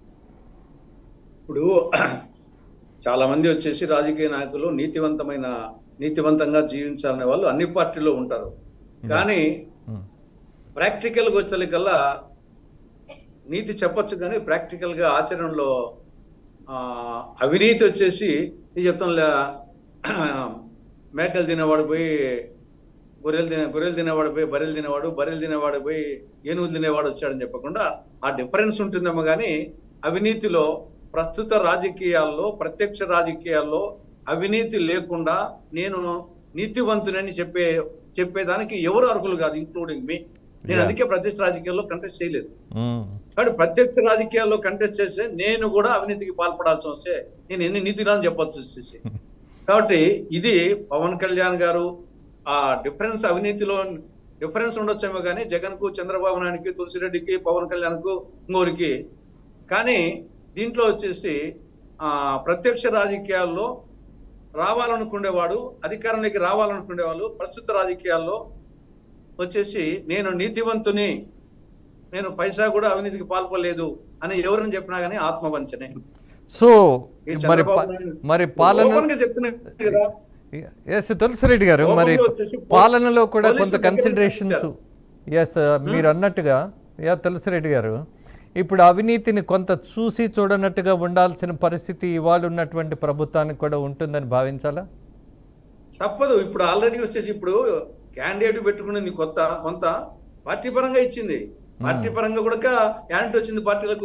ఇప్పుడు చాలా మంది వచ్చేసి రాజకీయ నాయకులు నీతివంతమైన నీతివంతంగా జీవించాలనే వాళ్ళు అన్ని పార్టీల్లో ఉంటారు కానీ ఉమ్. ప్రాక్టికల్ గా వచ్చేకల్లా నీతి చెప్పొచ్చు కానీ ప్రాక్టికల్ గా ఆచరణలో ఆ, అవినీతి వచ్చేసి ఇది చెప్తాం మేకలు తినేవాడు పోయి గొర్రెలు తినే గొర్రెలు తినేవాడు పోయి బర్రెలు తినేవాడు బర్రెలు తినేవాడు పోయి ఏనుగులు తినేవాడు వచ్చాడని చెప్పకుండా ఆ డిఫరెన్స్ ఉంటుందేమో కానీ అవినీతిలో ప్రస్తుత రాజకీయాల్లో ప్రత్యక్ష రాజకీయాల్లో అవినీతి లేకుండా నేను నీతివంతునని చెప్పే చెప్పేదానికి ఎవరు అర్హులు కాదు ఇంక్లూడింగ్ మీ నేను Yeah. అందుకే ప్రత్యక్ష రాజకీయాల్లో కంటెస్ట్ చేయలేదు ఉమ్. కాబట్టి ప్రత్యక్ష రాజకీయాల్లో కంటెస్ట్ చేస్తే నేను కూడా అవినీతికి పాల్పడాల్సి వస్తే నేను ఎన్ని నీతిరాని చెప్పొచ్చు వచ్చేసి కాబట్టి ఇది పవన్ కళ్యాణ్ గారు ఆ డిఫరెన్స్ అవినీతిలో డిఫరెన్స్ ఉండొచ్చేమో కానీ జగన్ కు చంద్రబాబు నాయుడుకి తులసిరెడ్డికి పవన్ కళ్యాణ్ కు ఇంకోరికి కానీ దీంట్లో వచ్చేసి ఆ ప్రత్యక్ష రాజకీయాల్లో రావాలనుకునేవాడు అధికారంలోకి రావాలనుకునేవాళ్ళు ప్రస్తుత రాజకీయాల్లో వచ్చేసి నేను నీతివంతుని నేను పైసా కూడా అవినీతికి పాల్పడలేదు అని ఎవరిని చెప్పినా గానీ ఆత్మవంచనే సో ఈ మరి చంద్రబాబు పా- నాయుడు మరి పాలన ఓపెన్ గా చెప్తున్నా కదా ఎస్ తులసిరెడ్డి గారు కోపంలో మరి వచ్చేసి పో- పాలనలో కూడా పోలీసులు కొంత దగ్గర కన్సిడరేషన్స్ ఇచ్చారు. ఎస్ మీరు అన్నట్టుగా యా తులసిరెడ్డి గారు ఇప్పుడు అవినీతిని కొంత చూసి చూడనట్టుగా ఉండాల్సిన పరిస్థితి ఇవాళ ఉన్నటువంటి ప్రభుత్వానికి కూడా ఉంటుందని భావించాలా తప్పదు ఇప్పుడు ఆల్రెడీ వచ్చేసి ఇప్పుడు క్యాండిడేట్ పెట్టుకునేది కొత్త కొంత పార్టీ పరంగా ఇచ్చింది పార్టీ పరంగా కూడా క్యాండిడేట్ వచ్చింది పార్టీలకు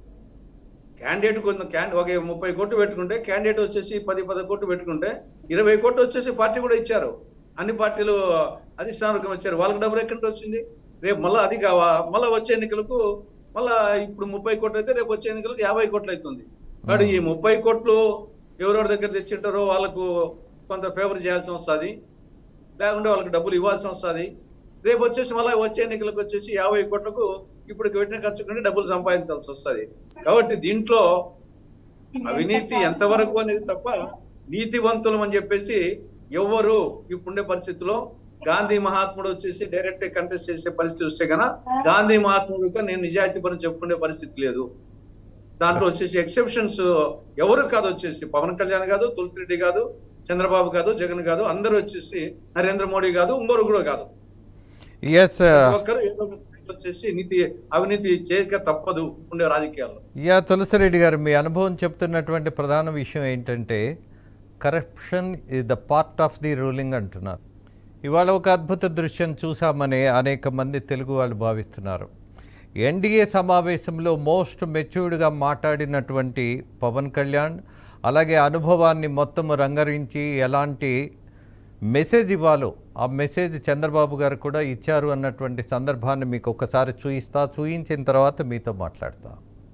క్యాండిడేట్ కొంత క్యాన్ ఒక ముప్పై కోట్లు పెట్టుకుంటే క్యాండిడేట్ వచ్చేసి పది పది కోట్లు పెట్టుకుంటే ఇరవై కోట్లు వచ్చేసి పార్టీ కూడా ఇచ్చారు అన్ని పార్టీలు అధిష్టానం వచ్చారు వాళ్ళకి డబ్బులు ఎక్కడి నుంచి వచ్చింది రేపు మళ్ళీ అది కావా మళ్ళీ వచ్చే ఎన్నికలకు మళ్ళా ఇప్పుడు ముప్పై కోట్లు అయితే రేపు వచ్చే ఎన్నికలకు యాభై కోట్లు అవుతుంది కాబట్టి ఈ ముప్పై కోట్లు ఎవరెవరి దగ్గర తెచ్చింటారో వాళ్ళకు కొంత ఫేవర్ చేయాల్సి వస్తుంది లేకుంటే వాళ్ళకి డబ్బులు ఇవ్వాల్సి వస్తుంది రేపు వచ్చేసి మళ్ళీ వచ్చే ఎన్నికలకు వచ్చేసి యాభై కోట్లకు ఇప్పుడు పెట్టిన ఖర్చు కంటే డబ్బులు సంపాదించాల్సి వస్తుంది కాబట్టి దీంట్లో అవినీతి ఎంతవరకు అనేది తప్ప నీతివంతులం అని చెప్పేసి ఎవ్వరు ఇప్పుడుండే పరిస్థితిలో గాంధీ మహాత్ముడు వచ్చేసి డైరెక్ట్ కంటెస్ట్ చేసే పరిస్థితి వస్తే కనుక గాంధీ మహాత్ముడుగా నేను నిజాయితీ పని చెప్పుకునే పరిస్థితి లేదు దాంట్లో వచ్చేసి ఎక్సెప్షన్స్ ఎవరు కాదు వచ్చేసి పవన్ కళ్యాణ్ కాదు తులసిరెడ్డి కాదు చంద్రబాబు కాదు జగన్ కాదు అందరూ వచ్చేసి నరేంద్ర మోడీ కాదు ఇంకొరు కూడా కాదు ఎస్ ప్రతి ఒక్కరు ఏదో ఒక స్థాయిలో వచ్చేసి నీతి అవినీతి చేయక తప్పదు ఉండే రాజకీయాల్లో యా తులసిరెడ్డి గారు మీ అనుభవం చెప్తున్నటువంటి ప్రధాన విషయం ఏంటంటే corruption is the part of the ruling అంటున్నారు ఇవాళ ఒక అద్భుత దృశ్యం చూసామని అనేక మంది తెలుగు వాళ్ళు భావిస్తున్నారు ఎన్డీఏ సమావేశంలో మోస్ట్ మెచ్యూర్డ్గా మాట్లాడినటువంటి పవన్ కళ్యాణ్ అలాగే అనుభవాన్ని మొత్తం రంగరించి ఎలాంటి మెసేజ్ ఇవ్వాలో ఆ మెసేజ్ చంద్రబాబు గారు కూడా ఇచ్చారు అన్నటువంటి సందర్భాన్ని మీకు ఒకసారి చూయిస్తా చూయించిన తర్వాత మీతో మాట్లాడతా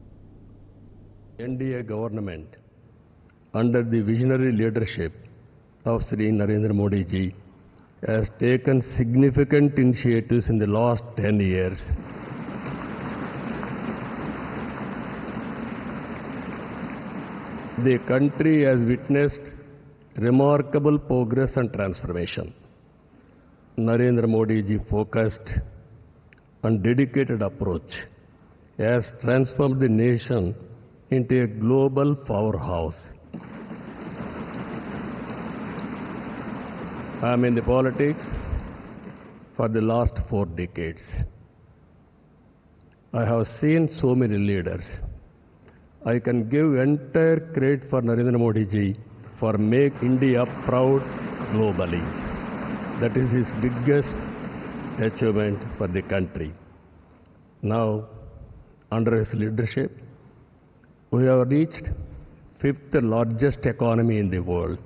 NDA government, under the visionary leadership of Sri Narendra Modi ji, has taken significant initiatives in the last 10 years. The country has witnessed remarkable progress and transformation. Narendra Modi ji focused and dedicated approach has transformed the nation into a global powerhouse. I am in the politics for the last four decades. I have seen so many leaders. I can give entire credit for Narendra Modi ji for make India proud globally. That is his biggest achievement for the country. Now, under his leadership, we have reached fifth largest economy in the world.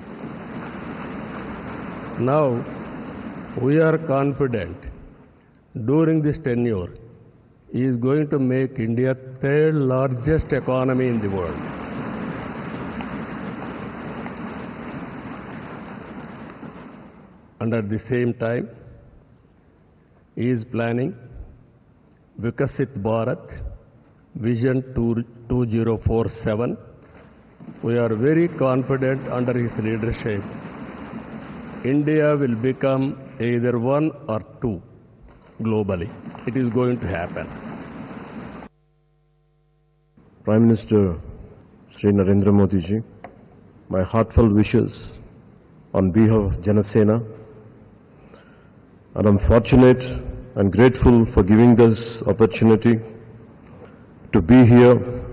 Now, we are confident during this tenure, he is going to make India third largest economy in the world. And at the same time, he is planning Vikasit Bharat Vision 2 2047. We are very confident under his leadership, India will become either one or two globally. It is going to happen. Prime Minister Sri Narendra Modi ji, my heartfelt wishes on behalf of Janasena, and I'm fortunate and grateful for giving this opportunity to be here.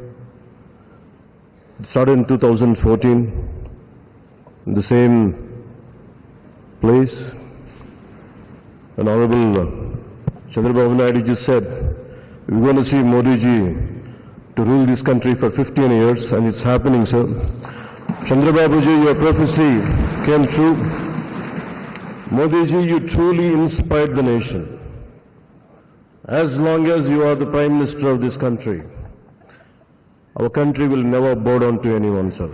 It started in 2014 in the same place. And Honorable uh, Chandrababu Naidu just said, we're going to see Modi ji to rule this country for 15 years, and it's happening, sir. Chandrababu ji, your prophecy came true. Modi ji, you truly inspired the nation. As long as you are the Prime Minister of this country, our country will never bow down to anyone, sir.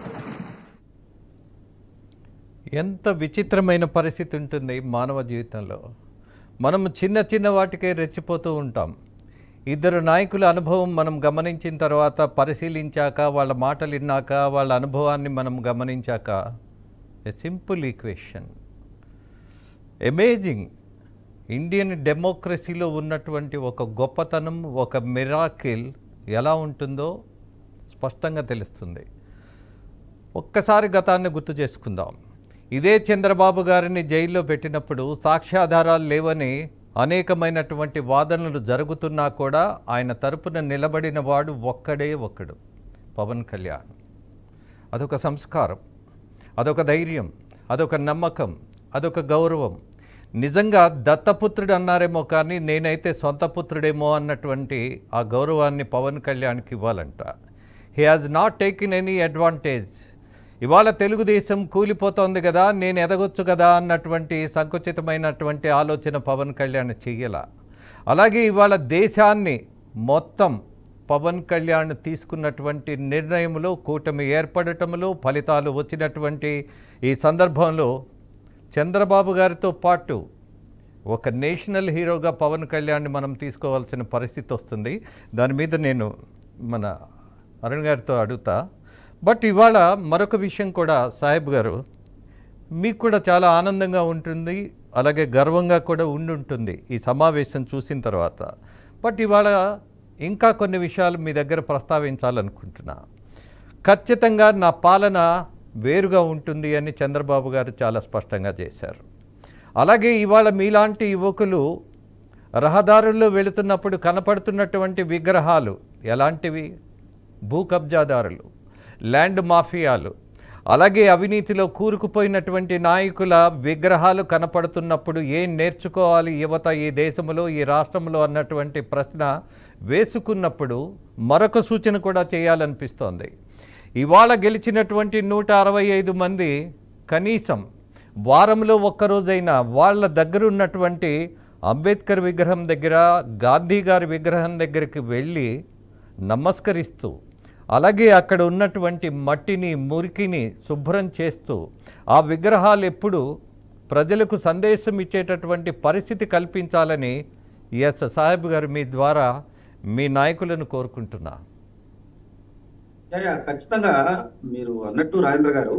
ఎంత విచిత్రమైన పరిస్థితి ఉంటుంది మానవ జీవితంలో మనం చిన్న చిన్న వాటికే రెచ్చిపోతూ ఉంటాం ఇద్దరు నాయకుల అనుభవం మనం గమనించిన తర్వాత పరిశీలించాక వాళ్ళ మాటలు విన్నాక వాళ్ళ అనుభవాన్ని మనం గమనించాక a simple equation amazing Indian డెమోక్రసీలో ఉన్నటువంటి ఒక గొప్పతనం ఒక మిరాకిల్ ఎలా ఉంటుందో స్పష్టంగా తెలుస్తుంది ఒక్కసారి గతాన్ని గుర్తు చేసుకుందాం ఇదే చంద్రబాబు గారిని జైల్లో పెట్టినప్పుడు సాక్ష్యాధారాలు లేవని అనేకమైనటువంటి వాదనలు జరుగుతున్నా కూడా ఆయన తరపున నిలబడిన వాడు ఒక్కడే ఒక్కడు పవన్ కళ్యాణ్ అదొక సంస్కారం అదొక ధైర్యం అదొక నమ్మకం అదొక గౌరవం నిజంగా దత్తపుత్రుడు అన్నారేమో కానీ నేనైతే సొంత పుత్రుడేమో అన్నటువంటి ఆ గౌరవాన్ని పవన్ కళ్యాణ్కి ఇవ్వాలంట he has not taken any advantage ఇవాళ తెలుగుదేశం కూలిపోతోంది కదా నేను ఎదగొచ్చు కదా అన్నటువంటి సంకుచితమైనటువంటి ఆలోచన పవన్ కళ్యాణ్ చెయ్యాల అలాగే ఇవాళ దేశాన్ని మొత్తం పవన్ కళ్యాణ్ తీసుకున్నటువంటి నిర్ణయంలో కూటమి ఏర్పడటంలో ఫలితాలు వచ్చినటువంటి ఈ సందర్భంలో చంద్రబాబు గారితో పాటు ఒక నేషనల్ హీరోగా పవన్ కళ్యాణ్ని మనం తీసుకోవాల్సిన పరిస్థితి వస్తుంది దాని మీద నేను మన అరుణ్ గారితో అడుగుతా బట్ ఇవాళ మరొక విషయం కూడా సాహెబ్ గారు మీకు కూడా చాలా ఆనందంగా ఉంటుంది అలాగే గర్వంగా కూడా ఉండి ఉంటుంది ఈ సమావేశం చూసిన తర్వాత బట్ ఇవాళ ఇంకా కొన్ని విషయాలు మీ దగ్గర ప్రస్తావించాలనుకుంటున్నా ఖచ్చితంగా నా పాలన వేరుగా ఉంటుంది అని చంద్రబాబు గారు చాలా స్పష్టంగా చేశారు అలాగే ఇవాళ మీలాంటి యువకులు రహదారుల్లో వెళుతున్నప్పుడు కనపడుతున్నటువంటి విగ్రహాలు ఎలాంటివి భూ కబ్జాదారులు ల్యాండ్ మాఫియాలు అలాగే అవినీతిలో కూరుకుపోయినటువంటి నాయకుల విగ్రహాలు కనపడుతున్నప్పుడు ఏం నేర్చుకోవాలి యువత ఈ దేశంలో ఈ రాష్ట్రంలో అన్నటువంటి ప్రశ్న వేసుకున్నప్పుడు మరొక సూచన కూడా చేయాలనిపిస్తోంది ఇవాళ గెలిచినటువంటి నూట అరవై ఐదు మంది కనీసం వారంలో ఒక్కరోజైనా వాళ్ళ దగ్గర ఉన్నటువంటి అంబేద్కర్ విగ్రహం దగ్గర గాంధీ గారి విగ్రహం దగ్గరికి వెళ్ళి నమస్కరిస్తూ అలాగే అక్కడ ఉన్నటువంటి మట్టిని మురికిని శుభ్రం చేస్తూ ఆ విగ్రహాలు ఎప్పుడు ప్రజలకు సందేశం ఇచ్చేటటువంటి పరిస్థితి కల్పించాలని ఎస్ సాహెబ్ గారు మీ ద్వారా మీ నాయకులను కోరుకుంటున్నా యా, యా, ఖచ్చితంగా మీరు అన్నట్టు రాజేంద్ర గారు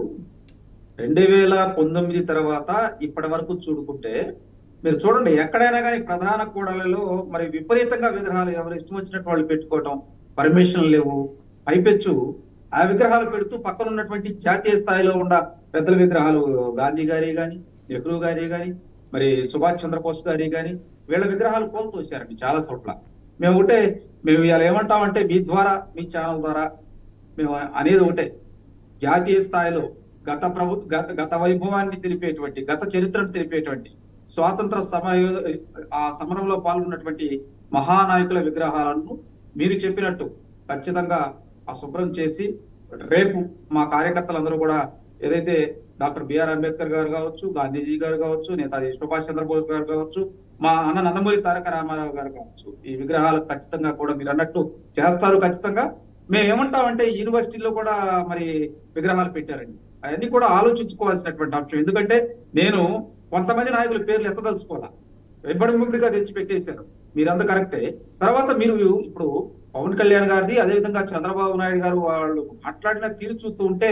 రెండు వేల పంతొమ్మిది తర్వాత ఇప్పటి వరకు చూడుకుంటే మీరు చూడండి ఎక్కడైనా కానీ ప్రధాన కూడలలో మరి విపరీతంగా విగ్రహాలు ఎవరు ఇష్టం వచ్చినట్టు వాళ్ళు పెట్టుకోవటం పర్మిషన్ లేవు పైపెచ్చు ఆ విగ్రహాలు పెడుతూ పక్కన ఉన్నటువంటి జాతీయ స్థాయిలో ఉన్న పెద్దల విగ్రహాలు గాంధీ గారి గాని నెహ్రూ గారి గాని మరి సుభాష్ చంద్రబోస్ గారి గాని వీళ్ళ విగ్రహాలు కోల్తోసారండి చాలా చోట్ల మేము ఒకటే మేము ఇలా ఏమంటామంటే మీ ద్వారా మీ ఛానల్ ద్వారా మేము అనేది ఒకటే జాతీయ స్థాయిలో గత ప్రభు గత గత వైభవాన్ని తెలిపేటువంటి గత చరిత్రను తెలిపేటువంటి స్వాతంత్ర సమయ ఆ సమరంలో పాల్గొన్నటువంటి మహానాయకుల విగ్రహాలను మీరు చెప్పినట్టు ఖచ్చితంగా ఆ శుభ్రం చేసి రేపు మా కార్యకర్తలందరూ కూడా ఏదైతే డాక్టర్ బిఆర్ అంబేద్కర్ గారు కావచ్చు గాంధీజీ గారు కావచ్చు నేతాజీ సుభాష్ చంద్రబోస్ గారు కావచ్చు మా అన్న నందమూరి తారక రామారావు గారు కావచ్చు ఈ విగ్రహాలు ఖచ్చితంగా కూడా మీరు అన్నట్టు చేస్తారు ఖచ్చితంగా మేము ఏమంటామంటే యూనివర్సిటీలో కూడా మరి విగ్రహాలు పెట్టారండి అవన్నీ కూడా ఆలోచించుకోవాల్సినటువంటి అంశం ఎందుకంటే నేను కొంతమంది నాయకుల పేర్లు ఎత్తదలుచుకోవాలా వెంబడి ముగ్గుడిగా తెచ్చి పెట్టేశారు మీరంతా కరెక్టే తర్వాత మీరు ఇప్పుడు పవన్ కళ్యాణ్ గారిది అదేవిధంగా చంద్రబాబు నాయుడు గారు వాళ్ళు మాట్లాడిన తీరు చూస్తూ ఉంటే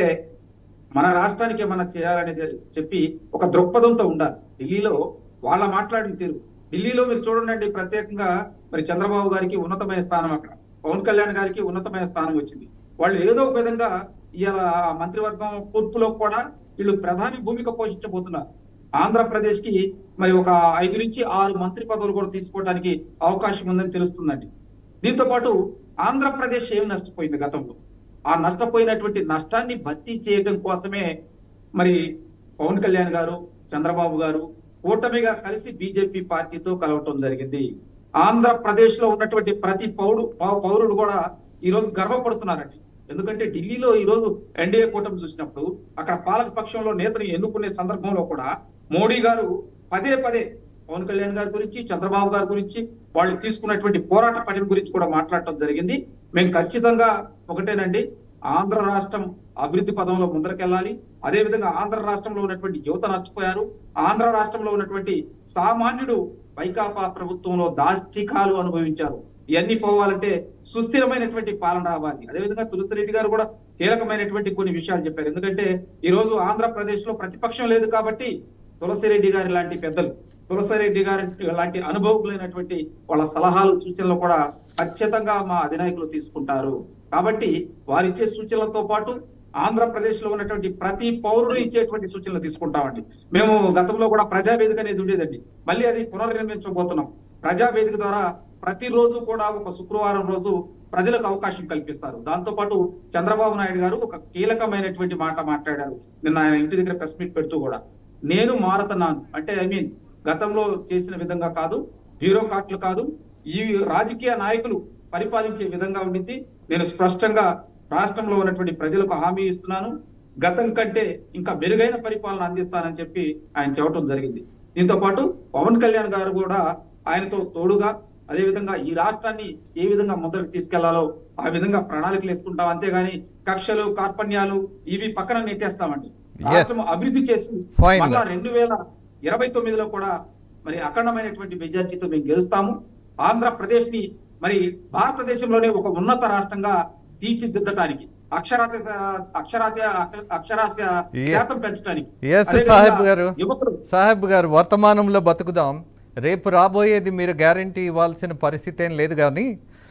మన రాష్ట్రానికి ఏమన్నా చేయాలని చె- చెప్పి ఒక దృక్పథంతో ఉండాలి ఢిల్లీలో వాళ్ళ మాట్లాడిన తీరు ఢిల్లీలో మీరు చూడండి ప్రత్యేకంగా మరి చంద్రబాబు గారికి ఉన్నతమైన స్థానం అక్కడ పవన్ కళ్యాణ్ గారికి ఉన్నతమైన స్థానం వచ్చింది వాళ్ళు ఏదో ఒక విధంగా ఇవాళ ఆ మంత్రివర్గం కూర్పులో కూడా వీళ్ళు ప్రధాని భూమిక పోషించబోతున్నారు ఆంధ్రప్రదేశ్ కి మరి ఒక ఐదు నుంచి ఆరు మంత్రి పదవులు కూడా తీసుకోవడానికి అవకాశం ఉందని తెలుస్తుందండి దీంతో పాటు ఆంధ్రప్రదేశ్ ఏం నష్టపోయింది గతంలో ఆ నష్టపోయినటువంటి నష్టాన్ని భర్తీ చేయడం కోసమే మరి పవన్ కళ్యాణ్ గారు చంద్రబాబు గారు కూటమిగా కలిసి బీజేపీ పార్టీతో కలవటం జరిగింది ఆంధ్రప్రదేశ్ లో ఉన్నటువంటి ప్రతి పౌరు పౌ- పౌరుడు కూడా ఈ రోజు గర్వపడుతున్నారండి ఎందుకంటే ఢిల్లీలో ఈ రోజు ఎన్డీఏ కూటమి చూసినప్పుడు అక్కడ పాలక పక్షంలో నేతను ఎన్నుకునే సందర్భంలో కూడా మోడీ గారు పదే పదే పవన్ కళ్యాణ్ గారి గురించి చంద్రబాబు గారి గురించి వాళ్ళు తీసుకున్నటువంటి పోరాట పని గురించి కూడా మాట్లాడటం జరిగింది మేము ఖచ్చితంగా ఒకటేనండి ఆంధ్ర రాష్ట్రం అభివృద్ధి పదంలో ముందరకెళ్ళాలి అదే విధంగా ఆంధ్ర రాష్ట్రంలో ఉన్నటువంటి యువత నష్టపోయారు ఆంధ్ర రాష్ట్రంలో ఉన్నటువంటి సామాన్యుడు వైకాపా ప్రభుత్వంలో దాష్టికాలు అనుభవించారు ఇవన్నీ పోవాలంటే సుస్థిరమైనటువంటి పాలన రావాలి అదేవిధంగా తులసిరెడ్డి గారు కూడా కీలకమైనటువంటి కొన్ని విషయాలు చెప్పారు ఎందుకంటే ఈ రోజు ఆంధ్రప్రదేశ్ లో ప్రతిపక్షం లేదు కాబట్టి తులసిరెడ్డి గారి లాంటి పెద్దలు తులసిరెడ్డి గారి లాంటి అనుభవకులైనటువంటి వాళ్ళ సలహాలు సూచనలు కూడా ఖచ్చితంగా మా అధినాయకులు తీసుకుంటారు కాబట్టి వారు ఇచ్చే సూచనలతో పాటు ఆంధ్రప్రదేశ్ లో ఉన్నటువంటి ప్రతి పౌరుడు ఇచ్చేటువంటి సూచనలు తీసుకుంటామండి మేము గతంలో కూడా ప్రజావేదిక అనేది ఉండేదండి మళ్ళీ అది పునర్నిర్మించబోతున్నాం ప్రజావేదిక ద్వారా ప్రతిరోజు కూడా ఒక శుక్రవారం రోజు ప్రజలకు అవకాశం కల్పిస్తారు దాంతో పాటు చంద్రబాబు నాయుడు గారు ఒక కీలకమైనటువంటి మాట మాట్లాడారు నిన్న ఆయన ఇంటి దగ్గర ప్రెస్ మీట్ పెడుతూ కూడా నేను మారుతున్నాను అంటే ఐ మీన్ గతంలో చేసిన విధంగా కాదు బ్యూరోక్రాట్లు కాదు ఈ రాజకీయ నాయకులు పరిపాలించే విధంగా ఉండింది నేను స్పష్టంగా రాష్ట్రంలో ఉన్నటువంటి ప్రజలకు హామీ ఇస్తున్నాను గతం కంటే ఇంకా మెరుగైన పరిపాలన అందిస్తానని చెప్పి ఆయన చెప్పడం జరిగింది దీంతో పాటు పవన్ కళ్యాణ్ గారు కూడా ఆయనతో తోడుగా అదే విధంగా ఈ రాష్ట్రాన్ని ఏ విధంగా ముందరకు తీసుకెళ్లాలో ఆ విధంగా ప్రణాళికలు వేసుకుంటాం అంతేగాని కక్షలు కార్పణ్యాలు ఇవి పక్కన నెట్టేస్తామండి Yes. రాష్ట్రం అభివృద్ధి చేసి Fine. మళ్ళా రెండు వేల ఇరవై తొమ్మిదిలో కూడా మరి అఖండమైనటువంటి మెజార్టీతో మేము గెలుస్తాము ఆంధ్రప్రదేశ్ ని మరి భారతదేశంలోనే ఒక ఉన్నత రాష్ట్రంగా తీర్చిదిద్దటానికి అక్షరాత అక్షరాత అక్షరాస్య Yeah. శాతం పెంచడానికి Yes, అదేవిధంగా సాహెబ్ గారు. యువకులు సాహెబ్ గారు వర్తమానంలో బతుకుదాం రేపు రాబోయేది మీరు గ్యారంటీ ఇవ్వాల్సిన పరిస్థితి ఏం లేదు కానీ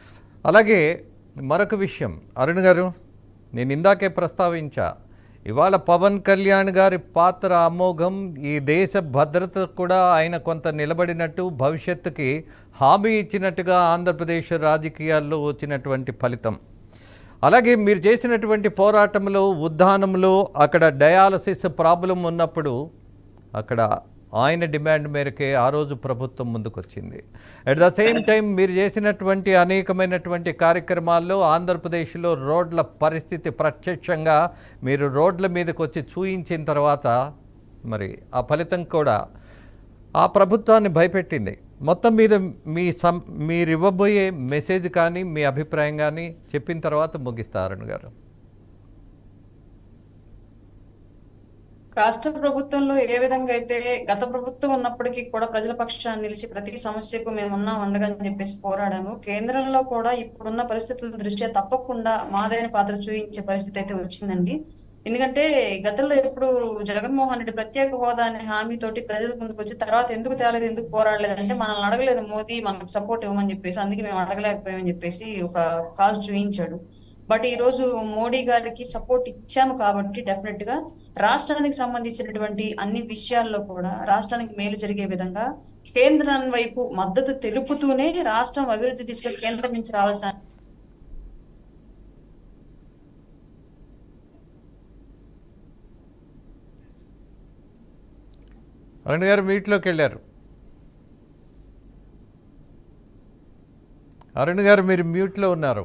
అలాగే మరొక విషయం అరుణ్ గారు నేను ఇందాకే ప్రస్తావించా ఇవాళ పవన్ కళ్యాణ్ గారి పాత్ర అమోఘం ఈ దేశ భద్రత కూడా ఆయన కొంత నిలబడినట్టు భవిష్యత్తుకి హామీ ఇచ్చినట్టుగా ఆంధ్రప్రదేశ్ రాజకీయాల్లో వచ్చినటువంటి ఫలితం అలాగే మీరు చేసినటువంటి పోరాటంలో ఉద్దానంలో అక్కడ డయాలసిస్ ప్రాబ్లం ఉన్నప్పుడు అక్కడ ఆయన డిమాండ్ మేరకే ఆ రోజు ప్రభుత్వం ముందుకొచ్చింది అట్ ద సేమ్ టైం మీరు చేసినటువంటి అనేకమైనటువంటి కార్యక్రమాల్లో ఆంధ్రప్రదేశ్లో రోడ్ల పరిస్థితి ప్రత్యక్షంగా మీరు రోడ్ల మీదకి వచ్చి చూయించిన తర్వాత మరి ఆ ఫలితం కూడా ఆ ప్రభుత్వాన్ని భయపెట్టింది మొత్తం మీద మీ సం మీరు ఇవ్వబోయే మెసేజ్ కానీ మీ అభిప్రాయం కానీ చెప్పిన తర్వాత ముగిస్తారు అరుణ్ గారు రాష్ట్ర ప్రభుత్వంలో ఏ విధంగా అయితే గత ప్రభుత్వం ఉన్నప్పటికీ కూడా ప్రజల పక్షాన్ని నిలిచి ప్రతి సమస్యకు మేము ఉన్నాం అండగా అని చెప్పేసి పోరాడాము కేంద్రంలో కూడా ఇప్పుడున్న పరిస్థితుల దృష్ట్యా తప్పకుండా మాదైన పాత్ర చూపించే పరిస్థితి అయితే వచ్చిందండి ఎందుకంటే గతంలో ఎప్పుడు జగన్మోహన్ రెడ్డి ప్రత్యేక హోదా అనే హామీతోటి ప్రజల ముందుకు వచ్చి తర్వాత ఎందుకు తేలేదు ఎందుకు పోరాడలేదు అంటే మనల్ని అడగలేదు మోదీ మనకు సపోర్ట్ ఇవ్వమని చెప్పేసి అందుకే మేము అడగలేకపోయామని చెప్పేసి ఒక కాజ్ చూపించాడు బట్ ఈ రోజు మోడీ గారికి సపోర్ట్ ఇచ్చాము కాబట్టి డెఫినెట్ గా రాష్ట్రానికి సంబంధించినటువంటి అన్ని విషయాల్లో కూడా రాష్ట్రానికి మేలు జరిగే విధంగా కేంద్రం వైపు మద్దతు తెలుపుతూనే రాష్ట్రం అభివృద్ధి దిశగా కేంద్రం నుంచి రావాల్సిన అరుణ్ గారు మీట్లోకి వెళ్ళారు అరుణ్ గారు మీరు మ్యూట్లో ఉన్నారు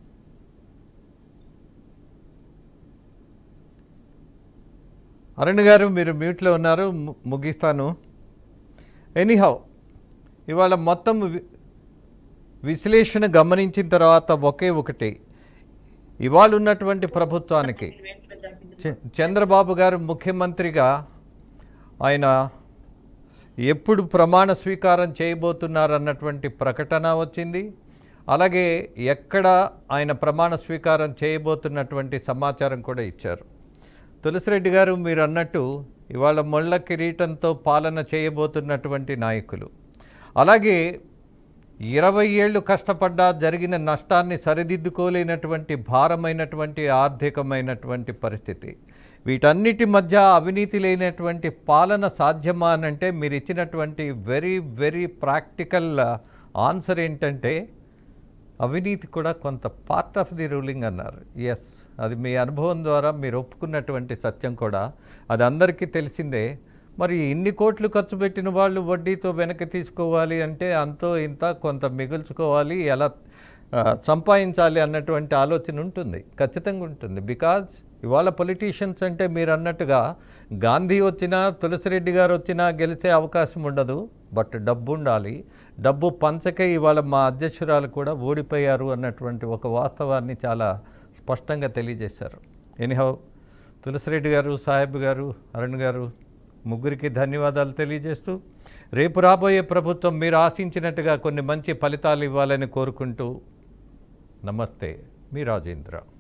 అరుణ్ గారు మీరు మ్యూట్లో ఉన్నారు ము- ముగిస్తాను ఎనీహౌ ఇవాళ మొత్తం వి- విశ్లేషణ గమనించిన తర్వాత ఒకే ఒకటి ఇవాళ ఉన్నటువంటి ప్రభుత్వానికి చ- చంద్రబాబు గారు ముఖ్యమంత్రిగా ఆయన ఎప్పుడు ప్రమాణ స్వీకారం చేయబోతున్నారన్నటువంటి ప్రకటన వచ్చింది అలాగే ఎక్కడ ఆయన ప్రమాణ స్వీకారం చేయబోతున్నటువంటి సమాచారం కూడా ఇచ్చారు తులసిరెడ్డి గారు మీరు అన్నట్టు ఇవాళ మొళ్ళ కిరీటంతో పాలన చేయబోతున్నటువంటి నాయకులు అలాగే ఇరవై ఏళ్ళు కష్టపడ్డా జరిగిన నష్టాన్ని సరిదిద్దుకోలేనటువంటి భారమైనటువంటి ఆర్థికమైనటువంటి పరిస్థితి వీటన్నిటి మధ్య అవినీతి లేనటువంటి పాలన సాధ్యమా అని అంటే మీరు ఇచ్చినటువంటి వెరీ వెరీ ప్రాక్టికల్ ఆన్సర్ ఏంటంటే అవినీతి కూడా కొంత పార్ట్ ఆఫ్ ది రూలింగ్ అన్నారు ఎస్ అది మీ అనుభవం ద్వారా మీరు ఒప్పుకున్నటువంటి సత్యం కూడా అది అందరికీ తెలిసిందే మరి ఇన్ని కోట్లు ఖర్చు పెట్టిన వాళ్ళు వడ్డీతో వెనక్కి తీసుకోవాలి అంటే అంతో ఇంత కొంత మిగుల్చుకోవాలి ఎలా ఆ, సంపాదించాలి అన్నటువంటి ఆలోచన ఉంటుంది ఖచ్చితంగా ఉంటుంది బికాజ్ ఇవాళ పొలిటీషియన్స్ అంటే మీరు అన్నట్టుగా గాంధీ వచ్చినా తులసిరెడ్డి గారు వచ్చినా గెలిచే అవకాశం ఉండదు బట్ డబ్బు ఉండాలి డబ్బు పంచకే ఇవాళ మా అధ్యక్షురాలు కూడా ఓడిపోయారు అన్నటువంటి ఒక వాస్తవాన్ని చాలా స్పష్టంగా తెలియజేశారు ఎనీహౌ తులసిరెడ్డి గారు సాహెబ్ గారు అరుణ్ గారు ముగ్గురికి ధన్యవాదాలు తెలియజేస్తూ రేపు రాబోయే ప్రభుత్వం మీరు ఆశించినట్టుగా కొన్ని మంచి ఫలితాలు ఇవ్వాలని కోరుకుంటూ నమస్తే మీ రాజేంద్ర